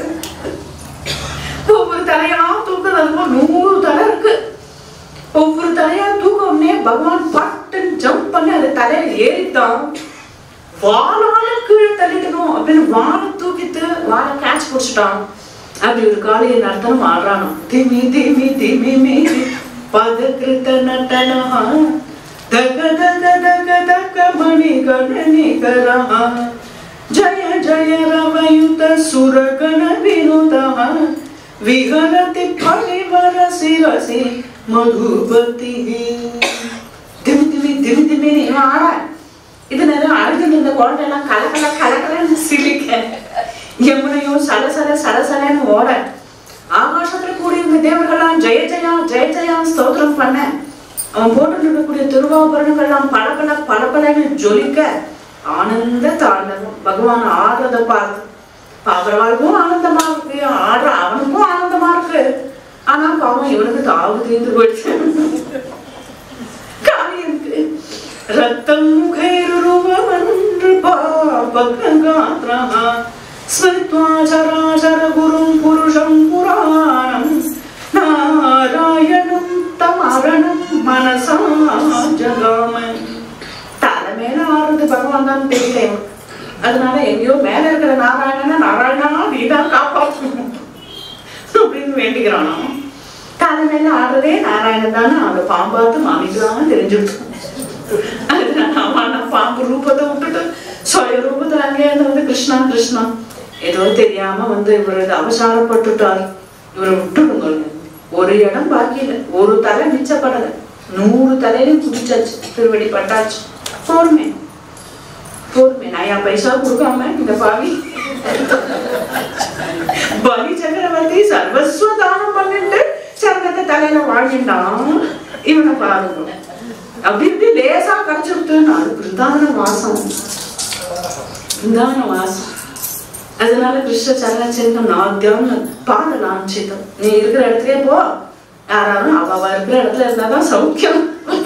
ஒவ்வொரு தலையா தூக்குறதுக்கு நூறு தலை இருக்கு ஒவ்வொரு தலையா தூக்கம்னே பகவான் பட்டுன்னு ஜம்ப் பண்ணி அது தலையில ஏறித்தான் வாழால கீழே தள்ளிக்கணும் அப்படின்னு வாழை தூக்கிட்டு வாழை கேட்ச் பிடிச்சிட்டான் அப்படி ஒரு காளிய நர்த்தனம் ஆடுறானோ திமி திமி திமி மீ பதகிருத்த நட்டனஹ தக தக தக தக மணி கணனி கரஹ ஜய ஜய ரமயுத சுரகண வினுதஹ விஹரதி பரிவர சிரசி மதுபதி திமி திமி திமி திமி இவன் ஆட இது நேரம் அழுதுட்டு இருந்த குழந்தை எல்லாம் கலக்கல கலக்கலன்னு சிரிக்க யமுனையும் சலசல சலசலன்னு ஓட ஆகாசத்துல கூடியிருந்த தேவர்கள்லாம் ஜெய ஜெயா ஜெய ஜெயா ஸ்தோத்திரம் பண்ண அவன் போட்டு இருக்கக்கூடிய திருவாபரணங்கள்லாம் பளபள பளபளன்னு ஜொலிக்க ஆனந்த தாண்டவம் பகவான் ஆடுறத பார்த்து பாக்குறவாளுக்கும் ஆனந்தமா இருக்கு ஆடுற அவனுக்கும் ஆனந்தமா இருக்கு ஆனா பாவம் இவனுக்கு தாவு தீர்ந்து போயிடுச்சு காளியனுக்கு ரத்தம் முகைருருவமன்று பாபகாத்ரஹ ஸ்மிருத்வா சராசர குரும் புருஷம் புராணம் நாராயணம் தமரணம் மனசா ஜகாம தலை மேல ஆறுது பகவான் தான் தெரியல இவனுக்கு. அதனால எங்கேயோ மேல இருக்கிற நாராயணனா நாராயணா நீதான் காப்பாற்றணும் அப்படின்னு வேண்டிக்கிறானா தலை மேல ஆடுறதே நாராயணன் தானே அந்த பாம்பாத்து மாமிக்கு தான் தெரிஞ்சுட்டு அதனால அவன் நான் பாம்பு ரூபத்தை விட்டுட்டு சுய ரூபத்துல அங்கேயே இருந்து வந்து கிருஷ்ணா கிருஷ்ணா ஏதோ தெரியாம வந்து இவர் அவசாரப்பட்டுட்டார் இவரை விட்டுடுங்க ஒரு இடம் பாக்கி இல்லை ஒரு தலை மிச்சப்படலை நூறு தலையிலும் குதிச்சாச்சு திருவடி பட்டாச்சு போருமே போருமே நயா பைசா கொடுக்காம இந்த பாவி பலி சக்கரவர்த்தி சர்வஸ்வ தானம் பண்ணிட்டு சரணத்தை தலையில வாழ்கின்றான் இவனை பாருங்க அப்படி இப்படி லேசா கிடைச்சிருத்துன்னு அது பிரதான வாசம் பிரதான வாசம் அதனால கிருஷ்ண சரண சிந்தம் நாத்தியம் பாத லாஞ்சிதம் நீ இருக்கிற இடத்துலயே போ யாராலும் அவ அவ இருக்கிற இடத்துல இருந்தாதான் சௌக்கியம்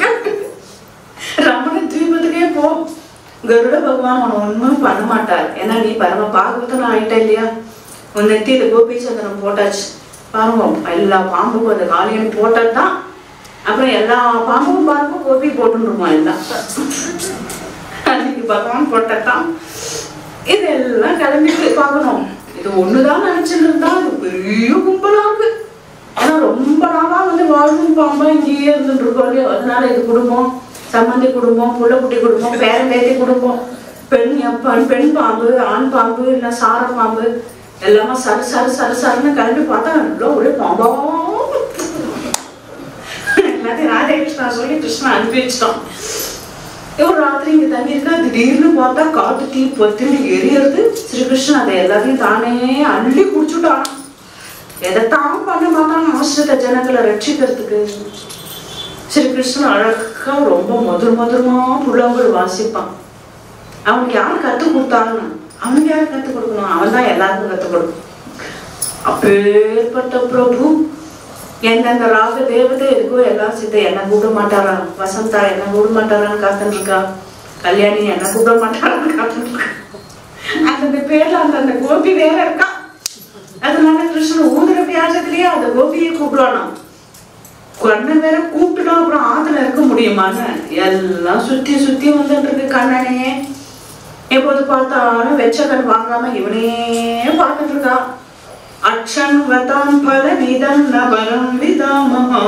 ரமண தீபத்துக்கே போ கருட பகவான் உன ஒண்ணும் பண்ண மாட்டார் ஏன்னா நீ பரம பாகவதன் ஆயிட்ட இல்லையா உன் நெத்தியில கோபி சந்திரன் போட்டாச்சு பாருங்க எல்லா பாம்புக்கும் அந்த காளியன் போட்டதுதான் அப்புறம் எல்லா பாம்பும் பாருங்க கோபி போட்டுருமா எல்லாம் அன்னைக்கு பகவான் போட்டதான் இதெல்லாம் கிளம்பிட்டு பார்க்கணும் இது ஒண்ணுதான் நினைச்சிட்டு இருந்தா இது பெரிய கும்பலா இருக்கு ஆனா ரொம்ப நாளா வந்து வாழும் பாம்பா இங்கேயே இருந்துட்டு இருக்கோம் இல்லையோ அதனால இது குடும்பம் சம்மந்தி குடும்பம் புள்ளக்குட்டி குடும்பம் பேரம்பேத்தி குடும்பம் பெண் எப்பன் பெண் பாம்பு ஆண் பாம்பு இல்லை சார பாம்பு எல்லாமே சரு சரு சரு சருன்னு கிளம்பி பார்த்தா எல்லாம் ஒரே பாம்பா எல்லாத்தையும் ராதாகிருஷ்ணா சொல்லி கிருஷ்ணா அனுப்பி வச்சிட்டோம் ஒரு ராத்திரி இங்க தங்கி இருக்கா திடீர்னு பார்த்தா காட்டு தீ பத்துன்னு எரியறது ஸ்ரீகிருஷ்ணன் அதை எல்லாத்தையும் தானே அள்ளி குடிச்சுட்டான் எதைத்தான் பண்ண மாட்டான் ஆசிரித்த ஜனங்களை ரட்சிக்கிறதுக்கு ஸ்ரீகிருஷ்ணன் அழகா ரொம்ப மதுர மதுரமா புலங்கள் வாசிப்பான் அவனுக்கு யார் கற்றுக் கொடுத்தான்னு அவனுக்கு யார் கற்றுக் கொடுக்கணும் அவன் தான் எல்லாருக்கும் கற்றுக் கொடுக்கணும் அப்பேற்பட்ட பிரபு எந்தெந்த ராக தேவதை இருக்கோ எல்லாம் சித்த என்ன கூப்பிட மாட்டாரா வசந்தா என்ன கூப்பிட மாட்டாரான்னு காத்துட்டு இருக்கா கல்யாணி என்ன கூப்பிட மாட்டாரான்னு காத்துட்டு இருக்கா அந்தந்த பேர்ல அந்தந்த கோபி வேற இருக்கா அதனால கிருஷ்ணன் ஊதுற வியாஜத்திலேயே அந்த கோபியை கூப்பிடணும் கண்ணன் வேற கூப்பிட்டுட்டா அப்புறம் ஆத்துல இருக்க முடியுமான்னு எல்லாம் சுத்தி சுத்தி வந்துட்டு இருக்கு கண்ணனையே எப்போது பார்த்தாலும் வெச்ச கண் வாங்காம இவனே பார்த்துட்டு இருக்கா அக்ஷன் வதம் பல விதம் நபரம் விதாமஹா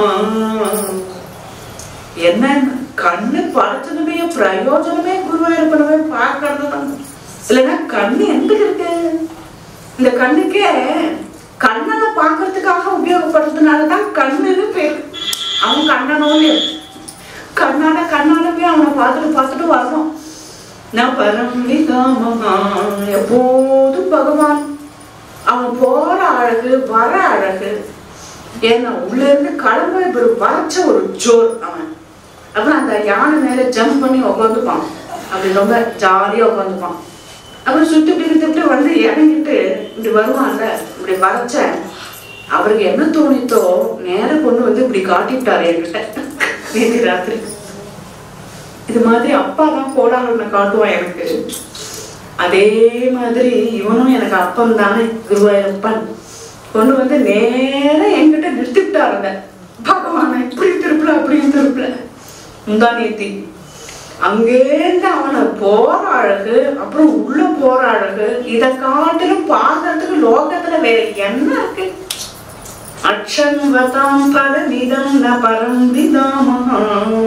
என்ன கண்ணு படைச்சதுடைய பிரயோஜனமே குருவாயிருப்பனவே பார்க்கறது தான் இல்லைன்னா கண்ணு எதுக்கு இருக்கு இந்த கண்ணுக்கே கண்ணனை பார்க்கறதுக்காக உபயோகப்படுறதுனால தான் கண்ணுன்னு பேர் அவன் கண்ணனோன்னு கண்ணால கண்ணால போய் அவனை பார்த்துட்டு பார்த்துட்டு வரணும் நான் பரம்பிதாமகா எப்போதும் பகவான் அவன் போற அழகு வர அழகு ஏன்னா உள்ள இருந்து கிளம்ப இப்படி வரைச்ச ஒரு ஜோர் அவன் அப்புறம் அந்த யானை மேல ஜம்ப் பண்ணி உட்காந்துப்பான் அப்படி ரொம்ப ஜாலியா உட்காந்துப்பான் அப்புறம் சுத்தி இப்படி இப்படி வந்து இறங்கிட்டு இப்படி வருவான்ல இப்படி வரைச்ச அவருக்கு என்ன தோணித்தோ நேர கொண்டு வந்து இப்படி காட்டிவிட்டாரு என்கிட்ட நேற்று ராத்திரி இது மாதிரி அப்பா தான் கோடாளனை காட்டுவான் எனக்கு அதே மாதிரி இவனும் எனக்கு அப்பன் தானே குருவாயூரப்பன் கொண்டு வந்து நேரா என்கிட்ட நிறுத்திவிட்டாருங்க பகவானை இப்படி திருப்பல அப்படியும் திருப்பல முந்தா நேத்தி அங்கேருந்து அவனை போற அழகு அப்புறம் உள்ள போற அழகு இதை காட்டிலும் பார்க்கறதுக்கு லோகத்துல வேற என்ன இருக்கு அக்ஷன்வதாம் பலவிதம் ந பரம் விதாமஹா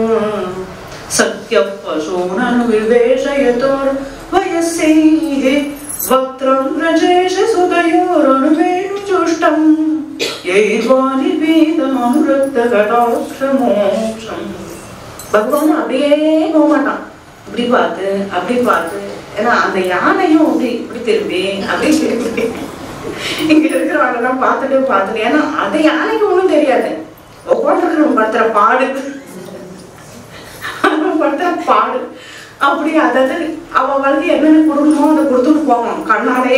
சத்ய பசூனனு விவேஷயதோர் வயசைः வக்ரம் ரஜேஷ சுதயோரனுவேணு சுஷ்டம் யைர்வாணி வேதமனுரக்த கடாட்சமோக்ஷம் பகவான் அப்படியே போக மாட்டான் இப்படி பார்த்து அப்படி பார்த்து ஏன்னா அந்த யானையும் அப்படி இப்படி திரும்பி அப்படி திரும்பி இங்க இருக்கிறவங்க எல்லாம் பார்த்துட்டு பார்த்துட்டு ஏன்னா அந்த யானைக்கு ஒண்ணும் தெரியாது உட்காந்துருக்கிறவங்க படுத்துற பாடு அவன் படுத்துற பாடு அப்படி அதாவது அவன் வந்து என்னென்ன கொடுக்கணுமோ அதை கொடுத்துட்டு போவான் கண்ணாலே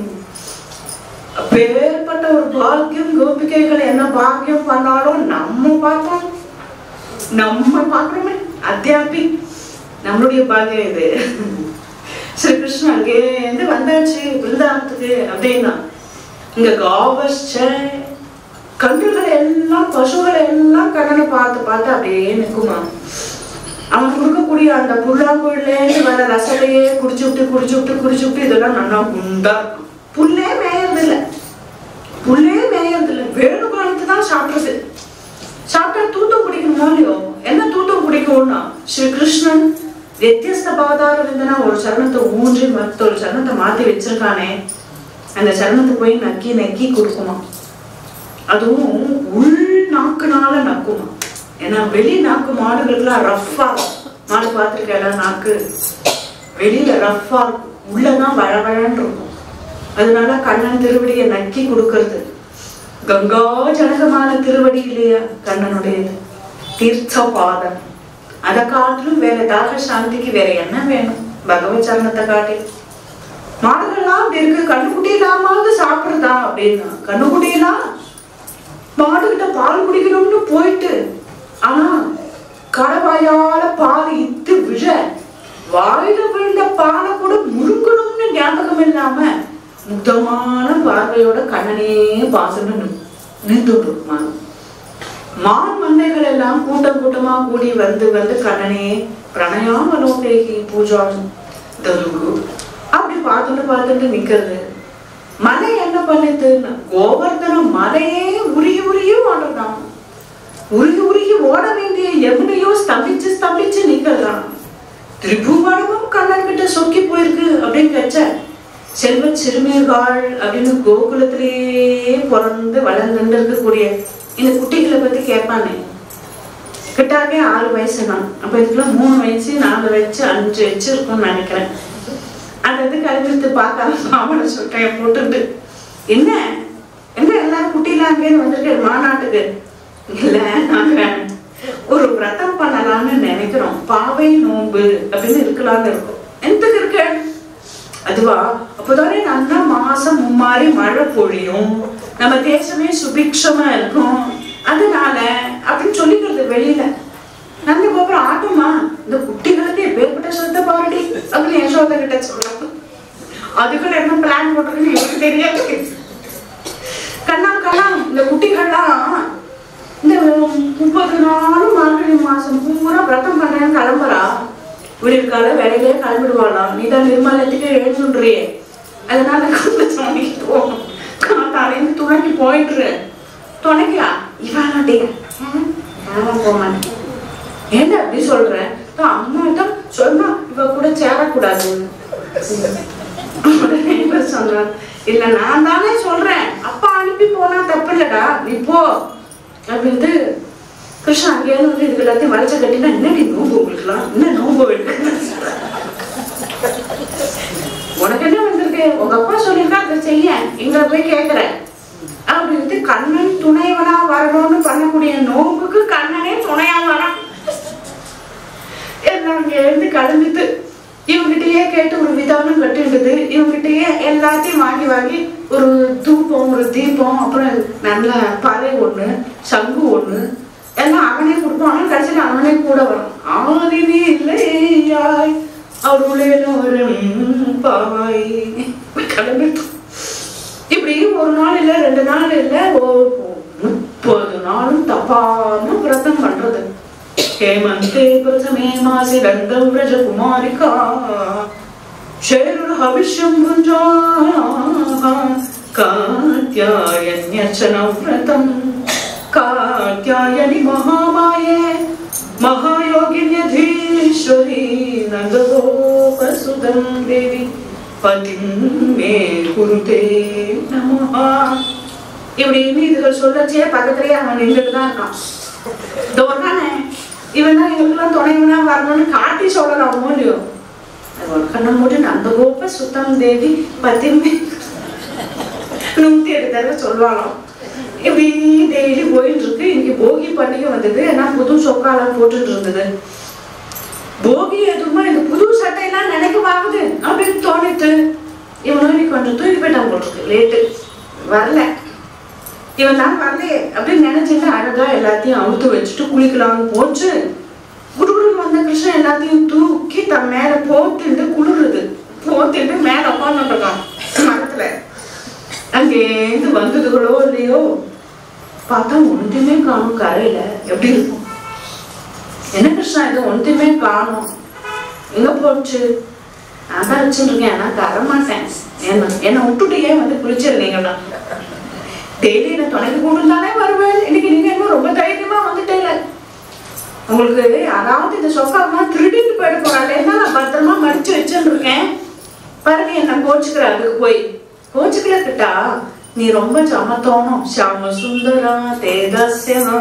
அப்பேற்பட்ட ஒரு பாக்கியம் கோபிகைகள் என்ன பாக்கியம் பண்ணாலும் நம்ம பார்த்தோம் நம்ம பார்க்கணுமே அத்தியாபி நம்மளுடைய பாக்கியம் இது ஸ்ரீ கிருஷ்ணன் அங்கேருந்து வந்தாச்சு பிருந்தாவனத்துக்கு அப்படின்னா இங்க காவஸ்ச கன்றுகளை எல்லாம் பசுகளை எல்லாம் கண்ணனை பார்த்து பார்த்து அப்படியே நிற்குமா அவன் கொடுக்கக்கூடிய அந்த புல்லாங்குழலேருந்து வர ரசலையே குடிச்சு விட்டு குடிச்சு விட்டு குடிச்சு விட்டு இதெல்லாம் நல்லா குண்டா இருக்கும். புல்லே மேயறது இல்லை புல்லே மேயறது இல்லை வேணுகாலத்து தான் சாப்பிடுறது சாப்பிட்டா தூத்தம் குடிக்கணுமோ இல்லையோ என்ன தூத்தம் குடிக்கும்னா ஸ்ரீ கிருஷ்ணன் வித்தியஸ்த பாதார விந்தனா ஒரு சரணத்தை ஊன்றி மற்றொரு சரணத்தை மாத்தி வச்சிருக்கானே அந்த சரணத்தை போய் நக்கி நக்கி கொடுக்குமா அதுவும் உள் நாக்குனால நக்குமா ஏன்னா வெளி நாக்கு மாடுகளுக்குலாம் ரஃப்பா மாடு பார்த்துருக்கேன் நாக்கு வெளியில ரஃப்பா இருக்கும் உள்ளதான் வழவழன்னு இருக்கும் அதனால கண்ணன் திருவடியை நக்கி கொடுக்கறது கங்கா ஜனகமான திருவடி இல்லையா கண்ணனுடையது தீர்த்த பாதம் அதை காட்டிலும் வேற தாக சாந்திக்கு வேற என்ன வேணும் பகவத் சரணத்தை காட்டி மாடுகள்லாம் அப்படி இருக்கு கண்ணுக்குட்டி இல்லாமாவது சாப்பிடுறதா அப்படின்னா கண்ணுக்குட்டியெல்லாம் மாடுகிட்ட பால் குடிக்கணும்னு போயிட்டு ஆனா கடவாயால பால் இத்து விழ வாயில விழுந்த பாலை கூட முழுங்கணும்னு ஞாபகம் இல்லாம முக்தமான பார்வையோட கண்ணனே பாசன்னு நின்று இருக்குமான் மான் மந்தைகள் எல்லாம் கூட்டம் கூட்டமா கூடி வந்து வந்து கண்ணனே பிரணயாமலோகேகி பூஜாம் தருகு அப்படி பார்த்துட்டு பார்த்துட்டு நிக்கிறது மலை என்ன பண்ணுதுன்னு கோவர்தனம் மலையே உருகி உருகி ஓடுறதாம் உருகி உருகி ஓட வேண்டிய யமுனையோ ஸ்தம்பிச்சு ஸ்தம்பிச்சு நிக்க வச்ச செல்வ சிறுமியர்கள் அப்படின்னு கோகுலத்திலேயே பிறந்து வளர்ந்துட்டு இருக்கக்கூடிய இந்த குட்டிகளை பத்தி கேட்பானே கிட்டாக்கே ஆறு வயசு நான் அப்ப இதுக்குலாம் மூணு வயசு நாலு வயசு அஞ்சு வயசு இருக்கும்னு நினைக்கிறேன் அது வந்து கழுவிட்டு பார்க்காம மாமனை சொல்றேன் போட்டுட்டு என்ன என்ன எல்லாரும் குட்டிலாம் அங்கேருந்து வந்திருக்கேன் மாநாட்டுக்கு இல்ல நாங்க ஒரு விரதம் பண்ணலாம்னு நினைக்கிறோம் பாவை நோன்பு அப்படின்னு இருக்கலாம்னு இருக்கோம் எந்தக்கு இருக்க அதுவா அப்போதானே நல்லா மாசம் மும்மாறி மழை பொழியும் நம்ம தேசமே சுபிக்ஷமா இருக்கும் அதனால அப்படின்னு சொல்லிக்கிறது வெளியில நந்த கோபுரம் ஆட்டமா இந்த குட்டிகளுக்கு எப்பேற்பட்ட சொந்த பாருடி அப்படின்னு யசோதா கிட்ட சொல்றாங்க அதுக்குள்ள என்ன பிளான் போட்டிருக்குன்னு எனக்கு தெரியாது கண்ணா கண்ணா இந்த குட்டிகள்லாம் இந்த முப்பது நாளும் மார்கழி மாசம் பூரா விரதம் பண்றேன்னு கிளம்புறா விடியற்கால வேலையிலே கிளம்பிடுவாளாம் நீ தான் நிர்மலத்துக்கு எழுந்துன்றியே அதனால கொஞ்சம் துணைக்கு போகணும் காத்தாலேருந்து துணைக்கு போயிட்டுரு துணைக்கா இவானாட்டியா நானும் போக மாட்டேன் ஏன்டா அப்படி சொல்ற தான் அம்மா தான் சொன்னா இவ கூட சேரக்கூடாது உடனே இவர் சொன்னார் இல்ல நான் தானே சொல்றேன் அப்பா அனுப்பி போனா தப்பு இல்லடா நீ போ அப்படின்ட்டு கிருஷ்ணா அங்கேயிருந்து வந்து இதுக்கு எல்லாத்தையும் வளைச்ச கட்டினா என்னடி நோம்பு உங்களுக்குலாம் என்ன நோம்பு எடுக்க உனக்கு என்ன வந்திருக்கு உங்க அப்பா சொல்லியிருக்கா அதை செய்ய இங்க போய் கேக்குறேன் அப்படின்ட்டு கண்ணன் துணைவனா வரணும்னு பண்ணக்கூடிய நோம்புக்கு கண்ணனே துணையா வரான் எல்லாம் அங்க இருந்து கிளம்பிட்டு இவங்கிட்டயே கேட்டு ஒரு விதானம் கட்டிடுது இவங்கிட்டயே எல்லாத்தையும் வாங்கி வாங்கி ஒரு தூபம் ஒரு தீபம் அப்புறம் நல்ல பறை ஒண்ணு சங்கு ஒண்ணு எல்லாம் அவனே கொடுப்பான் ஆனா கடைசியில் அவனே கூட வரும் ஆதினி இல்லையாய் அருளேனோரும் பாய் கிளம்பிட்டு இப்படி ஒரு நாள் இல்ல ரெண்டு நாள் இல்ல ஒரு முப்பது நாளும் தப்பாம விரதம் பண்றது हेमन्ते प्रथमे मासि रङ्गं व्रजकुमारिका शैरुर्हविष्यं भुञ्जाः कात्यायन्यर्चनव्रतं कात्यायनि महामाये महायोगिन्यधीश्वरी नन्दगोपसुदं देवी பதிம் மே குருதே நமஹா இப்படின்னு இதுகள் சொல்லச்சே பக்கத்துலயே அவன் நின்றுட்டு தான் இருக்கான் இதோ தானே இவன் தான் இவங்களுக்குலாம் துணைவனா வரணும்னு காட்டி சொல்லலாம் மூலியம் கண்ணை மூடி அந்த கோப்ப சுத்தம் தேவி பத்திமே நூத்தி எட்டு தடவை சொல்லுவாங்களாம் இப்படி டெய்லி போயிட்டு இருக்கு இன்னைக்கு போகி பண்டிகை வந்தது ஏன்னா புது சொக்காலாம் போட்டுட்டு இருந்தது போகி எதுவுமா இந்த புது சட்டையெல்லாம் நினைக்கவாகுது அப்படின்னு தோணிட்டு இவனும் இன்னைக்கு கொஞ்சம் தூக்கி போயிட்டான் போல இருக்கு லேட்டு வரல இவன் தான் வரலையே அப்படின்னு நினைச்சுட்டு அழகா எல்லாத்தையும் அவுத்து வச்சுட்டு குளிக்கலாம்னு போச்சு குடுகுடுன்னு வந்த கிருஷ்ணன் எல்லாத்தையும் தூக்கி தன் மேல போட்டுட்டு குளிருது போட்டுட்டு மேல உட்காந்துட்டு இருக்கான் மரத்துல அங்கேருந்து வந்ததுகளோ இல்லையோ பார்த்தா ஒன்றுமே காணும் கரையில எப்படி இருக்கும் என்ன கிருஷ்ணா இது ஒன்றுமே காணும் எங்க போச்சு நான் தான் வச்சுருக்கேன் நான் தர மாட்டேன் என்ன என்னை விட்டுட்டு ஏன் வந்து குளிச்சிருந்தீங்களா டெய்லி என்ன துணைக்கு கொண்டு தானே வருவேன் இன்னைக்கு நீங்க என்ன ரொம்ப தைரியமா வந்துட்டேல உங்களுக்கு அதாவது இந்த சொக்காமா திருடிட்டு போயிட போறாளேன்னா நான் பத்திரமா மடிச்சு வச்சுட்டு இருக்கேன் பாருங்க என்ன கோச்சுக்கிற அதுக்கு போய் கோச்சுக்கல கிட்டா நீ ரொம்ப சமத்தோணும் ஷாம சுந்தரா தேதஸ்யனா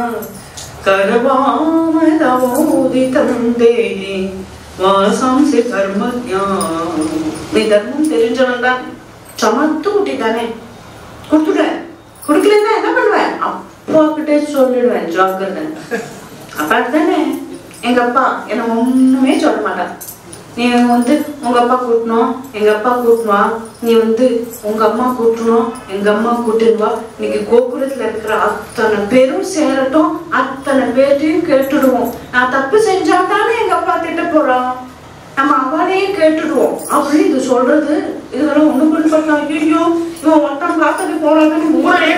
கரவாமதவோதிதம் தேகி வாசாம்சி கர்மஜா நீ தர்மம் தெரிஞ்சவன் தான் சமத்து குட்டி தானே கொடுத்துடுவேன் கொடுக்கலன்னா என்ன பண்ணுவேன் அப்பா கிட்டே சொல்லிடுவேன் ஜாக்கிரதை அப்பா தானே எங்க அப்பா என்ன ஒண்ணுமே சொல்ல மாட்டான் நீ வந்து உங்க அப்பா கூட்டணும் எங்க அப்பா கூட்டணுவா நீ வந்து உங்க அம்மா கூட்டணும் எங்க அம்மா கூட்டிடுவா இன்னைக்கு கோபுரத்துல இருக்கிற அத்தனை பேரும் சேரட்டும் அத்தனை பேர்ட்டையும் கேட்டுடுவோம் நான் தப்பு செஞ்சா தானே எங்க அப்பா திட்ட போறான் நம்ம அவனையே கேட்டுடுவோம் அப்படின்னு இது சொல்றது இதெல்லாம் ஒண்ணு பண்ணி பார்த்தா ஐயோ இவன் ஒருத்தன் பார்த்துட்டு போறாங்கன்னு ஊரே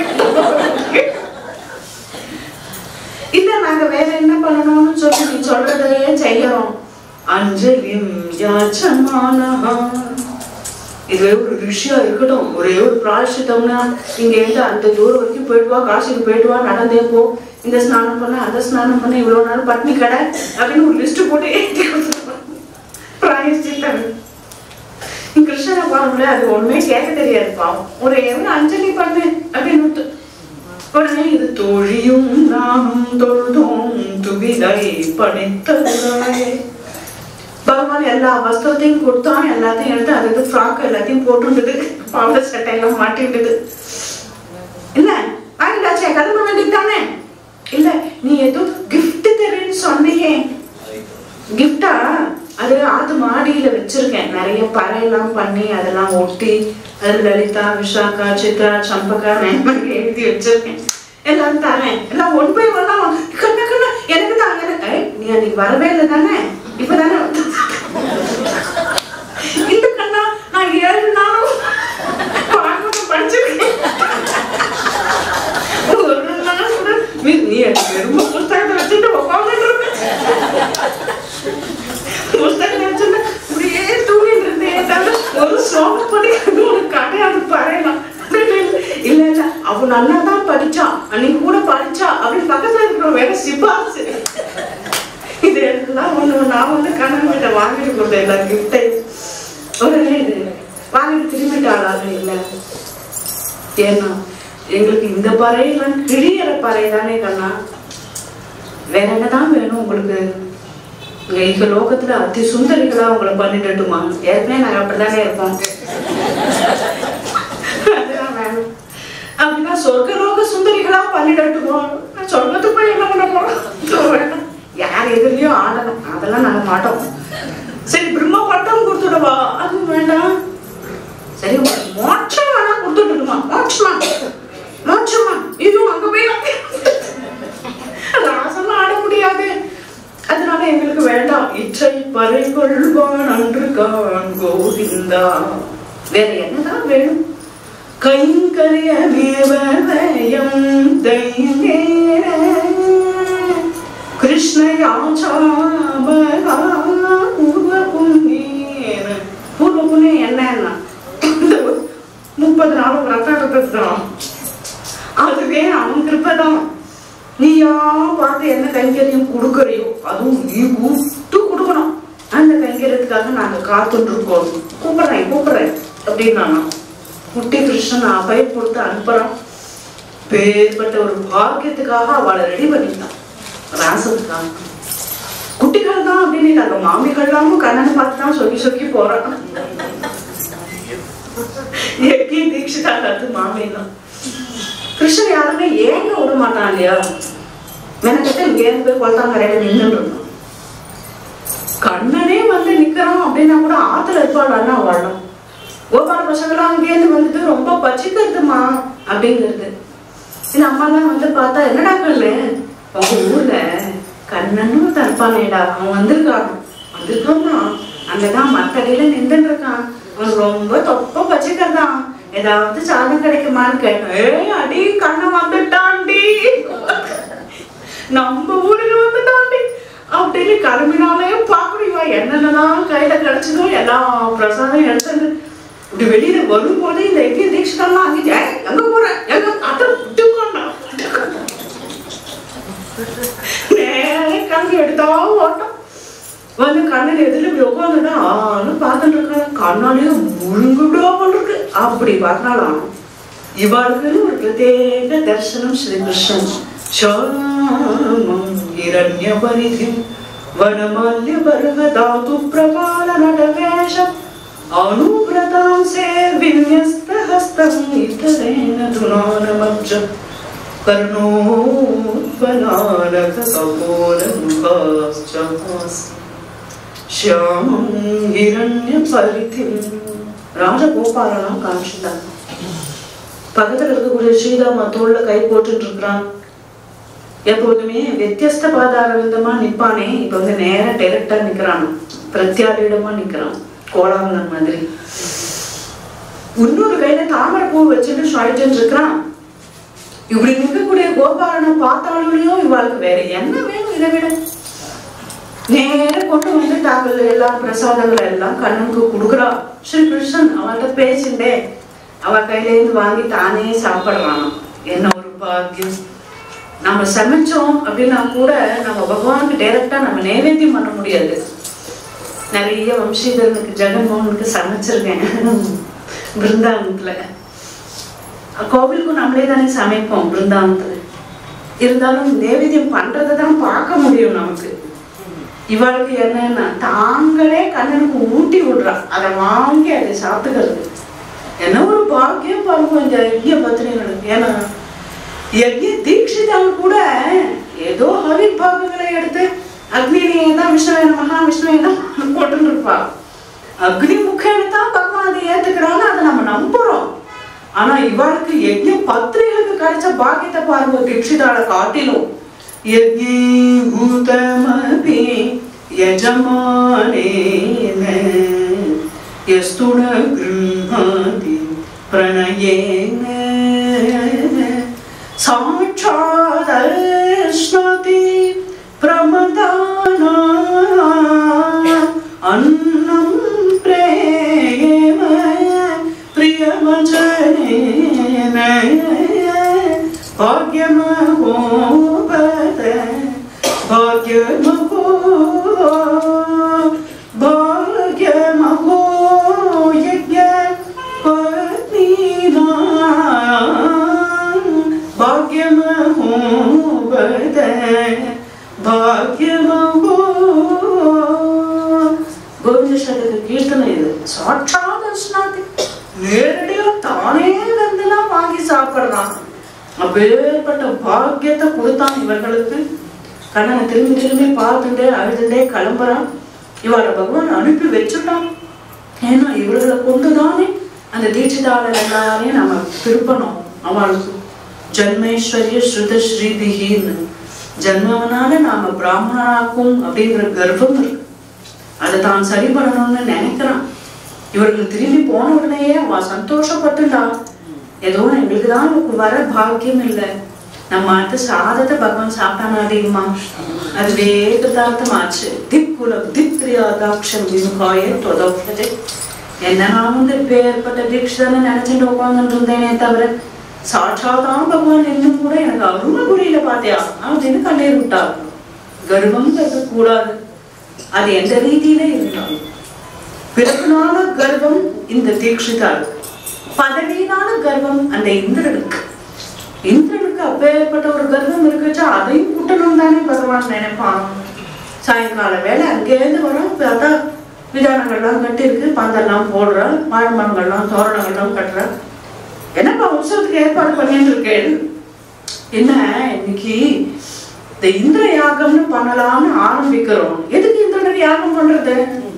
இல்ல நாங்க வேற என்ன பண்ணணும்னு சொல்லி நீ சொல்றதையே செய்யறோம் அஞ்சலிம் யாச்சமானஹா இதுவே ஒரு ரிஷியா இருக்கட்டும் ஒரே ஒரு பிராயசித்தம்னா இங்க இருந்து அந்த தூரம் வரைக்கும் போயிட்டு வா காசிக்கு போயிட்டு வா நடந்தே போ இந்த ஸ்நானம் பண்ண அந்த ஸ்நானம் பண்ண இவ்வளவு நாள் பட்னி கடை அப்படின்னு ஒரு லிஸ்ட் போட்டு ஏத்தி கொடுத்துருவான். பிராயசித்தம் கிருஷ்ணனை பாருங்களே அது ஒண்ணுமே கேட்க தெரியாது பாவம் ஒரு எவ்வளவு அஞ்சலி பண்ணு அப்படின்னு விட்டு. உடனே இது தோழியும் நானும் தொழுதோம் துவிலை படைத்தவர்களே பகவான் எல்லா வஸ்திரத்தையும் கொடுத்தான் எல்லாத்தையும் எடுத்து அது இது ஃப்ராக் எல்லாத்தையும் போட்டுருந்தது பாவட சட்டையெல்லாம் மாட்டிருந்தது இல்ல வாங்கிட்டாச்சே கிளம்ப வேண்டியது தானே இல்ல நீ ஏதோ gift தரேன்னு சொன்னியே கிஃப்டா அது ஆத்து மாடியில வச்சிருக்கேன் நிறைய பறையெல்லாம் பண்ணி அதெல்லாம் ஒட்டி அது லலிதா விஷாக்கா சித்ரா சம்பகா மாதிரி எழுதி வச்சிருக்கேன் எல்லாம் தரேன் எல்லாம் ஒன் பை ஒன்னா கண்ணா கண்ணா எனக்கு தான் எனக்கு ஏய், நீ அன்னைக்கு வரவே இல்லை தானே இப்பதானே வந்து- இந்த கண்ணா நான் ஏழு நாளும் பாகவதம் படிச்சிருக்கேன் ஒரு நாள் கூட நீ நீ எனக்கு ரொம்ப புஸ்தகத்தை வச்சுட்டு உட்காந்துட்டு இருக்க புஸ்தகம் வச்சுட்டு இப்படியே தூங்கிட்டு இருந்தேன் தவிர ஒரு ஸ்லோகம் படிக்கிறது உனக்கு கிடையாது பறையலாம் இல்ல இல்ல அவ நல்லா தான் படிச்சா அன்னைக்கு கூட படிச்சா அப்படின்னு பக்கத்துல இருக்கிற வேற சிபாசு இது எல்லாம் ஒண்ணு நான் வந்து கண்ணன் வீட்டை வாங்கிட்டு கொடுத்தேன் எல்லா கிஃப்டையும் உடனே இது வாங்கிட்டு திரும்பிட்டாளாங்க இல்லை ஏன்னா எங்களுக்கு இந்த பறையெல்லாம் கிழியற பறை தானே கண்ணா வேற என்னதான் வேணும் உங்களுக்கு இங்க எங்க லோகத்துல அதி சுந்தரிகளா உங்களை பண்ணிடட்டுமா ஏற்கனவே நாங்க அப்படித்தானே இருப்போம் அதுதான் வேணும் அப்படின்னா சொர்க்க லோக சுந்தரிகளா பண்ணிடட்டுமா நான் சொர்க்கத்துக்கு போய் என்ன பண்ண போறோம் வேண்டாம். யார் எதிரிலையும் ஆடணும் அதெல்லாம் நாங்க மாட்டோம் சரி பிரம்ம பட்டம் கொடுத்துடவா அது வேண்டாம் சரி உனக்கு மோட்சம் வேணா கொடுத்துட்டுமா மோட்சமா மோட்சமா இதுவும் அங்க போய் ராசெல்லாம் ஆட முடியாது அதனால எங்களுக்கு வேண்டாம் இற்றை பறை கொள்வான் அன்று கான் கோவிந்தா வேற என்னதான் வேணும் கைங்கரிய மேவயம் தைநேர கிருஷ்ணயாச்சாபகா பூர்வ புண்ணியேன பூர்வ புண்ணியம் என்னன்னா முப்பது நாளும் ரத்தம் எடுத்துக்கிறோம் அதுவே அவன் கிருப்பதான் நீயா பார்த்து என்ன கைங்கரியம் கொடுக்கறியோ அதுவும் நீ கூப்பிட்டு கொடுக்கணும் அந்த கைங்கரியத்துக்காக நாங்க காத்துட்டு இருக்கோம் கூப்பிடுறேன் கூப்பிடுறேன் அப்படின்னு குட்டி கிருஷ்ணன் அபய கொடுத்து அனுப்புறான் பேர்பட்ட ஒரு பாக்கியத்துக்காக அவளை ரெடி பண்ணிட்டான் ராசத்துக்காக குட்டிகள் தான் அப்படின்னு நாங்க மாமிகள்லாமும் கண்ணனை பார்த்து தான் சொக்கி சொக்கி போறான் எக்கி தீட்சிதா கத்து மாமிதான் கிருஷ்ணன் யாருமே ஏங்க விட மாட்டான் இல்லையா மெனக்கிட்ட இங்கேருந்து போய் கொளத்தாங்கரையில நின்று இருந்தான் கண்ணனே வந்து நிக்கிறான் அப்படின்னா கூட ஆத்துல இருப்பாள் வாழும் கோபால பசங்களாம் அங்கேருந்து வந்துட்டு ரொம்ப பச்சிக்கிறதுமா அப்படிங்கிறது இந்த அம்மாலாம் வந்து பார்த்தா என்னடா கண்ணு உங்க ஊர்ல கண்ணனும் தற்பானேடா அவன் வந்திருக்கான் வந்திருக்கான்னா அங்கதான் மத்தடியில நின்றுட்டு இருக்கான் அவன் ரொம்ப தொப்ப பச்சிக்கிறதான் ஏதாவது சாதம் கிடைக்குமான்னு கேட்டேன் ஏய் அடி கண்ணன் வந்துட்டான்டி நம்ம ஊருக்கு வந்துட்டான்டி அப்படின்னு கிளம்பினாலே பாக்குறீங்க என்னென்னலாம் கையில கிடைச்சதோ எல்லா பிரசாதம் எடுத்தது இப்படி வெளியில வரும்போது இந்த எக்கிய தீட்சிதெல்லாம் அங்கே "ஏய், எங்க போற எங்க அத்தை விட்டுக்கோண்ணா நேரே கண்ணு எடுத்தா ஓட்டம் வந்து கண்ணன் எதிரில் இப்படி உட்காந்துட்டா ஆளும் பார்த்துட்டு இருக்காங்க கண்ணாலேயே முழுங்குடா இருக்கு அப்படி பார்க்கறாளாம் இவாளுக்குன்னு ஒரு பிரத்யேக தரிசனம் ஸ்ரீ கிருஷ்ணன் ஷாமம் இரண்ய பரிதி வனமால்ய பருவதாது பிரபால நடவேஷம் அனுபிரதாம் சே விநியஸ்த ஹஸ்தம் இதரேன துனானமப்ஜம் कर्णोत्पलालक कपोलमुखाश्चहास श्यामं हिरण्यपरिधिं ராஜகோபாலனும் காமிச்சிட்டான் பக்கத்துல இருக்கக்கூடிய ஸ்ரீராம தோல்ல கை போட்டுட்டு இருக்கிறான் எப்போதுமே வித்தியஸ்த பாதாரவிந்தமா நிப்பானே இப்ப வந்து நேரா டைரக்டா நிக்கிறான் பிரத்யாடிடமா நிக்கிறான் கோலாங்கலன் மாதிரி இன்னொரு கையில தாமரை பூ வச்சுட்டு சுவாயிட்டு இருக்கிறான் இப்படி நிற்கக்கூடிய கோபாலனை பார்த்தாலும் இவாளுக்கு வேற என்ன வேணும் இதை விட நேர கொண்டு வந்து தாங்கள் எல்லா பிரசாதங்கள் எல்லாம் கண்ணனுக்கு கொடுக்குறா ஸ்ரீ கிருஷ்ணன் அவன்கிட்ட பேசிண்டே அவ கையிலேருந்து வாங்கி தானே சாப்பிடுறான் என்ன ஒரு பாக்கியம் நம்ம சமைச்சோம் அப்படின்னா கூட நம்ம பகவானுக்கு டைரக்டா நம்ம நைவேத்தியம் பண்ண முடியாது நிறைய வம்சீதரனுக்கு ஜெகன்மோகனுக்கு சமைச்சிருக்கேன் பிருந்தாவனத்துல கோவிலுக்கும் நம்மளே தானே சமைப்போம் பிருந்தாவனத்துல இருந்தாலும் நைவேத்தியம் பண்றதை தான் பார்க்க முடியும் நமக்கு இவளுக்கு என்னன்னா தாங்களே கண்ணனுக்கு ஊட்டி விடுறா அதை வாங்கி அதை சாப்பிட்டுக்கிறது என்ன ஒரு பாக்கியம் பாருங்க இந்த ஐய பத்திரிகளுக்கு ஏன்னா யஜ்ய தீட்சிதால் கூட ஏதோ ஹவி பாகங்களை எடுத்து அக்னியிலேயே தான் விஷ்ணுவே மகா விஷ்ணுவே போட்டுன்னு இருப்பா அக்னி முக்கியம் தான் பகவான் அதை ஏத்துக்கிறான்னு அதை நம்ம நம்புறோம் ஆனா இவளுக்கு யஜ்ய பத்திரிகளுக்கு கிடைச்ச பாக்கியத்தை பாருங்க தீட்சிதால காட்டிலும் யஜ்ஞூதமபி யஜமானேன யஸ்துன கிருஹாதி பிரணயேன சாட்சாதர்ஷ்ணதி பிரமதானா அன்னம் பிரேம பிரியவச்சனேன भाग्यमहोपत भाग्यमहो भाग्यमहो यज्ञ पत्नीना भाग्यमहोपत भाग्यमहो கோவிந்த சதக கீர்த்தனை இது சாட்சாத் அஸ்னாதி நேரடியா தானே வந்துலாம் வாங்கி சாப்பிடுறான் அப்பேற்பட்ட பாக்கியத்தை கொடுத்தான் இவர்களுக்கு கண்ணனை திரும்பி திரும்பி பார்த்துட்டே அழுதுண்டே கிளம்புறான் இவளை பகவான் அனுப்பி வச்சுட்டான் ஏன்னா இவர்களை கொண்டுதானே அந்த தீட்சிதாளர் எல்லாரையும் நம்ம திருப்பணும் அவளுக்கு ஜன்மேஸ்வரிய ஸ்ருத ஸ்ரீதிகின்னு ஜன்மவனால நாம பிராமணனாக்கும் அப்படிங்கிற கர்ப்பம் இருக்கு அதை தான் சரி பண்ணணும்னு நினைக்கிறான் இவர்கள் திரும்பி போன உடனேயே அவ சந்தோஷப்பட்டுண்டா ஏதோ எங்களுக்கு தான் உனக்கு வர பாக்கியம் இல்லை நம்ம அடுத்த சாதத்தை பகவான் சாப்பிட்டானா அதிகமா அது வேதார்த்தமாச்சு திக்குலம் திக்ரியாதாட்சம் விமுகாய தொதோப்பது என்ன நான் வந்து பேர்பட்ட தீட்சிதான நினைச்சுட்டு உட்காந்துட்டு இருந்தேனே தவிர சாட்சாதான் பகவான் இன்னும் கூட எனக்கு அருமை புரியல பாத்தியா அப்படின்னு கண்ணீர் விட்டா கர்வம்ங்கிறது கூடாது அது எந்த ரீதியில இருந்தாலும் பிறப்பினால கர்வம் இந்த தீட்சிதாளுக்கு பதவியினால கர்வம் அந்த இந்திரனுக்கு இந்திரனுக்கு அப்பேற்பட்ட ஒரு கர்வம் இருக்குச்சா அதையும் குட்டணும் தானே பகவான் நினைப்பான் சாயங்கால வேலை அங்கேருந்து வரும் பார்த்தா விதானங்கள்லாம் கட்டியிருக்கு பந்தெல்லாம் போடுறா வாழைமரங்கள்லாம் தோரணங்கள்லாம் கட்டுறா என்னப்பா உற்சவத்துக்கு ஏற்பாடு பண்ணிட்டு இருக்கேன் என்ன இன்னைக்கு இந்த இந்திர யாகம்னு பண்ணலாம்னு ஆரம்பிக்கிறோம் எதுக்கு இந்திரனுக்கு யாகம் பண்றது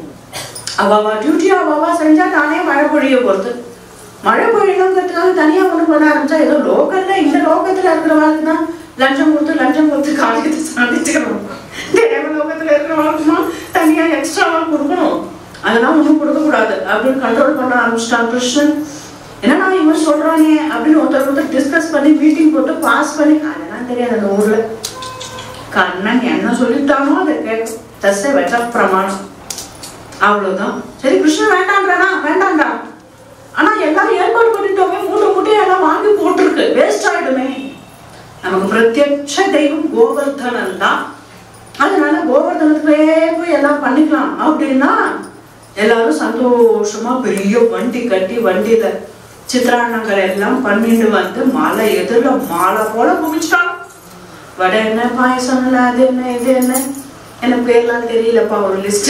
அவ டியூட்டி அவ செஞ்சா தானே மழை பொழிய போறது மழை பொழியணுங்கிறதுக்காக தனியா ஒண்ணு பண்ண ஆரம்பிச்சா ஏதோ லோக்கல்ல இந்த லோகத்துல இருக்கிறவங்களுக்கு தான் லஞ்சம் கொடுத்து லஞ்சம் கொடுத்து காரியத்தை சாதிச்சுக்கணும் தேவ லோகத்துல இருக்கிறவங்களுக்குமா தனியா எக்ஸ்ட்ராவா கொடுக்கணும் அதெல்லாம் ஒண்ணும் கொடுக்க கூடாது அப்படின்னு கண்ட்ரோல் பண்ண ஆரம்பிச்சிட்டான் கிருஷ்ணன் என்னடா இவன் சொல்றானே அப்படின்னு ஒருத்தர் ஒருத்தர் டிஸ்கஸ் பண்ணி மீட்டிங் போட்டு பாஸ் பண்ணி அதெல்லாம் தெரியாது அந்த ஊர்ல கண்ணன் என்ன சொல்லிட்டானோ அதை கேட்கும் தசை வெட்ட பிரமாணம் அவ்வளவுதான் சரி கிருஷ்ணன் வேண்டான்றானா வேண்டாம்டா ஆனா எல்லாரும் ஏற்பாடு பண்ணிட்டோமே மூட்டை மூட்டையை எல்லாம் வாங்கி போட்டிருக்கு வேஸ்ட் ஆயிடுமே நமக்கு பிரத்யட்ச தெய்வம் கோவர்தனன் தான் அதனால கோவர்தனத்திலே போய் எல்லாம் பண்ணிக்கலாம் அப்படின்னா எல்லாரும் சந்தோஷமா பெரிய வண்டி கட்டி வண்டியில சித்திராண்ணங்கள் எல்லாம் பண்ணிட்டு வந்து மலை எதிரில மாலை போல குமிச்சிட்டாங்க வடை என்ன பாயசம் இல்லை அது என்ன இது என்ன எனக்கு பேர்லாம் தெரியலப்பா ஒரு லிஸ்ட்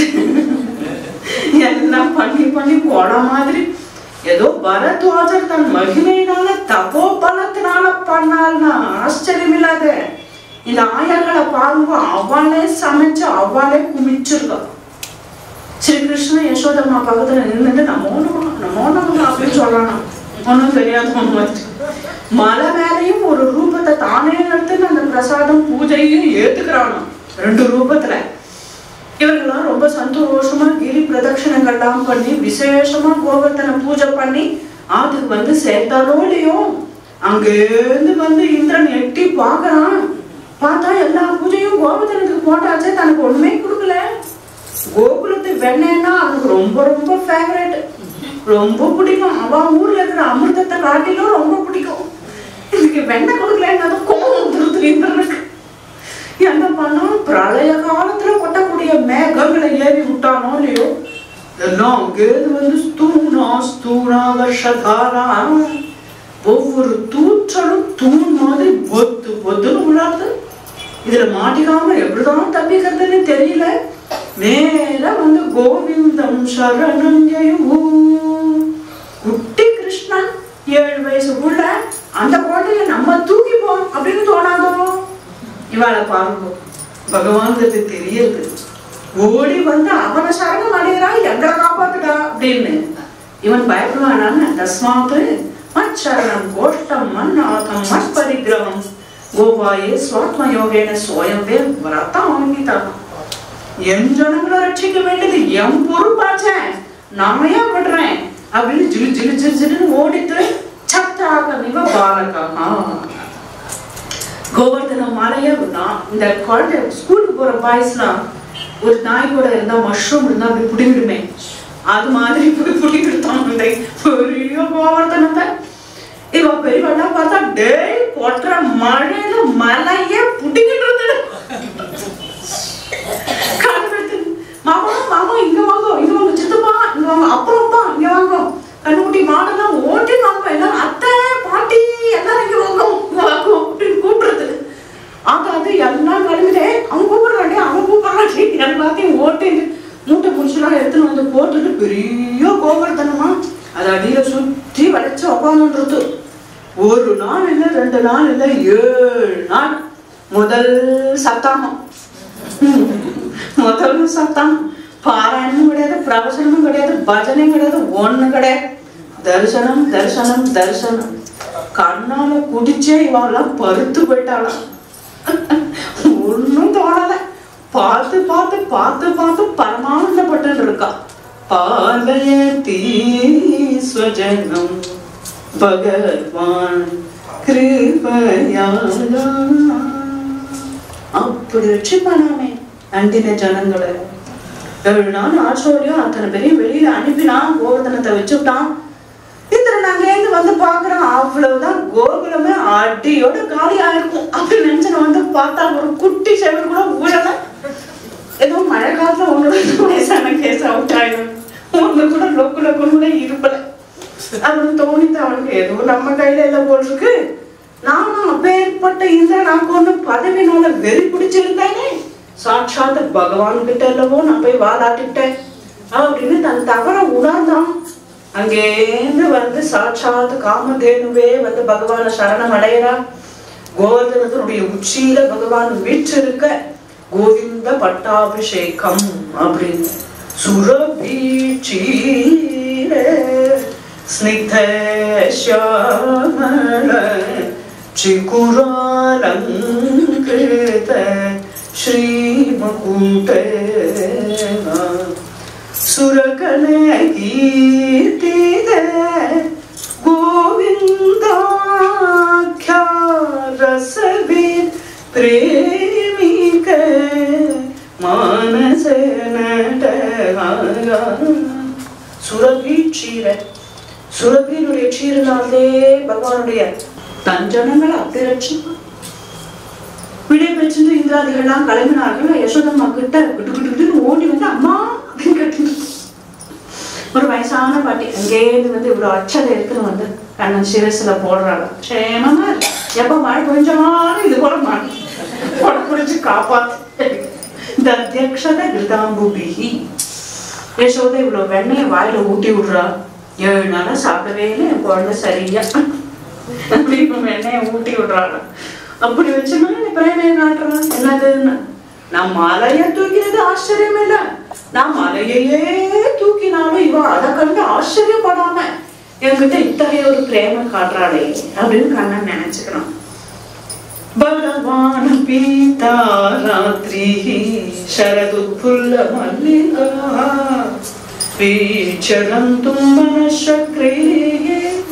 எல்லாம் பண்ணி பண்ணி போட மாதிரி ஏதோ பரத்வாஜர் தன் மகிமையினால தபோ பலத்தினால பண்ணால்னா ஆச்சரியம் இல்லாத இந்த ஆயர்களை பாருங்க அவளே சமைச்சு அவளே குமிச்சிருக்கா ஸ்ரீ கிருஷ்ணன் யசோதம்மா பக்கத்துல நின்றுட்டு நமோ நமோ நமோ நமோ அப்படின்னு சொல்றானா ஒன்றும் தெரியாத மாதிரி மலை மேலையும் ஒரு ரூபத்தை தானே எடுத்து அந்த பிரசாதம் பூஜையும் ஏத்துக்கிறானா ரெண்டு ரூபத்துல இவர்கள்லாம் ரொம்ப சந்தோஷமா கிரி பிரதட்சணங்கள்லாம் பண்ணி விசேஷமா கோவர்த்தனை பூஜை பண்ணி அதுக்கு வந்து சேர்த்தாலோ இல்லையோ அங்கேருந்து வந்து இந்திரன் எட்டி பார்க்கறான் பார்த்தா எல்லா பூஜையும் கோவர்த்தனுக்கு போட்டாச்சே தனக்கு ஒண்ணுமே கொடுக்கல கோகுலத்து வெண்ணெய்னா அவனுக்கு ரொம்ப ரொம்ப ஃபேவரட் ரொம்ப பிடிக்கும் அவன் ஊர்ல இருக்கிற அமிர்தத்தை காட்டிலும் ரொம்ப பிடிக்கும் இதுக்கு வெண்ணெய் கொடுக்கலன்னா கோவம் வந்துருது இந்திரனுக்கு என்ன பண்ணான் பிரளய காலத்துல கொட்டக்கூடிய மேகங்களை ஏறி விட்டானோ இல்லையோ எல்லாம் அங்கேருந்து வந்து ஸ்தூணா ஸ்தூணா வருஷதாரா ஒவ்வொரு தூற்றலும் தூண் மாதிரி பொத்து பொத்துன்னு விழாது இதுல மாட்டிக்காம எப்படிதான் தப்பிக்கிறதுன்னு தெரியல மேல வந்து கோவிந்தம் சரணம் ஜெயமூ குட்டி கிருஷ்ணன் ஏழு வயசு புள்ள அந்த குழந்தைய நம்ம தூக்கிப்போம் அப்படின்னு தோணாதோ இவாளை பாருங்க பகவானுக்கு தெரியுது ஓடி வந்து அவனை சரணம் அடைகிறான் எங்களை காப்பாத்துடா அப்படின்னு இவன் பயப்படுவானான்னு தஸ்மாத்து மச்சரணம் கோஷ்டம் மன்னாதம் மத்பரிகிரகம் கோபாயே சுவாத்ம யோகேன சோயம்பே வரத்தான் ஆங்கிட்டான் என் ஜனங்களை ரட்சிக்க வேண்டியது என் பொறுப்பாச்சேன் நாம ஏன் விடுறேன் அப்படின்னு ஜிலு ஜிலு ஜிலு ஜிலுன்னு ஓடிட்டு சத்தாக மிக பாலகமா கோவர்தன மலைய நான் இந்த குழந்தை ஸ்கூலுக்கு போற பாய்ஸ்லாம் ஒரு நாய் கூட இருந்தா மஷ்ரூம் இருந்தா அப்படி பிடிங்கிடுமே அது மாதிரி போய் பிடிங்கிடுத்தான் அந்த பெரிய கோவர்தனத்தை இவ பெரியவெல்லாம் பார்த்தா டேய் கொட்டுற மழையில மலையே பிடிங்கிட்டு கண்டுபிடித்து மாமா மாமா இங்க வாங்க இங்க வாங்க சித்தப்பா இங்க வாங்க அப்புறம்ப்பா இங்க வாங்க கண்ணுக்குட்டி மாடெல்லாம் ஓட்டி வாங்க எல்லாம் அத்தை பாட்டி எல்லாரும் இங்க வாங்க இங்க வாங்க அப்படின்னு கூப்பிடுறது ஆக அது எல்லாம் கலந்துட்டே அவன் கூப்பிடுறாண்டி அவன் கூப்பிடுறாண்டி எல்லாத்தையும் ஓட்டி மூட்டை முடிச்சுலாம் எடுத்துன்னு வந்து போட்டுட்டு பெரிய கோபுரத்தனமா அது அடியில சுத்தி வளைச்சு உட்காந்துன்றது ஒரு நாள் இல்லை ரெண்டு நாள் இல்லை ஏழு நாள் முதல் சப்தாகம் முதல் சத்தம் பாராயணமும் கிடையாது பிரவசனமும் கிடையாது பஜனையும் கிடையாது ஒண்ணு கிடையாது தரிசனம் தரிசனம் தரிசனம் கண்ணால குடிச்சே இவாளெல்லாம் பருத்து போயிட்டாளாம் ஒண்ணும் தோணல பார்த்து பார்த்து பார்த்து பார்த்து பரமானந்தப்பட்டு இருக்கா பாலய தீஸ்வஜனம் பகவான் கிருபயாலா அப்படி ரட்சிப்பானாமே அண்டின ஜனங்களை ஏழு நாள் ஆச்சோரியம் அத்தனை பேரையும் வெளியில அனுப்பினா கோவர்தனத்தை வச்சுட்டான் இந்திரன் அங்கேருந்து வந்து பாக்குறான் அவ்வளவுதான் கோகுலமே அடியோட காலி ஆயிருக்கும் அப்படி நினைச்சு வந்து பார்த்தா ஒரு குட்டி செவன் கூட ஊழல ஏதோ மழை காலத்துல ஒண்ணு வயசான கேஸ் அவுட் ஆயிடும் ஒண்ணு கூட லொக்கு லொக்குன்னு கூட இருப்பல அவனுக்கு தோணித்து அவனுக்கு ஏதோ நம்ம கையில எல்லாம் போட்டிருக்கு நானும் அப்பேற்பட்ட இந்த நான் கொண்டு பதவினால வெறி பிடிச்சிருந்தேனே சாட்சாத் பகவான் கிட்ட இல்லவோ நான் போய் வாதாட்டிட்டேன் அப்படின்னு தன் தவற உணர்ந்தான் அங்கேருந்து வந்து சாட்சாத் காமதேனுவே வந்து பகவான சரணம் அடையிறான் கோவர்தனத்தினுடைய உச்சியில பகவான் வீற்றிருக்க கோவிந்த பட்டாபிஷேகம் அப்படின்னு சுரபீச்சீர ஸ்னிக்த ஷியாமள चिकुरालङ्कृत श्रीमकुटे सुरकनकीर्तित गोविन्दाख्या रसवित् प्रेमिक मानस சுரபி க்ஷீர சுரபியினுடைய க்ஷீரனாலே பகவானுடைய தன் ஜனங்களை அப்படி ரட்சிப்பான் விடை பெற்று இந்திராதிகள்லாம் கிளம்பினார்கள் யசோதம்மா கிட்ட விட்டு விட்டு விட்டு ஓடி வந்து அம்மா அப்படின்னு கட்டி ஒரு வயசான பாட்டி அங்கேயிருந்து வந்து இவ்வளவு அச்சதை இருக்குன்னு வந்து கண்ணன் சிரசுல போடுறாங்க க்ஷேமமா இருக்கு எப்ப மழை பெஞ்சாலும் இது போல மழை கொடை பிடிச்சு காப்பாத்து இந்த அத்தியக்ஷத கிருதாம்புபிகி யசோதை இவ்வளவு வெண்ணெயை வாயில ஊட்டி விடுறா ஏழு நாளா சாப்பிடவே இல்லை என் குழந்தை சரியா அப்படி இப்ப வெண்ணெயை ஊட்டி விடுறாங்க அப்படி வச்சுனா நீ பிரேமையை காட்டுறான் என்னதுன்னு நான் மலைய தூக்கினது ஆச்சரியம் இல்ல நான் மலையையே தூக்கினாலும் இவன் அதை கண்டு ஆச்சரியப்படாம என்கிட்ட இத்தகைய ஒரு பிரேம காட்டுறாளே அப்படின்னு கண்ணன் நினைச்சுக்கிறான் भगवान् पीता रात्रिः शरदुत्फुल्लमल्लिका विचरन्तुं मनश्चक्रेः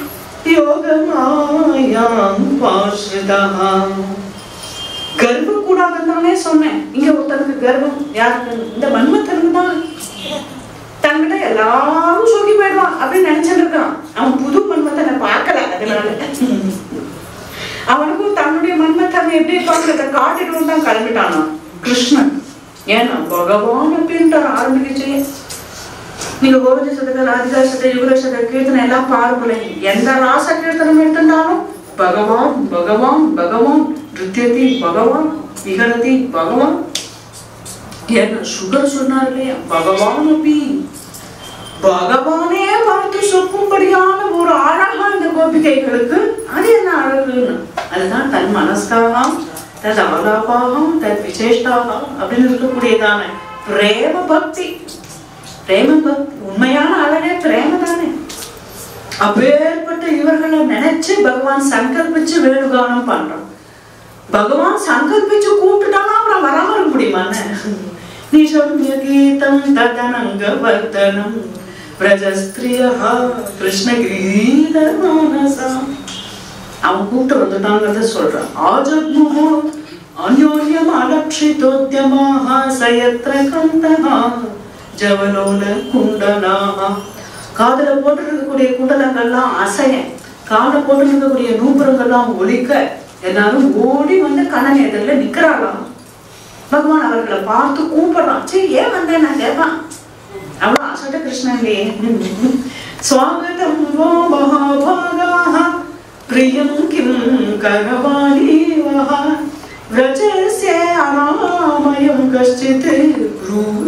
யோகமாயாம் பாஸ்ருதः கர்ப்பம் கூடாதுன்னு சொன்னேன் இங்க ஒருத்தனுக்கு கர்ப்பம் யாருக்கு இந்த மன்மத்தனுக்கு தான் தங்கிட்ட எல்லாரும் சொல்லி போயிடுவான் அப்படின்னு நினைச்சிட்டு இருக்கான் அவன் புது மன்மத்தனை பார்க்கல அதனால அவனுக்கும் தன்னுடைய மன்மத்தனை எப்படி பார்க்கறத காட்டிட்டு தான் கிளம்பிட்டானா கிருஷ்ணன் ஏன்னா பகவான் அப்படின்ட்டு ஆரம்பிக்கச்சு நீங்க கோவிந்த சதக ராதிகா சத யுகர சத கீர்த்தனை எல்லாம் பாடுங்களேன் எந்த ராச கீர்த்தனம் எடுத்துட்டாலும் பகவான் பகவான் பகவான் நிருத்தியதி பகவான் விகரதி பகவான் என்ன சுகர் சொன்னார் இல்லையா பகவான் அப்படி பகவானே பார்த்து சொக்கும்படியான ஒரு அழகா இந்த கோபிகைகளுக்கு அது என்ன அழகுன்னு அதுதான் தன் மனஸ்காகம் தத் ஆலாபாகம் தத் விசேஷ்டாகம் அப்படின்னு இருக்கக்கூடியதான பிரேம பக்தி பிரேம பக்தி உண்மையான அழகே பிரேம தானே அப்பேற்பட்ட இவர்களை நினைச்சு பகவான் சங்கல்பிச்சு வேணுகானம் பண்றான் பகவான் சங்கல்பிச்சு கூப்பிட்டுட்டானா அப்புறம் வராம இருக்க முடியுமான்னு நிஷம்ய கீதம் ததனங்க வர்த்தனம் பிரஜஸ்திரியா கிருஷ்ண கிரீட மானசம் அவன் கூப்பிட்டு வந்துட்டாங்கிறத சொல்றான் ஆஜக்முகோ அந்யோன்யம் அலட்சிதோத்யமாக சயத்ர கந்தகா ஜவலோல குண்டலாக காதுல போட்டிருக்கக்கூடிய குண்டலங்கள்லாம் அசைய கால போட்டிருக்கக்கூடிய நூபுரங்கள்லாம் ஒலிக்க எல்லாரும் ஓடி வந்து கண்ணன் எதிரில் நிக்கிறாளாம் பகவான் அவர்களை பார்த்து கூப்பிடுறான் சரி ஏன் வந்தேன் நான் கேட்பான் அவ்வளோ அசட்ட கிருஷ்ணன்லே ஸ்வாகதம் வோ மகாபாகாः பிரியம் கிம் கரவாணி வஹ व्रजस्य अनामयं कश्चित् ब्रूत्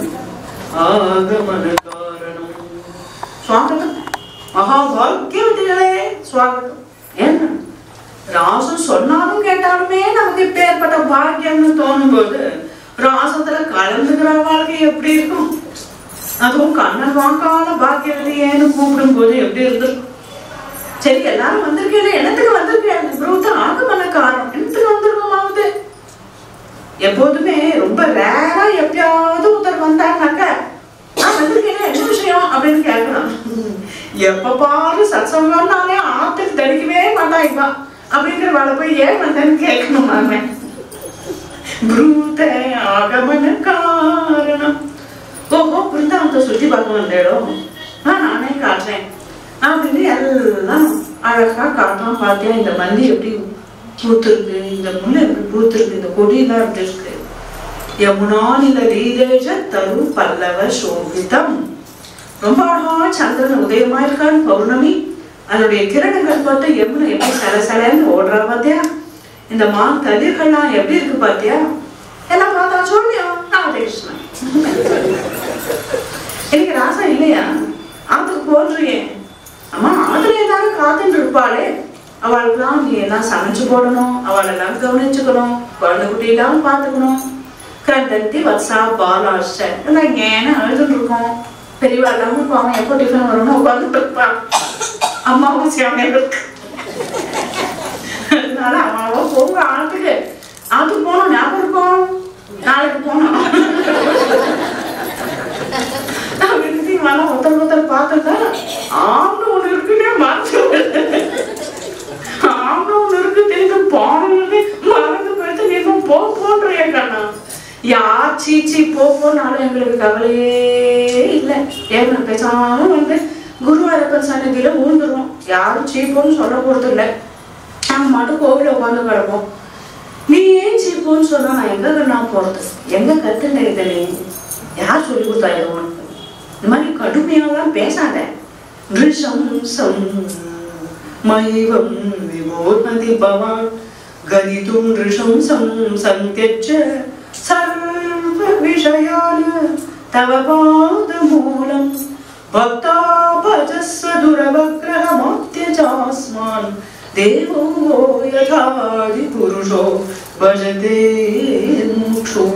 ஆகமனகாரணம் ஸ்வாகதம் மகாபாகியவதிகளே ஸ்வாகதம் என்ன ராசம் சொன்னாலும் கேட்டாலுமே நமக்கு இப்பேற்பட்ட பாக்கியம்னு தோணும் போது ராசத்துல கலந்துக்கிற வாழ்க்கை எப்படி இருக்கும் அதுவும் கண்ணன் வாக்கான பாக்கியவதியேன்னு கூப்பிடும் போது எப்படி இருந்திருக்கும் சரி எல்லாரும் வந்திருக்கீங்க என்னத்துக்கு வந்திருக்கேன் புரூத்த ஆகமன காரணம் என்னத்துக்கு வந்திருக்கோமாவது எப்போதுமே ரொம்ப ரேரா எப்பயாவது ஒருத்தர் வந்தாங்கனாக்க நான் வந்திருக்கேன் என்ன விஷயம் அப்படின்னு கேட்கலாம் எப்ப பாரு சத்சங்கம்னாலே ஆத்துக்கு தடிக்கவே மாட்டான் இவா அப்படிங்கிற வேலை போய் ஏன் வந்தேன்னு கேட்கணும் நாம புரூத ஆகமன காரணம் ஓஹோ பிருந்தாவனத்தை சுத்தி பார்க்க வந்தேடோ ஆ நானே காட்டுறேன் அப்படின்னு எல்லாம் அழகா காட்டலாம் பார்த்தியா இந்த மல்லி எப்படி பூத்திருக்கு இந்த முல்லை எப்படி பூத்திருக்கு இந்த கொடியெல்லாம் எப்படி இருக்கு யமுனா நில ரீதேஷ தரு பல்லவ சோபிதம் ரொம்ப அழகா சந்திரன் உதயமா இருக்கான் பௌர்ணமி அதனுடைய கிரணங்கள் பார்த்து யமுனை எப்படி சல சலன்னு ஓடுறா பாத்தியா இந்த மா கதிர்கள்லாம் எப்படி இருக்கு பாத்தியா எல்லாம் பார்த்தா சொல்லியா ராதே கிருஷ்ணன் எனக்கு ராசா இல்லையா ஆத்துக்கு போடுறியே அம்மா ஆத்துல ஏதாவது காத்துட்டு இருப்பாளே அவளுக்கெல்லாம் நீ எல்லாம் சமைச்சு போடணும் அவளெல்லாம் கவனிச்சுக்கணும் குழந்தை குட்டியெல்லாம் பார்த்துக்கணும் கிரந்தத்தி வத்சா பாலாஷ்ட எல்லாம் ஏன்னு அழுதுட்டு இருக்கோம் பெரியவா இல்லாம பாவம் எப்போ டிஃபன் வரணும் உட்காந்துட்டு இருப்பா அம்மாவும் சிவமையில இருக்கு அதனால அம்மாவோ போங்க ஆத்துக்கு ஆத்துக்கு போகணும் ஞாபகம் இருக்கும் நாளைக்கு போகணும் அப்படின்னு இவெல்லாம் ஒருத்தர் ஒருத்தர் பார்த்துட்டா ஆம்னு ஒண்ணு இருக்குன்னே மறந்து ஆம்னு ஒண்ணு இருக்கு தெரிஞ்சு போனது மறந்து போயிட்டு நீங்க போ போன்றிய கண்ணா யார் சீச்சி போ போனாலும் எங்களுக்கு கவலையே இல்லை ஏன்னா பேசாம வந்து குருவாரப்பன் சன்னதியில ஊழ்ந்துருவோம் யாரும் சீப்போன்னு சொல்ல போறது இல்லை நாங்க மட்டும் கோவில உட்காந்து கிடப்போம் நீ ஏன் சீப்போன்னு சொன்னா நான் எங்க நான் போறது எங்க கத்துன இதை நீ யார் சொல்லி கொடுத்தா இது உனக்கு இந்த மாதிரி கடுமையாலாம் பேசாத நிருஷம்சம் மைவம் விமோத்மதி பவான் கதிதும் நிருஷம்சம் சந்தியச்ச சர்வ விஷயான் தவ பாத மூலம் भक्ताभजस्व दुरवग्रहमत्यजास्मान् देवो यथादिपुरुषो भजते मुक्षु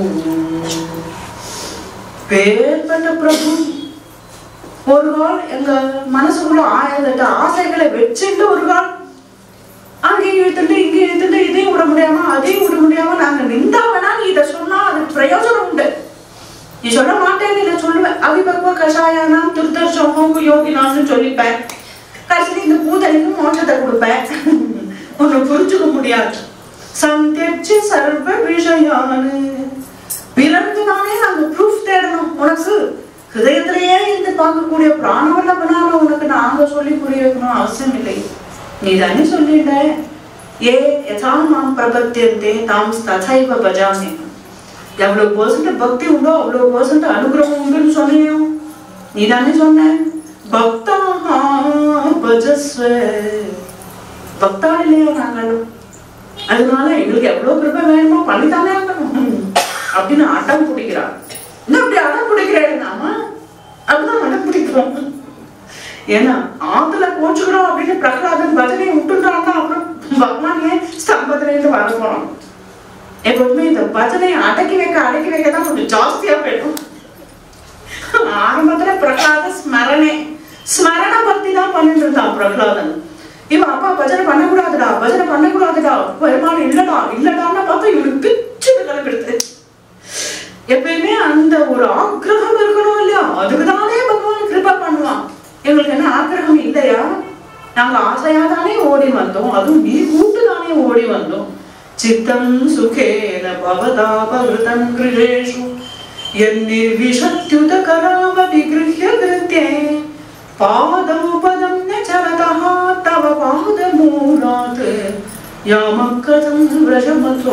பேர்பட்ட பிரபு ஒரு கால் எங்க மனசுக்குள்ள ஆயிரத்தெட்டு ஆசைகளை வச்சுட்டு ஒரு கால் அங்கேயும் இழுத்துட்டு இங்கேயும் இழுத்துட்டு இதையும் விட முடியாம அதையும் விட முடியாம நாங்க நின்றா வேணா நீ இதை சொன்னா அதுக்கு பிரயோஜனம் உண்டு நீ சொல்ல மாட்டேன் நீ நான் சொல்லுவேன் அவிபக்வ கஷாயானாம் துர்தர் சோகம் யோகினான்னு சொல்லிப்பேன் கடைசியில் இந்த பூதனைக்கு மோட்சத்தை கொடுப்பேன் உன்னை புரிஞ்சுக்க முடியாது சந்தியச்சு சர்வ விஷயானு பிறந்து நானே நாங்க ப்ரூஃப் தேடணும் உனக்கு ஹிருதயத்திலேயே இருந்து பார்க்கக்கூடிய பிராணவல்லபனால உனக்கு நாங்க சொல்லி புரிய வைக்கணும் அவசியம் இல்லை நீ தானே சொல்லிட்ட ஏ யதா மாம் பிரபத்தியந்தே தாம் ததைவ பஜாமி எவ்வளவு பர்சன்ட் பக்தி உண்டோ அவ்வளவு பர்சன்ட் அனுகிரகம் உண்டுன்னு சொன்னியோ நீ தானே சொன்ன பக்தா பஜஸ்வ பக்தா இல்லையா நாங்கள் அதனால எங்களுக்கு எவ்வளவு கிருபை வேணுமோ பண்ணித்தானே ஆகணும் அப்படின்னு அடம் பிடிக்கிறார் என்ன அப்படி அடம் பிடிக்கிறேன் நாம அப்படிதான் அடம் பிடிக்கிறோம் ஏன்னா ஆத்துல கோச்சுக்கிறோம் அப்படின்னு பிரகலாதன் பஜனையை விட்டுட்டான்னா அப்புறம் பகவான் ஏன் ஸ்தம்பத்துல இருந்து வர போறோம் எப்பவுமே இந்த பஜனையை அடக்கி வைக்க அடக்கி வைக்க தான் கொஞ்சம் ஜாஸ்தியா போயிடும் ஆரம்பத்துல பிரகலாத ஸ்மரணே ஸ்மரண பக்தி தான் பண்ணிட்டு இருந்தான் பிரகலாதன் இவன் அப்பா பஜனை பண்ணக்கூடாதுடா பஜனை பண்ணக்கூடாதுடா பெருமாள் இல்லடா இல்லடான்னு பார்த்தா இவனுக்கு பிச்சு கிளம்பிடுது எப்பயுமே அந்த ஒரு ஆக்கிரகம் இருக்கணும் இல்லையா அதுக்குதானே பகவான் கிருபா பண்ணுவான் எங்களுக்கு என்ன ஆக்கிரகம் இல்லையா நாங்க ஆசையா தானே ஓடி வந்தோம் அதுவும் நீ கூட்டு தானே ஓடி வந்தோம் சித்தம் சுகேன பவதாபகிருதம் கிருஷேஷு எந்நிர்விஷத்யுத கராவ விகிருஹ்ய கிருத்யே பாதம் பதம் ந சரதः தவ பாதமூலாத் யாமக்கதம் व्रजमथो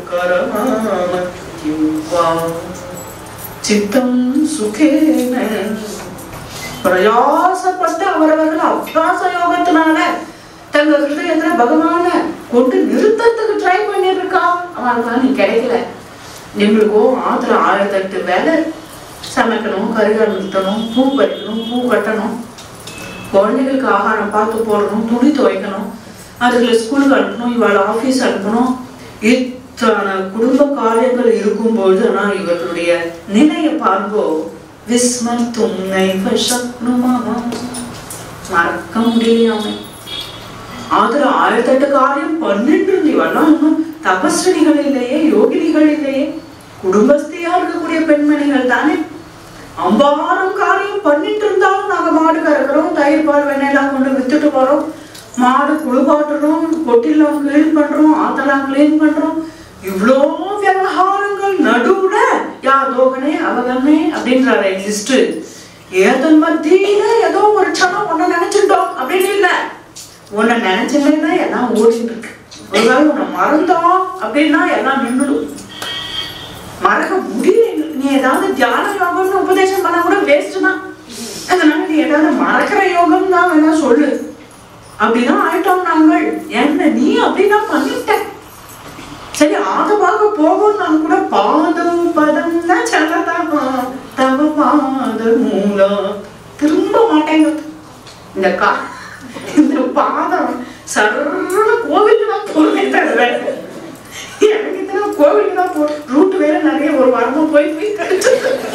करमामत्युवा சித்தம் சுகேன பிரயாசப்பட்டு அவரவர்கள் அபியாச யோகத்தினால தங்க ஹிருதயத்துல பகவான கொண்டு நிறுத்தத்துக்கு ட்ரை பண்ணிட்டு இருக்கான் அவனுக்கு நீ கிடைக்கல எங்களுக்கும் ஆத்துல ஆயிரத்தெட்டு வேலை சமைக்கணும் கறிகள் நிறுத்தணும் பூ பறிக்கணும் பூ கட்டணும் குழந்தைகளுக்கு ஆகாரம் பார்த்து போடணும் துணி துவைக்கணும் அதுகளை ஸ்கூலுக்கு அனுப்பணும் இவாள் ஆஃபீஸ் அனுப்பணும் இத்தனை குடும்ப காரியங்கள் இருக்கும்போது ஆனா இவர்களுடைய நிலையை பார்ப்போ விஸ்மத்தும் நைவ சக்னுமஹா. மறக்க முடியாம அதுல ஆயிரத்தெட்டு காரியம் பண்ணிட்டு இருந்தீவெல்லாம் இன்னும் தபஸ்வினிகள் இல்லையே யோகினிகள் இல்லையே குடும்பஸ்தியா இருக்கக்கூடிய பெண்மணிகள் தானே அம்பாரம் காரியம் பண்ணிட்டு இருந்தாலும் நாங்க மாடு கறக்குறோம் தயிர் பால் வெண்ணெயெல்லாம் கொண்டு வித்துட்டு போறோம் மாடு குளிப்பாட்டுறோம் கொட்டிலாம் கிளீன் பண்றோம் ஆத்தெல்லாம் கிளீன் பண்றோம் இவ்வளோ விவகாரங்கள் நடுவுல யா தோகனே அவகனே அப்படின்றாரு லிஸ்ட் ஏதன் மத்தியில ஏதோ ஒரு க்ஷணம் ஒண்ணு நினைச்சிட்டோம் அப்படின்னு இல்ல உன்னை நினைச்சுமே தான் எல்லாம் ஓடிட்டு இருக்கு ஒருவேளை உன்னை மறந்தோம் அப்படின்னா எல்லாம் நின்றுடும் மறக்க முடியல எங்களுக்கு. நீ ஏதாவது தியான யோகம்னு உபதேசம் பண்ணா கூட வேஸ்ட் தான் அதனால நீ ஏதாவது மறக்கிற யோகம் தான் வேணா சொல்லு அப்படிதான் ஆயிட்டோம் நாங்கள் என்ன நீ அப்படிதான் பண்ணிட்ட சரி ஆக பார்க்க போகும் நான் கூட பாதம் பதம் தான் சொல்லதான் தவ பாத மூலம் திரும்ப மாட்டேங்குது இந்த கா இந்த பாதம் சர்வ கோவிலுக்கு தான் போகவே தவிர எனக்கு இத்தனை கோவிலுக்கு தான் போ ரூட் வேற நிறைய ஒரு வாரமா போய் போய் கழிச்சு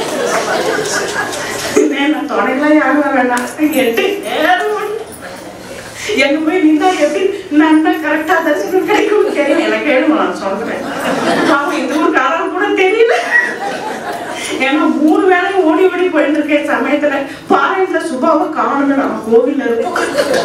நான் தொடங்கலாம் யாரும் வேண்டாம் எட்டு நேரம் ஒண்ணு. எங்க போய் நின்றா எப்படி நல்லா கரெக்டா தரிசனம் கிடைக்கும் தெரியும் எனக்கு எழுமா நான் சொல்றேன் பாவம் இந்த ஒரு காரணம் கூட தெரியல ஏன்னா மூணு வேலையும் ஓடி ஓடி போயிட்டு இருக்கேன் சமயத்துல பாறையில சுபாவை காணுங்க நம்ம கோவில்ல இருக்கோம்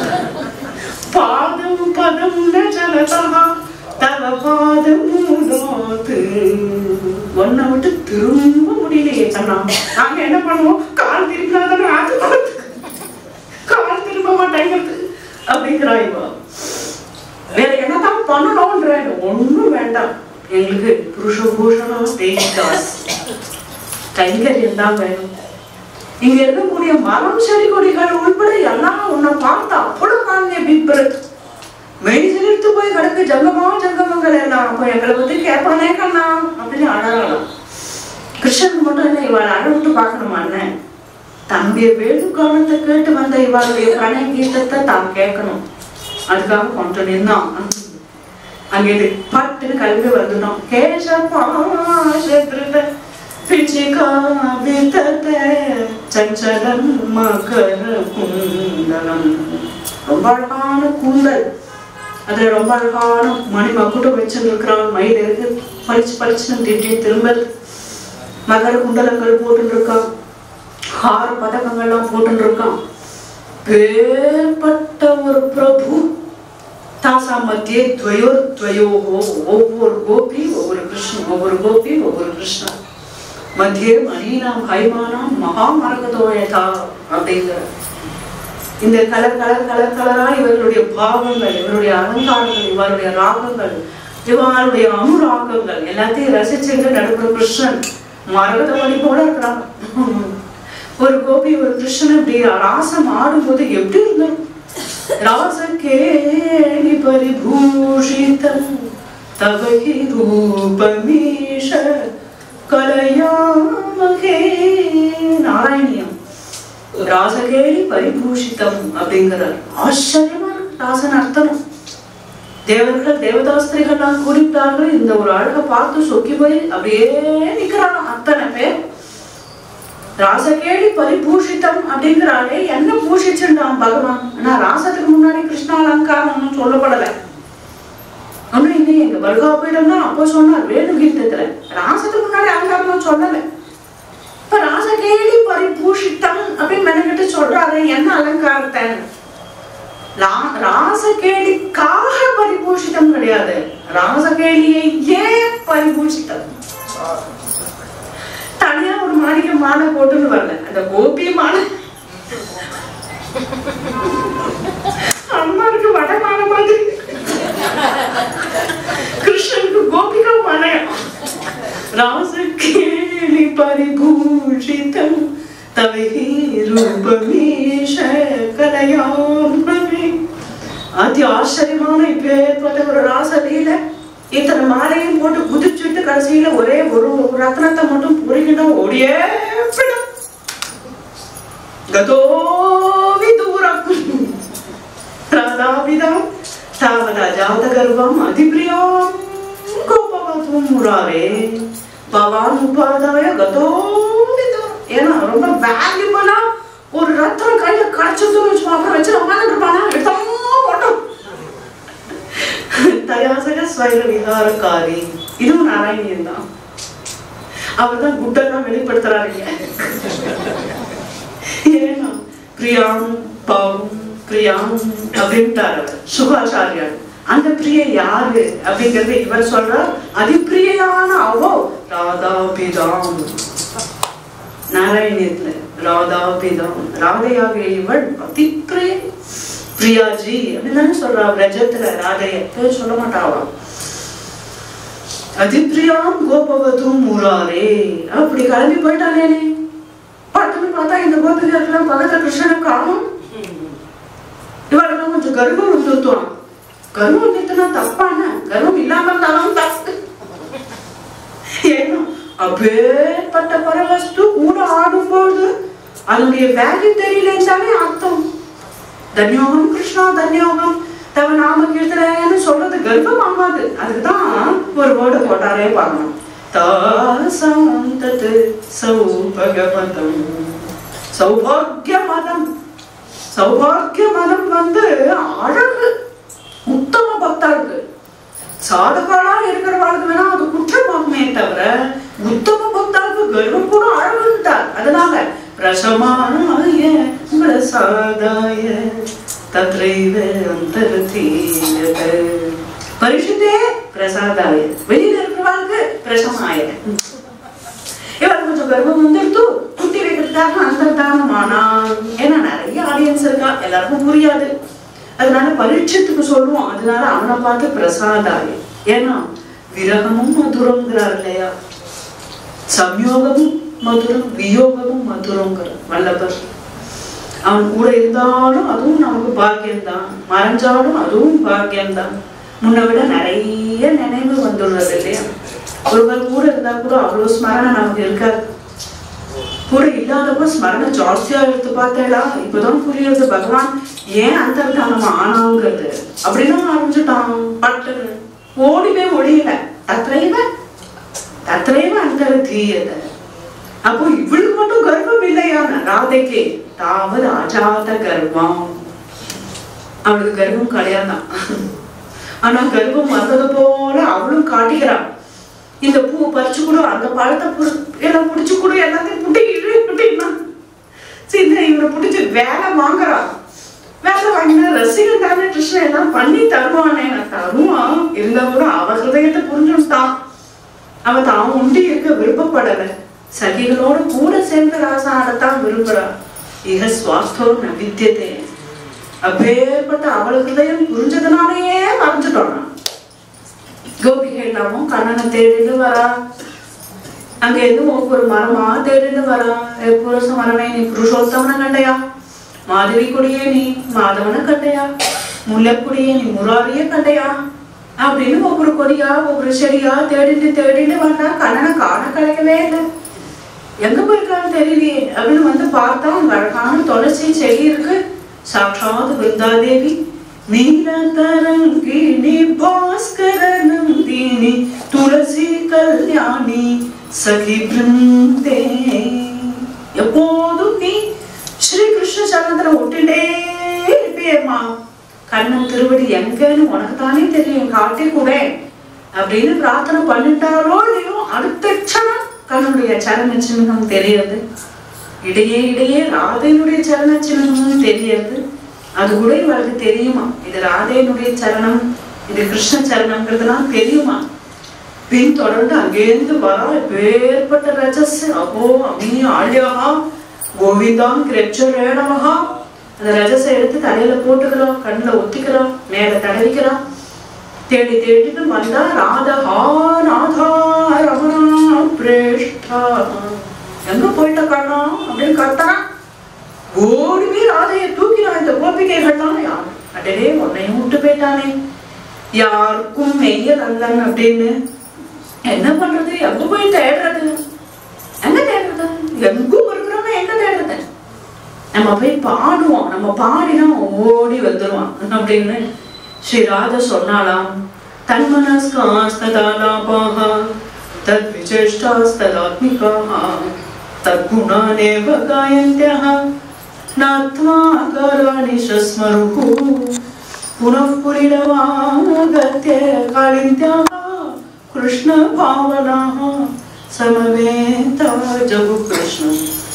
பாதம் பதம் ஜலதா தவ பாதம் மூலோத்து ஒன்ன விட்டு திரும்ப முடியலையே கண்ணா நாங்க என்ன பண்ணுவோம் கால் திருப்பினா தானே ஆத்து கொடுத்து கால் திரும்ப மாட்டேங்கிறது அப்படிங்கிறா இவா வேற என்னதான் பண்ணணும்ன்ற ஒண்ணும் வேண்டாம் எங்களுக்கு புருஷ பூஷணம் தேவிதாஸ் கைங்கரியம் தான் வேணும் இங்க இருக்கக்கூடிய மரம் செடி கொடிகள் உள்பட எல்லாம் உன்னை பார்த்து அவ்வளவு காண்ய பிப்பரு மெய் சிலிர்த்து போய் கிடக்கு ஜங்கமா ஜங்கமங்கள் எல்லாம் அப்போ எங்களை பத்தி கேட்பானே கண்ணா அப்படின்னு அழகலாம் கிருஷ்ணன் மட்டும் என்ன இவள் அழ விட்டு பார்க்கணுமா அண்ணன் தம்பிய வேடு காரணத்தை கேட்டு வந்த இவளுடைய பிரணய கீதத்தை தான் கேட்கணும் அதுக்காக கொஞ்சம் நின்னான் அங்கே இது பட்டுன்னு கல்வி வந்துட்டோம் கேசபாஷிருத பிச்சிகா விதத சஞ்சலம் மகர குண்டலம் ரொம்ப அழகான கூந்தல் அதுல ரொம்ப அழகான மணி மக்குட்டம் வச்சுருக்கிறான் மயில் இருக்கு பளிச்சு பளிச்சுன்னு திட்டி திரும்ப மகர குண்டலங்கள் போட்டுட்டு இருக்கான் ஹார பதக்கங்கள்லாம் போட்டுட்டு இருக்கான் பேர்பட்ட ஒரு பிரபு தாசா மத்தியே துவயோர் துவயோகோ ஒவ்வொரு கோபி ஒவ்வொரு கிருஷ்ணன் ஒவ்வொரு கோபி ஒவ்வொரு கிருஷ்ணன் மத்தியே மணீனாம் ஹைமானாம் மகாமரகதோயதா அப்படிங்கிற இந்த கலர் கலர் கலர் கலரா இவர்களுடைய பாவங்கள் இவருடைய அலங்காரங்கள் இவருடைய ராகங்கள் இவருடைய அனுராகங்கள் எல்லாத்தையும் ரசிச்சுட்டு நடுப்புற கிருஷ்ணன் மரகத மணி போல இருக்கிறான் ஒரு கோபி ஒரு கிருஷ்ணன் இப்படி ராசம் ஆடும்போது எப்படி இருந்தோம் ராசகேணி பரிபூஷிதம் தவகி ரூபமீஷ கலையாமகே நாராயணியம் ராசகேணி பரிபூஷிதம் அப்படிங்கிறார் ஆச்சரியமா இருக்கு ராசன் அர்த்தம் தேவர்கள் தேவதாஸ்திரிகள்லாம் கூறிவிட்டார்கள் இந்த ஒரு அழகை பார்த்து சொக்கி போய் அப்படியே நிக்கிறாங்க அத்தனை பேர் ராசகேடி பரிபூஷிதம் அப்படிங்கிறாளே என்ன பூஷிச்சுட்டான் பகவான் ஆனா ராசத்துக்கு முன்னாடி கிருஷ்ண அலங்காரம் ஒன்றும் சொல்லப்படலை ஒன்றும் இல்லை எங்க பல்காபீடம் தான் அப்போ சொன்னார் வேணு கீர்த்தத்துல ராசத்துக்கு முன்னாடி அலங்காரம் சொல்லலை இப்ப ராசகேடி பரிபூஷித்தம் அப்படின்னு மெனக்கிட்டு சொல்றாரு என்ன அலங்காரத்தை லா- ராசகேலிக்காக பரிபூஷிதம் கிடையாது ராசகேலியை ஏன் பரிபூஷிதம் தனியா ஒரு மாளிகை மாலை போட்டுன்னு வரல அந்த கோபி மாலை அம்மாவுக்கு வட மாலை மாதிரி கிருஷ்ணனுக்கு கோபிகா மாலை ராசகேலி பரிபூஷிதம் தவை ரூபமீஷ கலையாம்பமே அதி ஆச்சரியமான இப்பேற்பட்ட ஒரு ராசலீல இத்தனை மாலையும் போட்டு குதிச்சுட்டு கடைசியில ஒரே ஒரு ஒரு ரத்னத்தை மட்டும் பொறிக்கிட்டோம் ஓடியே போயிடும். கதோ விதூரம் ராதாபிதம் தாவதா ஜாதகர்வம் அதிபிரியாம் கோபவதும் முராரே பவான் உபாதாய கதோ விதூரம் ஏன்னா ரொம்ப வேல்யூபலா ஒரு ரத்தம் கையில கடைச்சதுன்னு வச்சுக்கோ அப்புறம் வச்சு உட்காந்துட்டு இருப்பானா எடுத்தா போட்டோம் தயாசக ஸ்வைர விகாரக்காரி இதுவும் நாராயணியன் தான் அவர் தான் குட்டெல்லாம் வெளிப்படுத்துறாருங்க ஏன்னா பிரியாம் பாவம் பிரியாம் அப்படின்ட்டார் அவர் சுகாச்சாரியார் அந்த பிரிய யாரு அப்படிங்கறது இவர் சொல்றார் அதிப்பிரியமான அவோ ராதாபிதாம் நாராயணியத்துல ராதாபிதாம் ராதையாகிய இவள் அதிப்பிரிய பிரியாஜி அப்படின்னு தானே சொல்றா பிரஜத்துல ராதைய பேர் சொல்ல மாட்டாவா அதிப்பிரியாம் கோபவதும் முராரே அப்படி கிளம்பி போயிட்டானே பட்டுன்னு பார்த்தா இந்த கோபிகளுக்கெல்லாம் பக்கத்துல கிருஷ்ணனை காணும் இவரெல்லாம் கொஞ்சம் கர்வம் வந்துருத்துவான் கர்வம் வந்துட்டுனா தப்பான கர்வம் இல்லாம இருந்தாலும் தப்பு ஏன்னா அப்பேற்பட்ட பரவஸ்து கூட ஆடும்போது அதனுடைய வேல்யூ தெரியலன்னு அர்த்தம் தன்யோகம் கிருஷ்ணா தன்யோகம் தவ நாம கீர்த்தனைன்னு சொல்றது கர்ப்பம் ஆகாது அதுக்குதான் ஒரு வேர்டு போட்டாரே பார்க்கணும் தாசாம் தத் சௌபகவதம் சௌபாகிய மதம் சௌபாகிய மதம் வந்து அழகு உத்தம பக்தருக்கு சாதகாலா இருக்கிறவங்களுக்கு வேணா அது குற்றமாகுமே தவிர உத்தம பக்தாவுக்கு கர்வம் கூட அழகுன்ட்டார் அதனால பிரசமானாய பிரசாதாய தத்ரைவ அந்தர்தீயத பரிசுத்தே பிரசாதாய வெளியில இருக்கிறவங்களுக்கு பிரசமாய இவர் கொஞ்சம் கர்வம் வந்துடுத்து குட்டி வைக்கிறதுக்காக அந்தர்தானம் ஆனான் ஏன்னா நிறைய ஆடியன்ஸ் இருக்கா எல்லாருக்கும் புரியாது அதனால பரீட்சத்துக்கு சொல்லுவோம் அதனால அவனை பார்த்து பிரசாதாய ஏன்னா விரகமும் மதுரங்கிறார் இல்லையா சம்யோகமும் மதுரம் வியோகமும் மதுரங்கிற வல்லபர் அவன் கூட இருந்தாலும் அதுவும் நமக்கு பாக்கியம்தான் மறைஞ்சாலும் அதுவும் பாக்கியம்தான் முன்னை விட நிறைய நினைவு வந்துடுறது இல்லையா ஒருவர் கூட இருந்தா கூட அவ்வளவு ஸ்மரணை நமக்கு இருக்காது கூட இல்லாதப்ப ஸ்மரணை ஜாஸ்தியா எடுத்து பார்த்தேடா இப்பதான் புரியுது பகவான் ஏன் அந்தர்தானம் ஆனாங்கிறது அப்படின்னு அறிஞ்சுட்டான் பட்டு ஓடிவே ஒழியல தத்ரைவ தத்ரைவ அந்தர்தீயத அப்போ இவளுக்கு மட்டும் கர்ப்பம் இல்லையான ராதைக்கு தாவது அஜாத கர்ப்பம் அவளுக்கு கர்ப்பம் கிடையாதான் ஆனா கர்ப்பம் வந்தது போல அவளும் காட்டிக்கிறான் இந்த பூ பறிச்சு கொடு அந்த பழத்தை புடி- எல்லாம் புடிச்சு கொடு எல்லாத்தையும் புட்டி இழு புட்டின்னா சரி இந்த இவனை பிடிச்சி வேலை வாங்குறான் வேலை வாங்கினா ரசிகன் தானே கிருஷ்ணன் எல்லாம் பண்ணி தருவானே நான் தருவான் இருந்தா கூட அவ ஹிருதயத்தை புரிஞ்சுட்டான் அவ தான் உண்டி இருக்க விருப்பப்படல சகிகளோட கூட சேர்ந்து ராசம் ஆடத்தான் விரும்புறா இக சுவாஸ்தோ ந வித்தியதே அப்பேற்பட்ட அவள் ஹிருதயம் புரிஞ்சதுனாலேயே மறைஞ்சிட்டோம் நான் கோபிகை எல்லாமும் கண்ணனை தேடிட்டு வரா அங்க இருந்து ஒவ்வொரு மரமா தேடிட்டு வரான் ஏ புருஷ மரமே நீ புருஷோத்தமனை கண்டையா மாதவி கொடியே நீ மாதவனை கண்டையா முல்லைக்குடியே நீ முராரியே கண்டையா அப்படின்னு ஒவ்வொரு கொடியா ஒவ்வொரு செடியா தேடிட்டு தேடிட்டு வந்தா கண்ணனை காண கிடைக்கவே இல்லை எங்க போயிருக்கான்னு தெரியலையே அப்படின்னு வந்து பார்த்தா அங்க அழகான துளசி செடி இருக்கு சாட்சாத் பிருந்தாதேவி நீலதரங்கிணி பாஸ்கரநந்தினி துளசி கல்யாணி சகி பிருந்தே எப்போதும் நீ ஸ்ரீ கிருஷ்ண சரணத்துல ஒட்டிட்டே இருப்பியம்மா கண்ணன் திருவடி எங்கன்னு உனக்கு தானே தெரியும் காட்டி கூட அப்படின்னு பிரார்த்தனை பண்ணிட்டாரோ இல்லையோ அடுத்த க்ஷணம் கண்ணனுடைய சரண சின்னம் தெரியுது இடையே இடையே ராதையினுடைய சரண சின்னமும் தெரியுது அது கூட இவளுக்கு தெரியுமா இது ராதையினுடைய சரணம் இது கிருஷ்ண சரணம்ங்கிறதுலாம் தெரியுமா பின் தொடர்ந்து அங்கேருந்து வரா பேர்பட்ட ரஜஸ் அகோ அமீ ஆழியகா கோவிந்தாம் கிரெச்சரேணமகா அந்த ரஜஸை எடுத்து தலையில போட்டுக்கிறோம் கண்ணுல ஒத்திக்கிறோம் மேல தடவிக்கிறோம் தேடி தேடிட்டு வந்தா ராதஹா ராதா ரமணா பிரேஷ்டா எங்க போயிட்ட கண்ணா அப்படின்னு கத்தான் ஓடுமே ராதையை தூக்கினான் இந்த கோபிகைகள் தான் யார் அடடே உன்னையும் விட்டு போயிட்டானே யாருக்கும் மெய்யல் அல்லன் அப்படின்னு என்ன பண்றது எங்க போய் தேடுறது எங்க தேடுறது எங்கும் இருக்கிறவங்க எங்க தேடுறது நம்ம போய் பாடுவோம் நம்ம பாடினா ஓடி வந்துருவான் அப்படின்னு ஸ்ரீ ராதா சொன்னாலாம் தன்மனஸ்காஸ்ததாலாபாக தத் விசேஷ்டாஸ்ததாத்மிகாக தத்குணானேவ காயந்தியः நாத்மா காராணி ஸ்மருः पुनः पुरिणवागत्य कालिन्द्याः कृष्णभावनाः समवेता जगु कृष्ण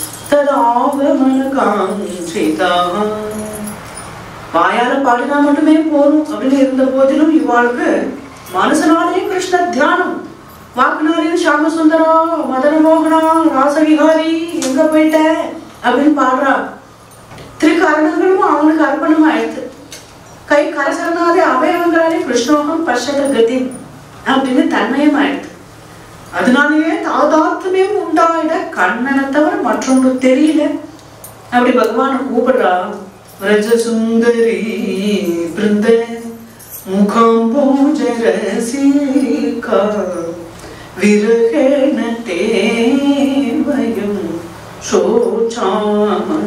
ததாகமனகாஞ்சிதாக வாயால பாடினா மட்டுமே போதும் அப்படின்னு இருந்த போதிலும் இவாளுக்கு மனசனாலேயும் கிருஷ்ண தியானம் வாக்குனாலையும் ஷாம சுந்தரா மதன மோகனா ராசவிகாரி எங்க போயிட்ட அப்படின்னு பாடுறா திருக்கரணங்களும் அவனுக்கு அர்ப்பணம் ஆயிடுது கை கரசரணாதே அவயவங்களாலே கிருஷ்ணோகம் பஷத கதி அப்படின்னு தன்மயம் ஆயிடுது அதனாலேயே தாதாத்மே உண்டாயிட கண்ணனை தவிர மற்றொன்று தெரியல அப்படி பகவானை கூப்பிடுறா ரஜ சுந்தரி பிருந்த முகாம்போஜரசிகா விரகண தேவயம் சோச்சாம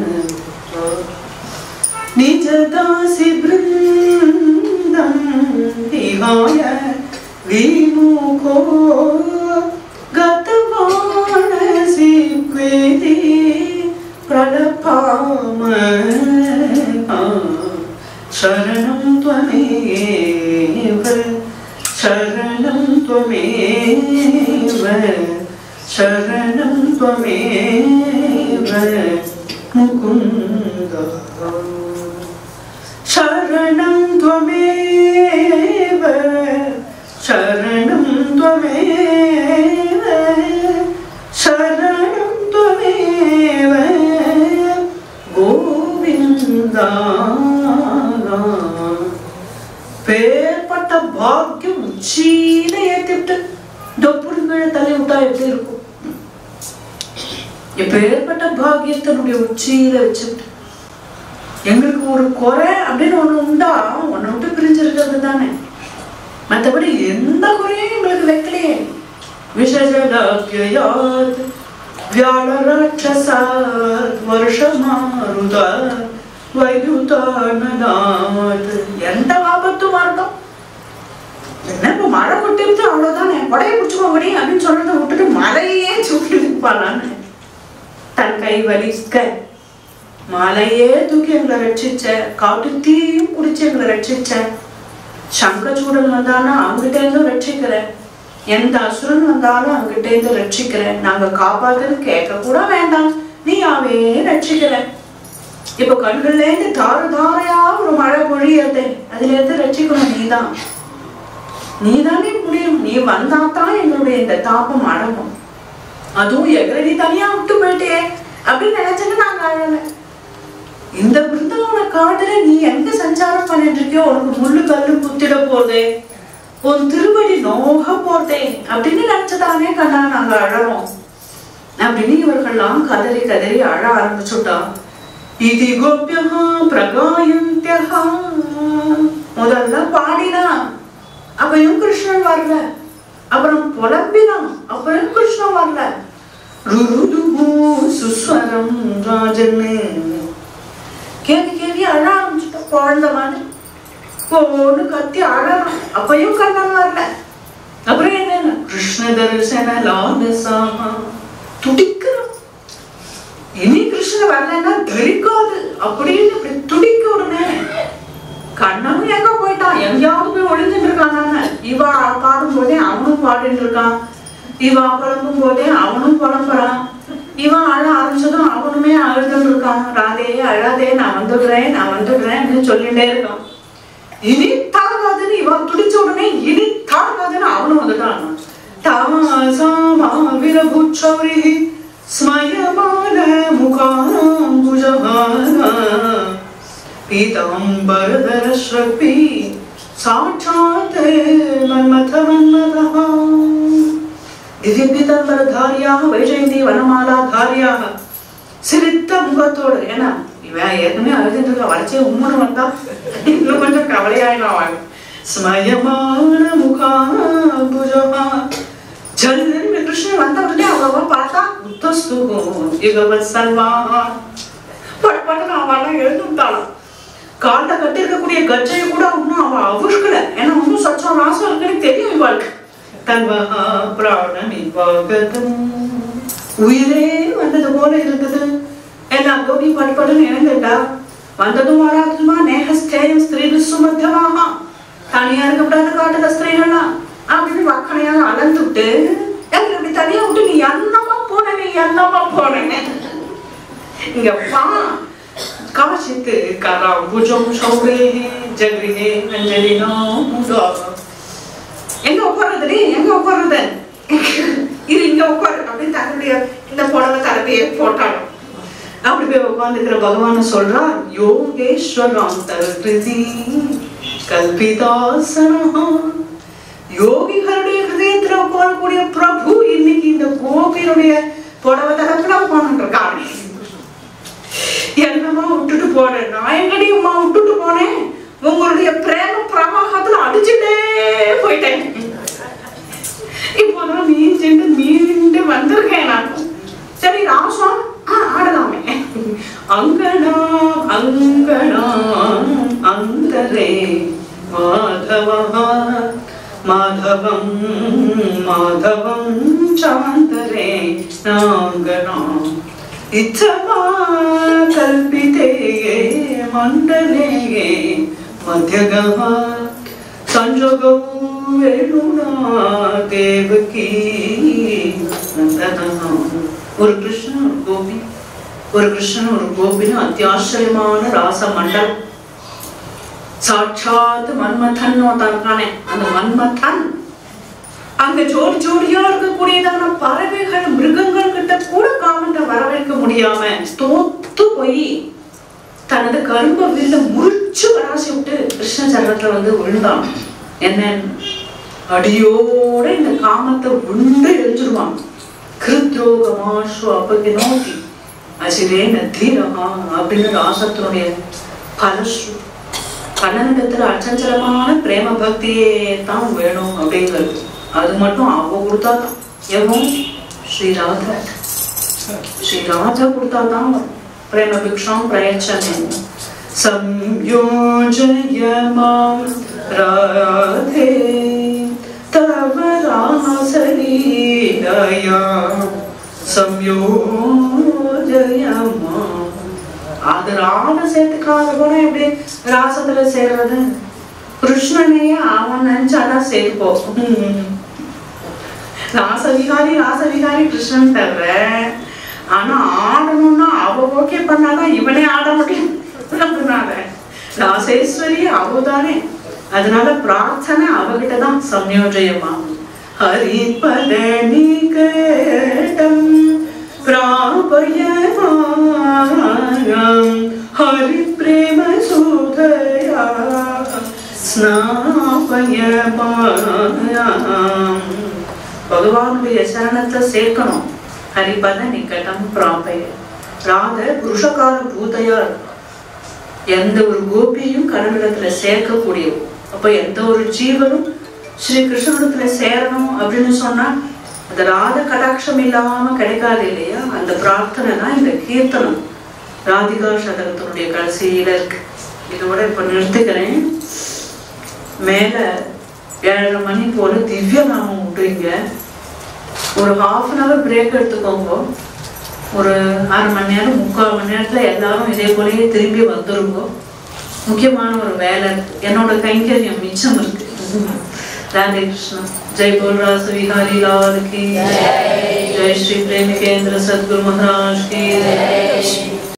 निजदासि वृन्दं विहाय विमुखो गतवानसि क्वेदि प्रलपाम शरणं त्वमेव शरणं त्वमेव शरणं त्वमेव मुकुन्द शरणं त्वमेव शरणं त्वमेव शरणं त्वमेव गोविन्दा பேர்பட்ட பாக்கியம் உச்சியில ஏத்திவிட்டு டொப்புடுங்கிற தள்ளி விட்டா எப்படி இருக்கும் எப்பேற்பட்ட பாக்கியத்தினுடைய உச்சியில வச்சுட்டு எங்களுக்கு ஒரு குறை அப்படின்னு ஒண்ணு உண்டா ஒண்ணு விட்டு பிரிஞ்சிருக்கிறது தானே மற்றபடி எந்த குறையும் எங்களுக்கு வைக்கலையே விஷஜலாக்கியாத் வியாழராட்சசாத் வருஷமாருதாத் வைதுதானதாத் எந்த ஆபத்தும் வரட்டும் என்ன இப்ப மழை கொட்டிருச்சு அவ்வளவுதானே கொடையை பிடிச்சுக்கோ முடி அப்படின்னு சொல்றதை விட்டுட்டு மழையே தூக்கி நிற்பாளான்னு தன் கை வலிக்க மலையே தூக்கி எங்களை ரட்சிச்ச காட்டு தீயும் குடிச்சு எங்களை ரட்சிச்ச சங்கச்சூடன் வந்தாலும் அவங்கிட்ட இருந்தும் ரட்சிக்கிற எந்த அசுரன் வந்தாலும் அவங்கிட்ட இருந்து ரட்சிக்கிற நாங்க காப்பாத்துன்னு கேட்க கூட வேண்டாம் நீ அவே ரட்சிக்கிற இப்ப கண்கள்ல இருந்து தாறு தாரையா ஒரு மழை பொழியது அதுல இருந்து ரட்சிக்கணும் நீதான் நீதானே முடியும் நீ வந்தாதான் எங்களுடைய இந்த தாபம் அடங்கும் அதுவும் எங்களை நீ தனியா விட்டு போயிட்டே அப்படின்னு நினைச்சிட்டு நாங்க அழல இந்த பிருந்தாவன காடுல நீ எங்க சஞ்சாரம் பண்ணிட்டு இருக்கியோ உனக்கு முள்ளு கல்லு குத்திட போதே உன் திருவடி நோக போதே அப்படின்னு நினைச்சதானே கண்ணா நாங்க அழறோம் அப்படின்னு இவர்கள்லாம் கதறி கதறி அழ ஆரம்பிச்சுட்டா இது கோபியா பிரகாயந்தியா முதல்ல பாடினா அப்பயும் கிருஷ்ணன் வரல அப்புறம் புலம்பினான் அப்புறம் கிருஷ்ணன் வரல ருருதுகு சுஸ்வரம் ராஜன்னு கேவி கேவி அழ ஆரம்பிச்சுட்டா குழந்தை மாதிரி ஒன்று கத்தி அழறான் அப்பயும் கண்ணன் வரல அப்புறம் என்ன கிருஷ்ண தரிசன லாலசாக துடிக்கிறான் இனி கிருஷ்ணன் வரலன்னா தரிக்காது அப்படின்னு இப்படி துடிக்க உடனே கண்ணனும் எங்க போயிட்டான் எங்கேயாவது போய் ஒளிஞ்சுட்டு இருக்கான் நானு. இவா பாடும் போதே அவனும் பாடிட்டு இருக்கான் இவா புலம்பும் போதே அவனும் புலம்புறான் இவன் அழ ஆரம்பிச்சதும் அவனுமே அழுதுட்டு இருக்கான் ராதே அழாதே நான் வந்துடுறேன் நான் வந்துடுறேன் அப்படின்னு சொல்லிட்டே இருக்கான் இனி தாங்காதுன்னு இவன் துடிச்ச உடனே இனி தாங்காதுன்னு அவனும் வந்துட்டான் தாசாமா விரபுச்சௌரி ஸ்மயமான முகாம்புஜமான पीताम्बरधरश्रपि साक्षात् मन्मथमन्मथः திவ்யபீதாம்பரதாரியாக வைஜெயந்தி வனமாலாதாரியாக சிரித்த முகத்தோடு ஏன்னா இவன் ஏற்கனவே அழுதுட்டு இருக்கா வரைச்சே உம்முன்னு வந்தா இன்னும் கொஞ்சம் கவலையாயிடும் அவன் ஸ்மயமான முகாபுஜமா ஜல்லுன்னு கிருஷ்ணன் வந்த உடனே அவ பார்த்தா உத்தஸ்து யுகவத் சல்வா பட்டு அவெல்லாம் எழுந்துட்டாளாம் காலில் கட்டி இருக்கக்கூடிய கஜையை கூட இன்னும் அவ அவுஷ்கல ஏன்னா இன்னும் சச்சம் ராசம் இருக்குன்னு தெரியும் இவாளுக்கு தன்வஹா பிராணமி பாகதம் உயிரே வந்தது போல இருந்தது எல்லாம் கோபி பட்படுன்னு இழந்துட்டா வந்ததும் வராதுமா நேகஸ்தேயம் ஸ்திரீ சுமத்தியமாக தனியா இருக்கக்கூடாது காட்டுல ஸ்திரீகள்லாம் அப்படின்னு வக்கனையாக அளந்துட்டு எங்களை இப்படி தனியா விட்டு நீ என்னமா போன நீ என்னமா போனேன்னு இங்க வா காசித்து கராம் புஜம் சௌரே ஜகிரிஹே அஞ்சலினோ முடா எங்க உட்கார்றது எங்க உட்கார்றது இது இங்க உட்காரு அப்படின்னு தன்னுடைய இந்த புடவை தலைமையை போட்டாலும் அப்படி போய் உட்காந்துக்கிற பகவான் சொல்றார் யோகேஸ்வரம் தருதி கல்பிதாசனா யோகிகளுடைய ஹிருதயத்துல உட்காரக்கூடிய பிரபு இன்னைக்கு இந்த கோபியினுடைய புடவை தரப்புல உட்கார்ந்துட்டு இருக்காங்க என்னம்மா விட்டுட்டு போறேன் நான் எங்கடி அம்மா விட்டுட்டு போனேன் உங்களுடைய பிரேம பிரவாகத்துல அடிச்சுட்டே போயிட்டேன் இப்போதான் நீஞ்சிட்டு மீண்டு வந்திருக்கேன் நான் சரி ராசம் ஆ, ஆடலாமே அங்கனா அங்கனா அந்தரே மாதவா மாதவம் மாதவம் சாந்தரே நாங்கனா इच्छमा कल्पिते मण्डले मध्यगः संयोगौ वेणुना देवकी நந்தனா ஒரு கிருஷ்ணன் ஒரு கோபி ஒரு கிருஷ்ணன் ஒரு கோபின்னு அத்தியாச்சரியமான ராச மண்டலம் சாட்சாத் மன்மதன் இருக்கானே அந்த மன்மதன் அங்க ஜோடி ஜோடியா இருக்கக்கூடியதான பறவைகள் மிருகங்கள் கிட்ட கூட காமண்ட வரவேற்க முடியாம தோத்து போய் தனது கரும்ப வில்ல முறிச்சு வராசி விட்டு கிருஷ்ண சரணத்துல வந்து விழுந்தான் என்ன அடியோட இந்த காமத்தை உண்டு எரிஞ்சிருவான் கிருத்ரோகமாஷு அப்பக்கு நோக்கி அசிரே நத்தீரமா அப்படின்னு ராசத்தினுடைய பலஸ்ரு கண்ணனிடத்துல அச்சஞ்சலமான பிரேம பக்தியே தான் வேணும் அப்படிங்கிறது அது மட்டும் அவ கொடுத்தாதான் எவன் ஸ்ரீராதா ஸ்ரீராதா கொடுத்தாதான் பிரேம பிக்ஷாம் பிரயச்சனே संयोजय मां राधे तव रासलीलया संयोजय मां அது ராக சேர்த்துக்காத கூட எப்படி ராசத்துல சேர்றது கிருஷ்ணனையே அவன் நினைச்சாதான் சேர்ப்போம் ராசவிகாரி ராசவிகாரி கிருஷ்ணன் தவிர ஆனா ஆடணும்னா அவ ஓகே பண்ணாதான் இவனே ஆட முடியும் அதனால ராசேஸ்வரி அவதானே அதனால பிரார்த்தனை அவகிட்ட தான் சம்யோஜயமா ஹரிபத நிகடம் பிராபயமானம் ஹரி பிரேம சுதயா ஸ்நாபயமானம் பகவானுடைய சரணத்தை சேர்க்கணும் ஹரிபத நிக்கட்டம் பிராபய ராத புருஷகால பூதையா இருப்பா எந்த ஒரு கோபியும் கடவுளத்துல சேர்க்கக்கூடியவோ அப்ப எந்த ஒரு ஜீவனும் ஸ்ரீ கிருஷ்ணனிடத்துல சேரணும் அப்படின்னு சொன்னா அந்த ராத கடாட்சம் இல்லாம கிடைக்காது இல்லையா அந்த பிரார்த்தனை தான் இந்த கீர்த்தனம் ராதிகா சதகத்தினுடைய கடைசியில இருக்கு இதோட இப்ப நிறுத்துக்கிறேன் மேல ஏழரை மணி போல திவ்ய நாமம் விட்டுறீங்க ஒரு ஹாஃப் அன் ஹவர் பிரேக் எடுத்துக்கோங்க ஒரு அரை மணி நேரம் முக்கால் மணி நேரத்துல எல்லாரும் இதே போலயே திரும்பி வந்துருங்க முக்கியமான ஒரு வேலை இருக்கு என்னோட கைங்கரியம் மிச்சம் இருக்கு ராதே கிருஷ்ணா ஜெய் போல் ராச விஹாரி லால் கி ஜெய் ஸ்ரீ பிரேமிகேந்திர சத்குரு மகாராஜ் கி